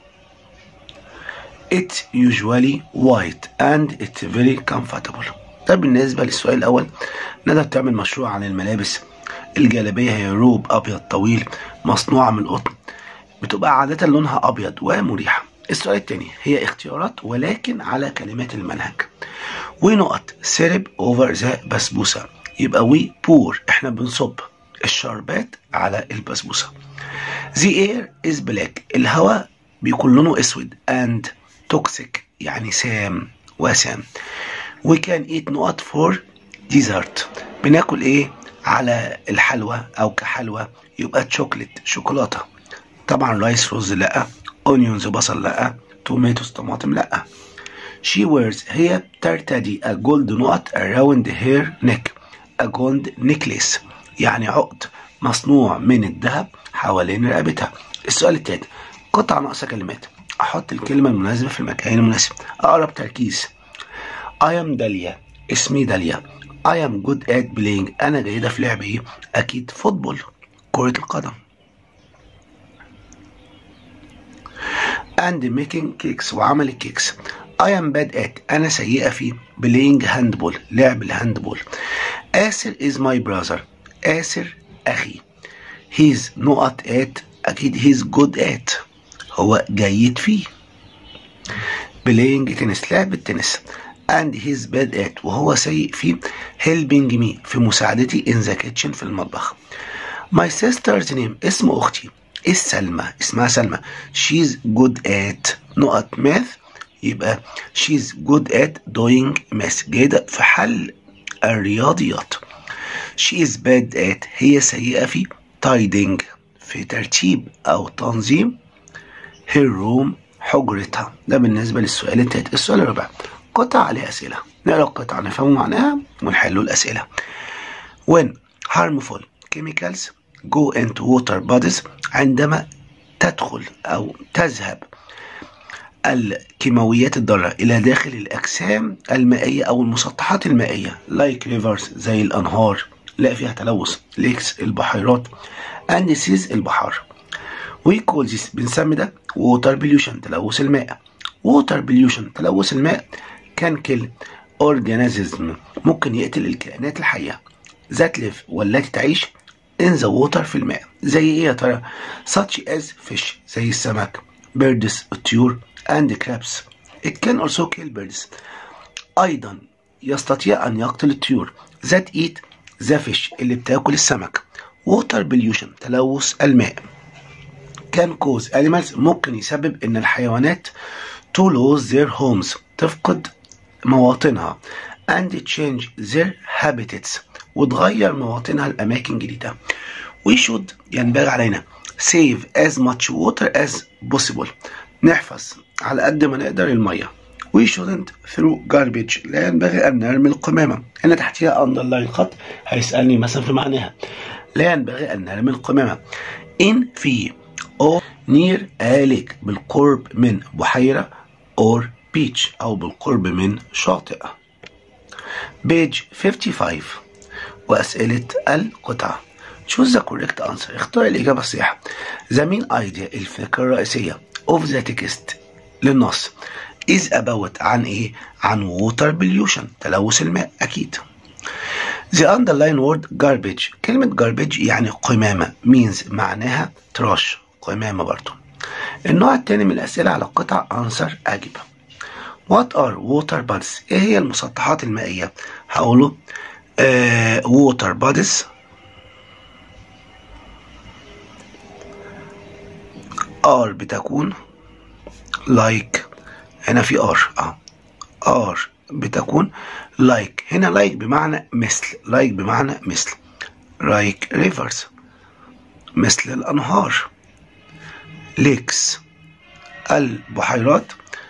It's usually white and it's very comfortable ده بالنسبة للسؤال الأول نقدر تعمل مشروع عن الملابس الجلابية هي روب أبيض طويل مصنوعة من القطن بتبقى عادة لونها أبيض ومريحة السؤال الثاني هي اختيارات ولكن على كلمات المنهج ونقط سيرب اوفر ذا بسبوسه يبقى وي بور احنا بنصب الشربات على البسبوسه The air is black الهواء بيكون لونه اسود and toxic يعني سام وسام we can eat نقط for dessert بناكل ايه على الحلوى او كحلوى يبقى تشوكلت شوكولاته طبعا رايس رز لا اونيونز بصل لا توماتوس طماطم لا she wears هي ترتدي a gold نقط around her neck a gold necklace يعني عقد مصنوع من الذهب حوالين رقبتها السؤال التالت قطع ناقصة كلمات أحط الكلمة المناسبة في المكان المناسب أقرب تركيز I am داليا اسمي داليا I am good at playing أنا جيدة في لعب إيه؟ أكيد فوتبول كرة القدم and making cakes وعمل الكيكس I am bad at أنا سيئة في playing handball لعب الهاندبول آسر is my brother آسر أخي he's نقط at أكيد he's good at هو جيد فيه playing تنس لعب التنس and he's bad at وهو سيء في helping me في مساعدتي in the kitchen في المطبخ my sister's name اسم أختي السلمى اسمها سلمى she's good at نقط math يبقى she's good at doing math جيدة في حل الرياضيات she is bad at هي سيئة في tidying في ترتيب أو تنظيم her room حجرتها ده بالنسبة للسؤال التالت السؤال الرابع قطع عليه أسئلة نقرأ القطع نفهم معناها ونحل الأسئلة when harmful chemicals go into water bodies عندما تدخل أو تذهب الكيماويات الضارة إلى داخل الأجسام المائية أو المسطحات المائية like rivers زي الأنهار لا فيها تلوث ليكس البحيرات and seas البحار we call this بنسمي ده water pollution تلوث الماء water pollution تلوث الماء can kill organism ممكن يقتل الكائنات الحية ذات live والتي تعيش in the water في الماء زي ايه يا ترى such as fish زي السمك birds الطيور and crabs it can also kill birds أيضا يستطيع أن يقتل الطيور that eat the fish اللي بتاكل السمك water pollution تلوث الماء can cause animals ممكن يسبب ان الحيوانات to lose their homes تفقد مواطنها and change their habitats وتغير مواطنها لأماكن جديدة we should ينبغي علينا save as much water as possible نحفظ على قد ما نقدر المية we shouldn't throw garbage لا ينبغي أن نرمي القمامة هنا تحتها underline خط هيسألني مثلا في معناها لا ينبغي أن نرمي القمامة in في or near آلك بالقرب من بحيرة or beach أو بالقرب من شاطئ page 55 وأسئلة القطعة choose the correct answer اختار الإجابة الصحيحة the main idea الفكرة الرئيسية of the text للنص is about عن إيه؟ عن water pollution تلوث الماء أكيد The underline word garbage كلمة garbage يعني قمامة means معناها trash قمامة برضو النوع الثاني من الأسئلة على القطع answer أجب What are water bodies إيه هي المسطحات المائية هقوله آه water bodies are بتكون like هنا في are اه are بتكون like هنا like بمعنى مثل like بمعنى مثل like rivers مثل الأنهار lakes البحيرات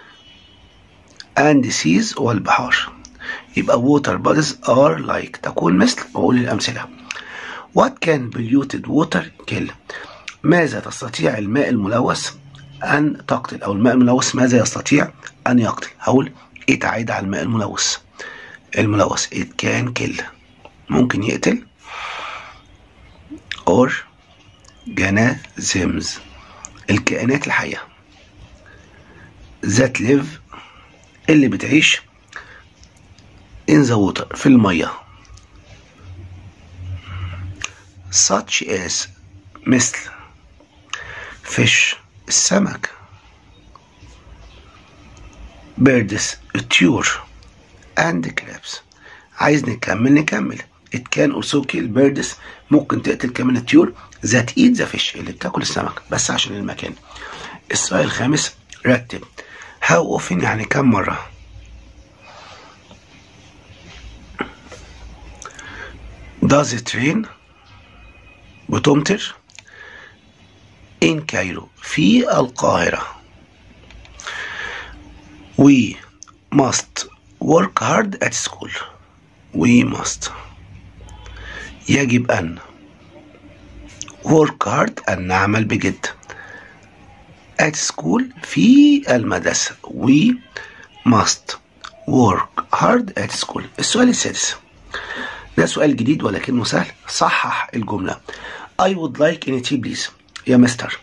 and seas والبحار يبقى water bodies are like تكون مثل وأقول الأمثلة what can polluted water kill ماذا تستطيع الماء الملوث أن تقتل أو الماء الملوث ماذا يستطيع أن يقتل هقول إيه تعيد على الماء الملوث الملوث it can kill ممكن يقتل organisms الكائنات الحية that live اللي بتعيش in the water في المية such as مثل fish السمك birds الطيور and crabs عايز نكمل نكمل it can also kill birds ممكن تقتل كمان الطيور that eat the fish اللي بتاكل السمك بس عشان المكان السؤال الخامس رتب how often يعني كم مرة does it rain بتمطر in Cairo في القاهرة we must work hard at school we must يجب أن work hard أن نعمل بجد at school في المدرسة we must work hard at school السؤال السادس ده سؤال جديد ولكنه سهل صحح الجملة I would like any tea please يا مستر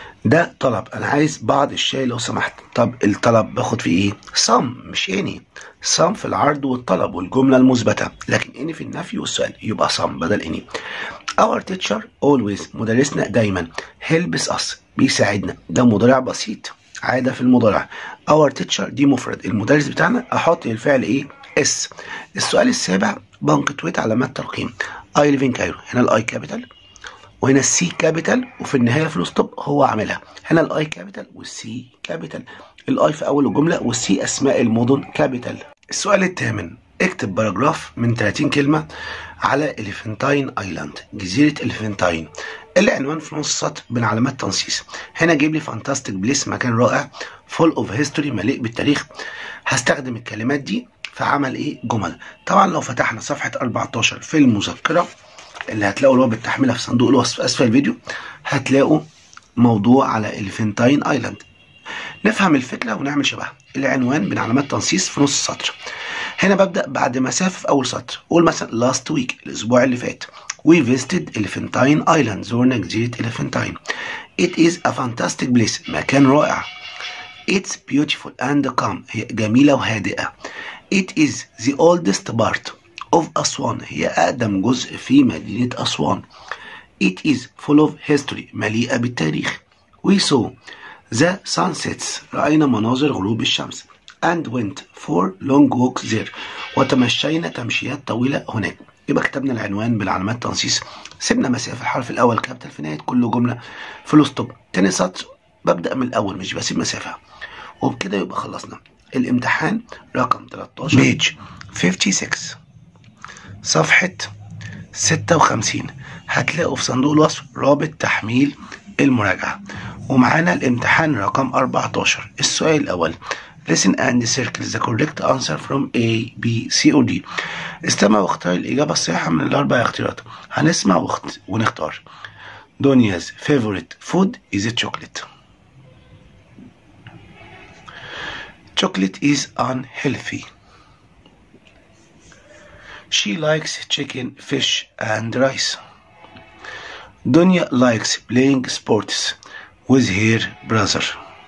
ده طلب انا عايز بعض الشاي لو سمحت طب الطلب باخد فيه ايه some مش any some في العرض والطلب والجمله المثبته لكن any في النفي والسؤال يبقى some بدل any our teacher always مدرسنا دايما helps us بيساعدنا ده مضارع بسيط عادة في المضارع our teacher دي مفرد المدرس بتاعنا احط الفعل ايه اس السؤال السابع بنكتويت علامات ترقيم I live in Cairo هنا الاي كابيتال وهنا السي كابيتال وفي النهايه في الستوب هو عاملها هنا الاي كابيتال والسي كابيتال الاي في اول الجمله والسي اسماء المدن كابيتال السؤال الثامن اكتب باراجراف من 30 كلمه على اليفنتاين ايلاند جزيره اليفنتاين العنوان في نص سطر من علامات تنصيص هنا جايب لي فانتاستيك بليس مكان رائع فول اوف هيستوري مليء بالتاريخ هستخدم الكلمات دي في عمل ايه جمل طبعا لو فتحنا صفحه 14 في المذكره اللي هتلاقوا اللي هو بالتحميلها في صندوق الوصف اسفل الفيديو هتلاقوا موضوع على الفنتاين ايلاند نفهم الفكره ونعمل شبهها العنوان من علامات تنصيص في نص السطر هنا ببدا بعد مسافه في اول سطر قول مثلا last week الاسبوع اللي فات we visited elephantine island زورنا جزيره elephantine it is a fantastic place مكان رائع it's beautiful and calm هي جميله وهادئه it is the oldest part of أسوان هي أقدم جزء في مدينة أسوان It is full of history مليئة بالتاريخ We saw the sunsets رأينا مناظر غروب الشمس and went for long walks there وتمشينا تمشيات طويلة هناك يبقى كتبنا العنوان بالعلامات تنصيص سيبنا مسافة الحرف الأول كابيتال في نهاية كل جملة فول ستوب تاني سطر ببدأ من الأول مش بسيب مسافة وبكده يبقى خلصنا الامتحان رقم 13 بيج 56 صفحة 56 هتلاقوا في صندوق الوصف رابط تحميل المراجعة ومعانا الامتحان رقم 14 السؤال الأول Listen and circle the correct answer from A, B, C or D. استمع واختار الإجابة الصحيحة من الأربع اختيارات. هنسمع وخت... ونختار. دنيا's favorite food is a chocolate. Chocolate is unhealthy. She likes chicken, fish, and rice. Dunya likes playing sports with her brother.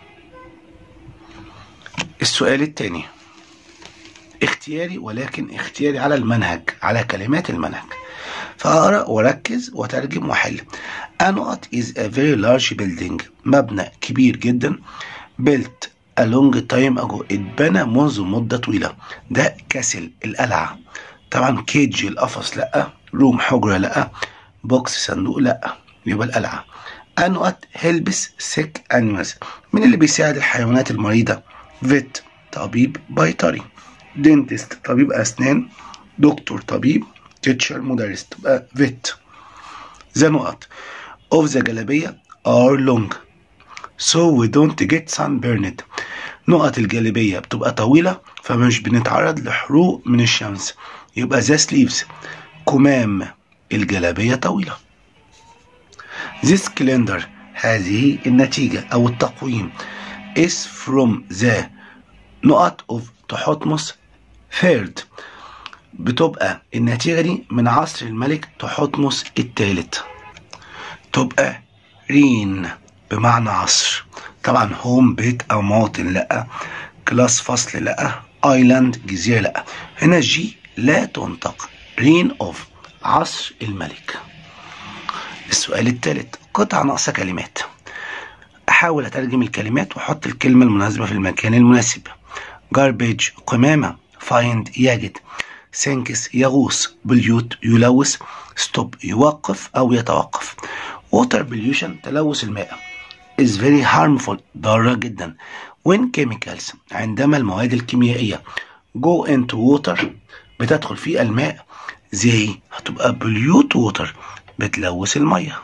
السؤال الثاني اختياري ولكن اختياري على المنهج على كلمات المنهج فأقرأ وأركز وأترجم وأحل أنقط is a very large building مبنى كبير جدا built a long time ago اتبنى منذ مدة طويلة ده كاسل القلعة طبعا كيج القفص لأ روم حجرة لأ بوكس صندوق لأ يبقى القلعة أنقط هيلبس سيك أنيمالز مين اللي بيساعد الحيوانات المريضة فيت طبيب بيطري دينتست طبيب أسنان دكتور طبيب تيتشر مدرس تبقى فيت ذا نقط اوف ذا جلابية are long so we don't get sunburned نقط الجلابية بتبقى طويلة فمش بنتعرض لحروق من الشمس يبقى ذا سليفز كمام الجلابية طويلة This calendar هذه النتيجة أو التقويم is from the نقط of تحتمس third بتبقى النتيجة دي من عصر الملك تحتمس الثالث تبقى رين بمعنى عصر طبعا هوم بيت أو موطن لأ كلاس فصل لأ ايلاند جزيرة لأ هنا جي لا تنطق رين اوف عصر الملك السؤال الثالث قطعة ناقصة كلمات أحاول أترجم الكلمات وأحط الكلمة المناسبة في المكان المناسب garbage قمامة find يجد sinks يغوص بليوت يلوث stop يوقف أو يتوقف water pollution تلوث الماء is very harmful ضارة جدا when chemicals عندما المواد الكيميائية go into water بتدخل في الماء زي هتبقى pollute water بتلوث المية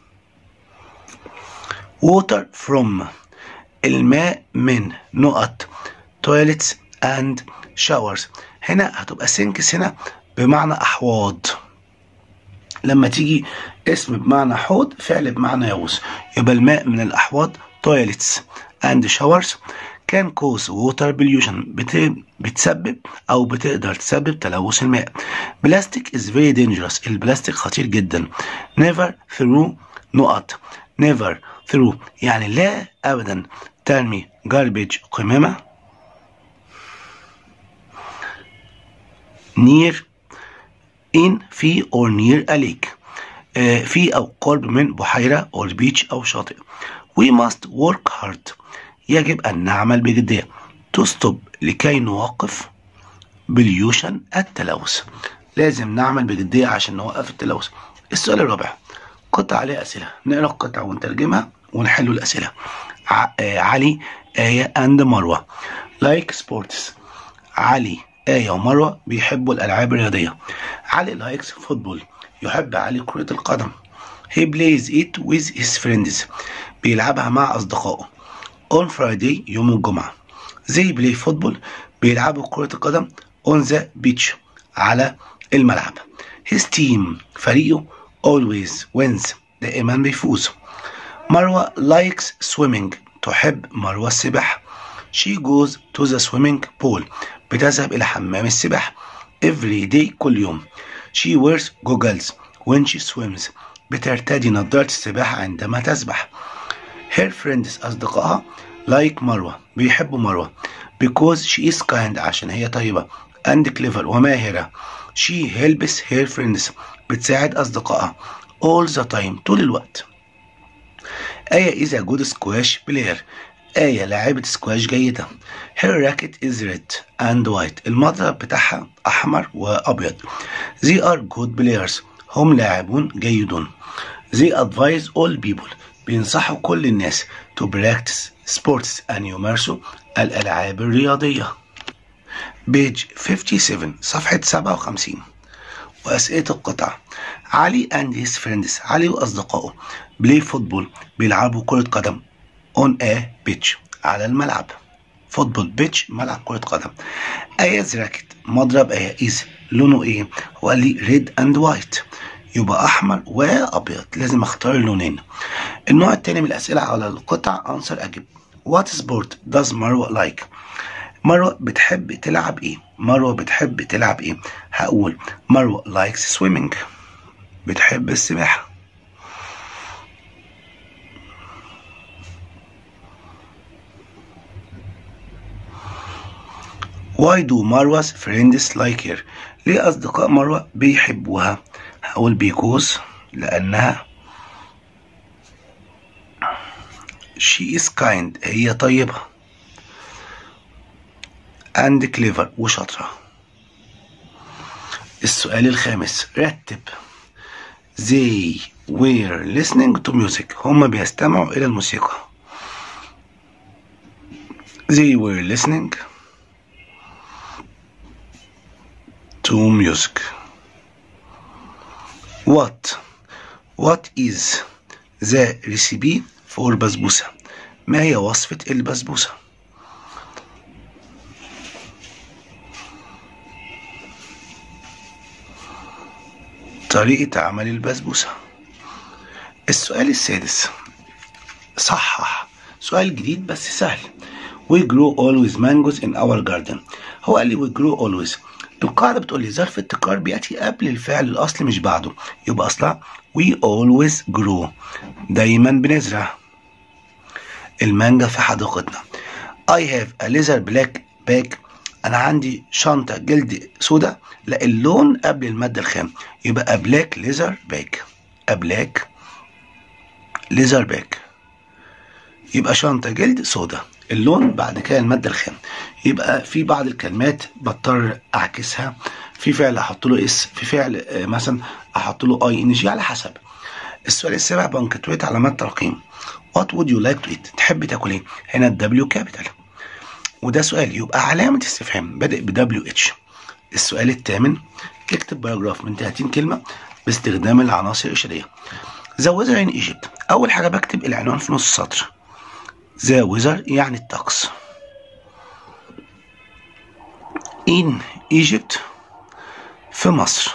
water from الماء من نقط toilets and showers هنا هتبقى sinks هنا بمعنى أحواض لما تيجي اسم بمعنى حوض فعل بمعنى يغوص يبقى الماء من الأحواض toilets and showers can cause water pollution بت... بتسبب أو بتقدر تسبب تلوث الماء plastic is very dangerous البلاستيك خطير جدا never through نقط never through يعني لا أبدا ترمي garbage قمامة near in في or near a lake آه في أو قرب من بحيرة or beach أو شاطئ we must work hard يجب أن نعمل بجدية to stop لكي نوقف بليوشن التلوث لازم نعمل بجدية عشان نوقف التلوث السؤال الرابع قطع عليه أسئلة نقرأ القطع ونترجمها ونحل الأسئلة ع... آه علي آية أند مروة لايك like سبورتس علي آية ومروة بيحبوا الألعاب الرياضية علي لايكس فوتبول يحب علي كرة القدم he plays it with his friends بيلعبها مع أصدقائه on Friday يوم الجمعة they play football بيلعبوا كرة القدم on the beach على الملعب his team فريقه always wins دائما بيفوز مروة likes swimming تحب مروة السباحة she goes to the swimming pool بتذهب إلى حمام السباحة every day كل يوم she wears goggles when she swims بترتدي نظارة السباحة عندما تسبح her friends أصدقائها like مروة بيحبوا مروة because she is kind عشان هي طيبة and clever وماهرة she helps her friends بتساعد أصدقائها all the time طول الوقت آية is a good squash player آية لاعبة سكواش جيدة her racket is red and white المضرب بتاعها أحمر وأبيض they are good players هم لاعبون جيدون they advise all people بينصحوا كل الناس to practice sports أن يمارسوا الألعاب الرياضية page 57 صفحة 57 وأسئلة القطع علي and his friends علي وأصدقائه play football بيلعبوا كرة قدم on a pitch على الملعب فوتبول بيتش ملعب كرة قدم آية راكت مضرب آية إيز لونه إيه؟ هو قال لي ريد أند وايت يبقى أحمر وأبيض لازم أختار اللونين النوع التاني من الأسئلة على القطع أنسر أجيب What sport does مروة like؟ مروة بتحب تلعب إيه؟ مروة بتحب تلعب إيه؟ هقول مروة likes swimming بتحب السباحة Why do Marwa's friends like her? ليه أصدقاء مروة بيحبوها؟ هقول because لأنها she is kind هي طيبة and clever وشاطرة السؤال الخامس رتب they were listening to music هم بيستمعوا إلى الموسيقى they were listening to music. What? What is the recipe for بسبوسة؟ ما هي وصفة البسبوسة؟ طريقة عمل البسبوسة السؤال السادس صحح سؤال جديد بس سهل We grow always mangoes in our garden هو قال لي we grow always القاعدة بتقول لي ظرف التكرار بيأتي قبل الفعل الأصلي مش بعده يبقى أصلها we always grow دايما بنزرع المانجا في حديقتنا I have a leather black bag أنا عندي شنطة جلد سودا لا اللون قبل المادة الخام يبقى black leather bag a black leather bag يبقى شنطة جلد سودا اللون بعد كده المادة الخام يبقى في بعض الكلمات بضطر اعكسها في فعل احط له اس في فعل آه، مثلا احط له اي ان جي على حسب السؤال السابع بنكتويت علامات ترقيم وات وود يو لايك تو ايت تحب تاكل ايه هنا الدبليو كابيتال وده سؤال يبقى علامة استفهام بادئ ب دبليو اتش السؤال الثامن اكتب باراجراف من 30 كلمة باستخدام العناصر الإرشادية ذا ويزر ان ايجيبت أول حاجة بكتب العنوان في نص السطر ذا ويزر يعني الطقس in Egypt في مصر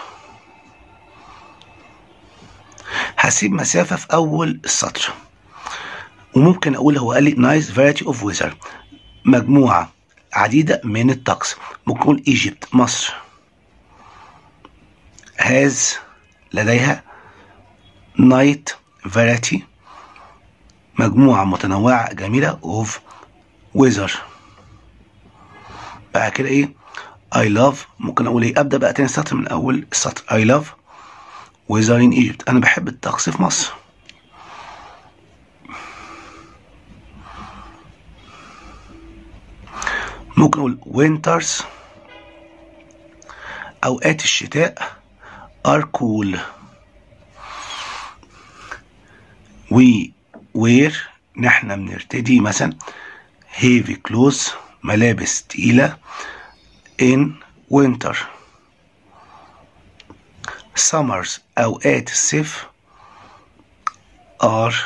هسيب مسافة في أول السطر وممكن أقول هو قال لي nice variety of weather مجموعة عديدة من الطقس ممكن نقول Egypt مصر has لديها night variety مجموعة متنوعة جميلة of weather بعد كده ايه I love ممكن اقول ايه ابدا بقى تاني سطر من اول السطر I love weather in Egypt انا بحب الطقس في مصر ممكن اقول winters اوقات الشتاء are cool we wear نحن بنرتدي مثلا heavy clothes ملابس تقيلة in winter summers أوقات الصيف are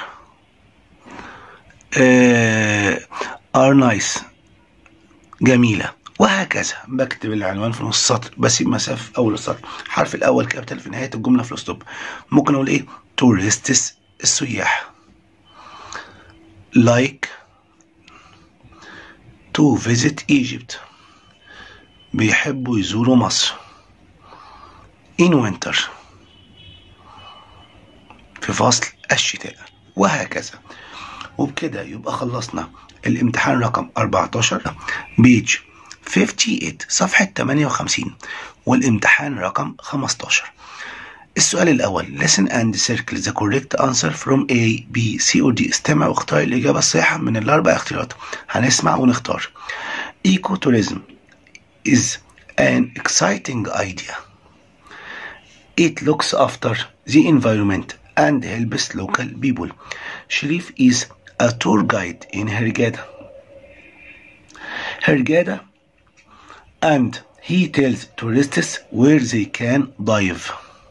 uh, are nice جميلة وهكذا بكتب العنوان في نص السطر بسيب مسافة في أول السطر الحرف الأول كابيتال في نهاية الجملة في الأسلوب ممكن أقول إيه tourists السياح like to visit Egypt بيحبوا يزوروا مصر in winter في فصل الشتاء وهكذا وبكده يبقى خلصنا الامتحان رقم 14 بيج 58 صفحة 58 والامتحان رقم 15 السؤال الأول listen and circle the correct answer from A, B, C or D استمع واختار الإجابة الصحيحة من الأربع اختيارات هنسمع ونختار Ecotourism is an exciting idea. It looks after the environment and helps local people. Sharif is a tour guide in Hurghada. Hurghada and he tells tourists where they can dive.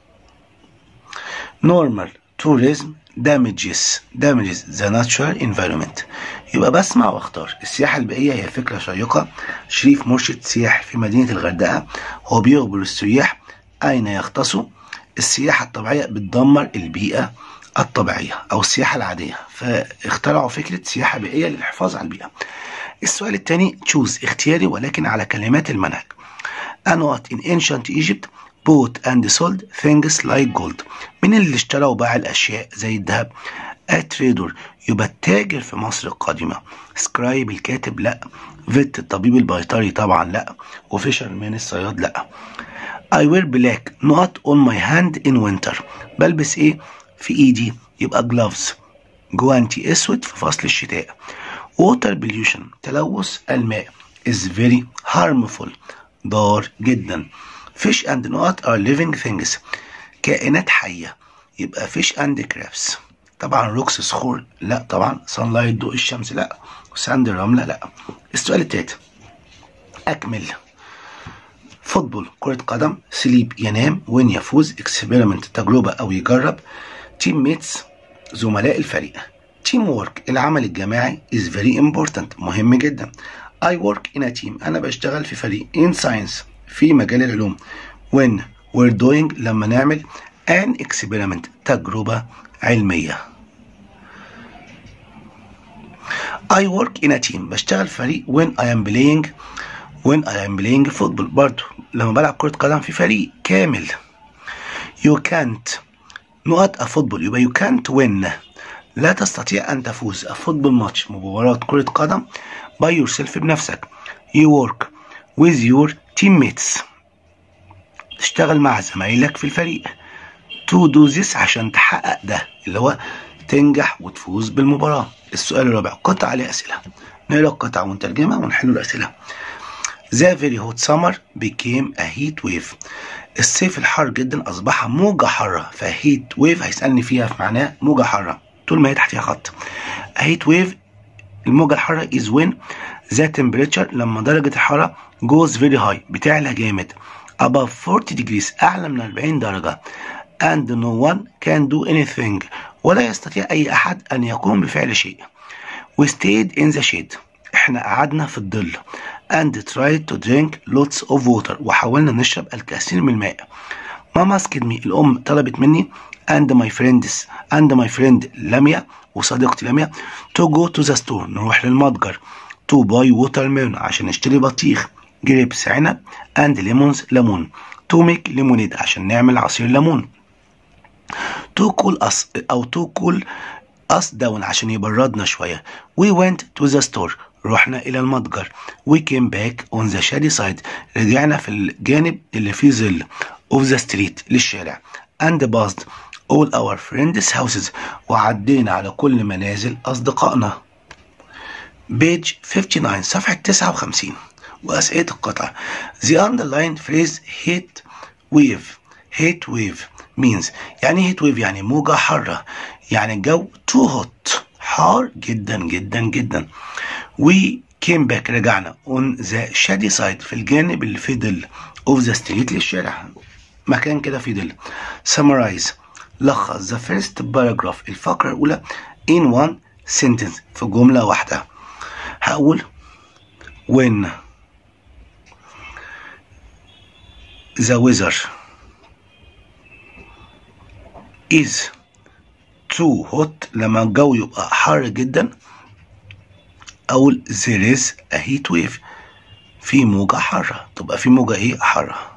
Normal tourism damages damages the natural environment يبقى بسمع واختار السياحة البيئية هي فكرة شيقة شريف مرشد سياحي في مدينة الغردقة هو بيخبر السياح أين يغطسوا السياحة الطبيعية بتدمر البيئة الطبيعية أو السياحة العادية فاخترعوا فكرة سياحة بيئية للحفاظ على البيئة السؤال الثاني تشوز اختياري ولكن على كلمات المنهج أنوات in ancient Egypt bought and sold things like gold من اللي اشترى وباع الأشياء زي الذهب اتريدور يبقى التاجر في مصر القديمة سكرايب الكاتب لا فيت الطبيب البيطري طبعا لا وفيشر مان الصياد لا I wear black not on my hand in winter بلبس ايه في ايدي يبقى gloves جوانتي اسود في فصل الشتاء water pollution تلوث الماء is very harmful ضار جدا fish and not are living things كائنات حية يبقى fish and crabs طبعا روكس صخور لا طبعا sunlight ضوء الشمس لا ساند الرملة لا السؤال التالت أكمل فوتبول كرة قدم سليب ينام وين يفوز اكسبيرمنت تجربة أو يجرب تيم ميتس زملاء الفريق تيم وورك العمل الجماعي is very important مهم جدا I work in a team أنا بشتغل في فريق in science في مجال العلوم when we're doing لما نعمل an experiment تجربة علمية I work in a team بشتغل في فريق when I am playing when I am playing football برضو لما بلعب كرة قدم في فريق كامل you can't نقط a football يبقى you can't win لا تستطيع أن تفوز a football match مباراة كرة قدم by yourself بنفسك you work with your teammates تشتغل مع زمايلك في الفريق to do this عشان تحقق ده اللي هو تنجح وتفوز بالمباراة السؤال الرابع قطع عليه أسئلة نقرا القطع ونترجمها ونحل الأسئلة The very hot summer became a heat wave الصيف الحار جدا أصبح موجة حارة فهيت ويف هيسألني فيها في معناه موجة حارة طول ما هي تحتها خط a heat wave الموجة الحارة is when the temperature لما درجة الحرارة goes very high بتعلى جامد above 40 degrees أعلى من 40 درجة and no one can do anything ولا يستطيع أي أحد أن يقوم بفعل شيء we stayed in the shade احنا قعدنا في الظل and tried to drink lots of water وحاولنا نشرب الكثير من الماء ماما asked me الأم طلبت مني and my friends and my friend لميا وصديقتي لميا to go to the store نروح للمتجر to buy watermelon عشان نشتري بطيخ grapes عنب and lemons ليمون to make lemonade عشان نعمل عصير ليمون to cool us أو to cool us down عشان يبردنا شوية we went to the store رحنا إلى المتجر we came back on the shady side رجعنا في الجانب اللي فيه ظل of the street للشارع and passed all our friends houses وعدينا على كل منازل أصدقائنا page 59 صفحة 59 وأسئلة القطعة the underlined phrase hate wave hate wave means يعني heat wave يعني موجة حارة يعني الجو too hot حار جدا جدا جدا we came back رجعنا on the shady side في الجانب اللي فيه ظل of the street للشارع مكان كده فيه ظل summarize لخص the first paragraph الفقرة الأولى in one sentence في جملة واحدة هقول when the weather is too hot لما الجو يبقى حار جدا أقول there is a heat wave في موجة حارة تبقى في موجة إيه حارة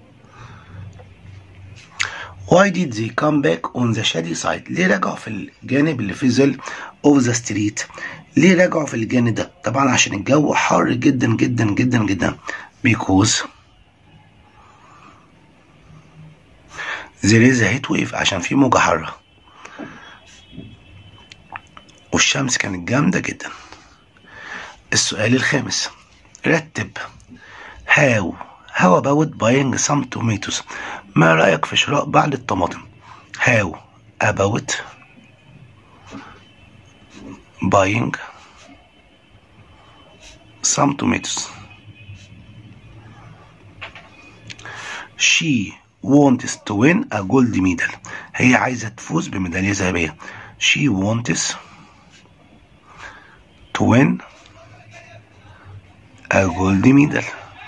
Why did they come back on the shady side؟ ليه رجعوا في الجانب اللي فيه ظل of the street؟ ليه رجعوا في الجانب ده؟ طبعا عشان الجو حار جدا جدا جدا جدا because there is a heat wave عشان في موجة حارة والشمس كانت جامدة جدا السؤال الخامس رتب how how about buying some tomatoes ما رأيك في شراء بعض الطماطم how about buying some tomatoes she wants to win a gold medal هي عايزة تفوز بميدالية ذهبية she wants to win a gold medal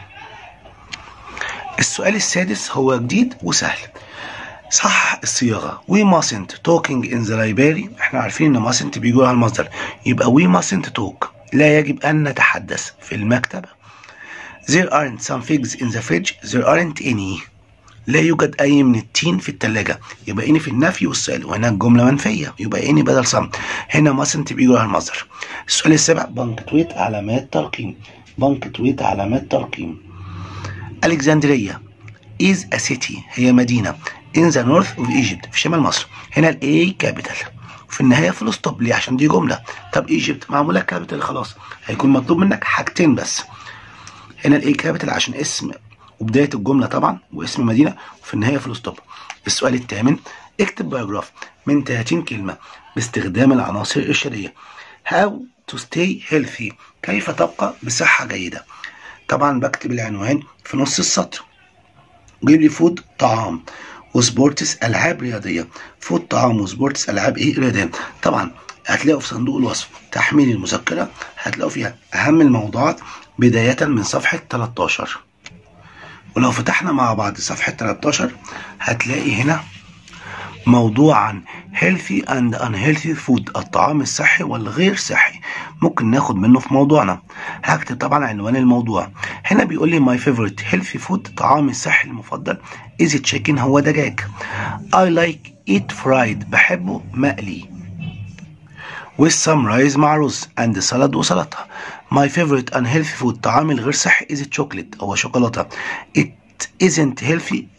السؤال السادس هو جديد وسهل صح الصياغة we mustn't talking in the library احنا عارفين ان mustn't بيجي لها المصدر يبقى we mustn't talk لا يجب أن نتحدث في المكتبة there aren't some figs in the fridge there aren't any لا يوجد أي من التين في التلاجة يبقى إني في النفي والسؤال وهناك جملة منفية يبقى إني بدل صم هنا mustn't بيجي لها المصدر السؤال السابع بنكتويت علامات ترقيم بنكتويت علامات ترقيم ألكسندرية is a city هي مدينة in the north of Egypt في شمال مصر هنا ال A capital في النهاية فول ستوب ليه عشان دي جملة طب ايجيبت معمولة كابيتال خلاص هيكون مطلوب منك حاجتين بس هنا ال A capital عشان اسم وبداية الجملة طبعا واسم مدينة وفي النهاية فول ستوب السؤال الثامن اكتب باراجراف من 30 كلمة باستخدام العناصر الإرشادية How to stay healthy كيف تبقى بصحة جيدة طبعا بكتب العنوان في نص السطر جيب لي فود طعام وسبورتس العاب رياضيه فود طعام وسبورتس العاب ايه رياضيه طبعا هتلاقوا في صندوق الوصف تحميل المذكره هتلاقوا فيها اهم الموضوعات بدايه من صفحه 13 ولو فتحنا مع بعض صفحه 13 هتلاقي هنا موضوع عن healthy and unhealthy food الطعام الصحي والغير صحي ممكن ناخد منه في موضوعنا هكتب طبعا عنوان الموضوع هنا بيقول لي my favorite healthy food طعامي الصحي المفضل is chicken هو دجاج I like it fried بحبه مقلي with some rice مع رز and salad وسلطة my favorite unhealthy food طعامي الغير صحي is chocolate هو شوكولاتة it isn't healthy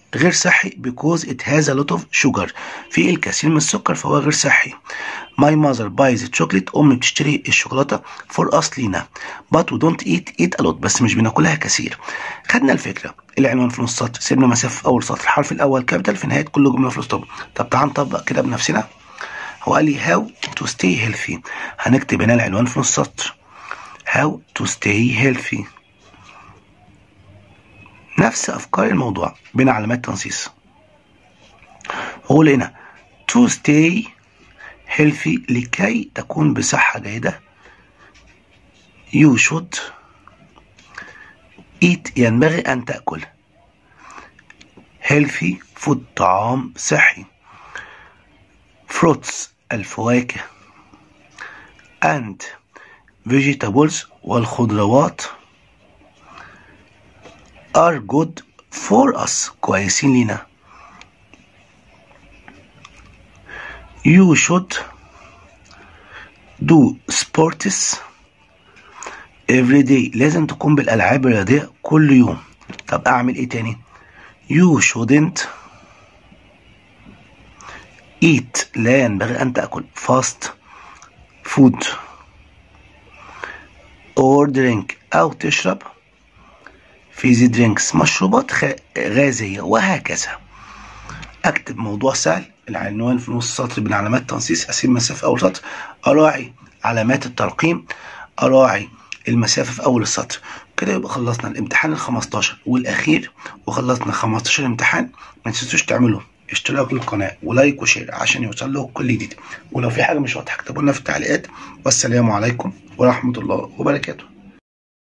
غير صحي because it has a lot of sugar في الكثير من السكر فهو غير صحي my mother buys chocolate أمي بتشتري الشوكولاتة for us لينا but we don't eat it a lot بس مش بناكلها كثير خدنا الفكرة العنوان في نص سطر سيبنا مسافة في أول سطر الحرف الأول كابيتال في نهاية كل جملة في الأسطوب طب تعال نطبق كده بنفسنا هو قال لي how to stay healthy هنكتب هنا العنوان في نص سطر how to stay healthy نفس أفكار الموضوع بين علامات تنصيص وقول هنا to stay healthy لكي تكون بصحة جيدة you should eat ينبغي أن تأكل healthy food طعام صحي fruits الفواكه and vegetables والخضروات are good for us كويسين لينا you should do sports every day لازم تقوم بالألعاب الرياضية كل يوم طب أعمل إيه تاني you shouldn't eat لا ينبغي أن تأكل fast food or drink أو تشرب فيزي درينكس مشروبات غازية وهكذا أكتب موضوع سهل العنوان في نص سطر بين علامات تنصيص أسيب مسافة أول سطر أراعي علامات الترقيم أراعي المسافة في أول السطر كده يبقى خلصنا الامتحان ال 15 والأخير وخلصنا 15 امتحان ما تنسوش تعملوا اشتراك للقناة ولايك وشير عشان يوصل له كل جديد ولو في حاجة مش واضحة اكتبوا لنا في التعليقات والسلام عليكم ورحمة الله وبركاته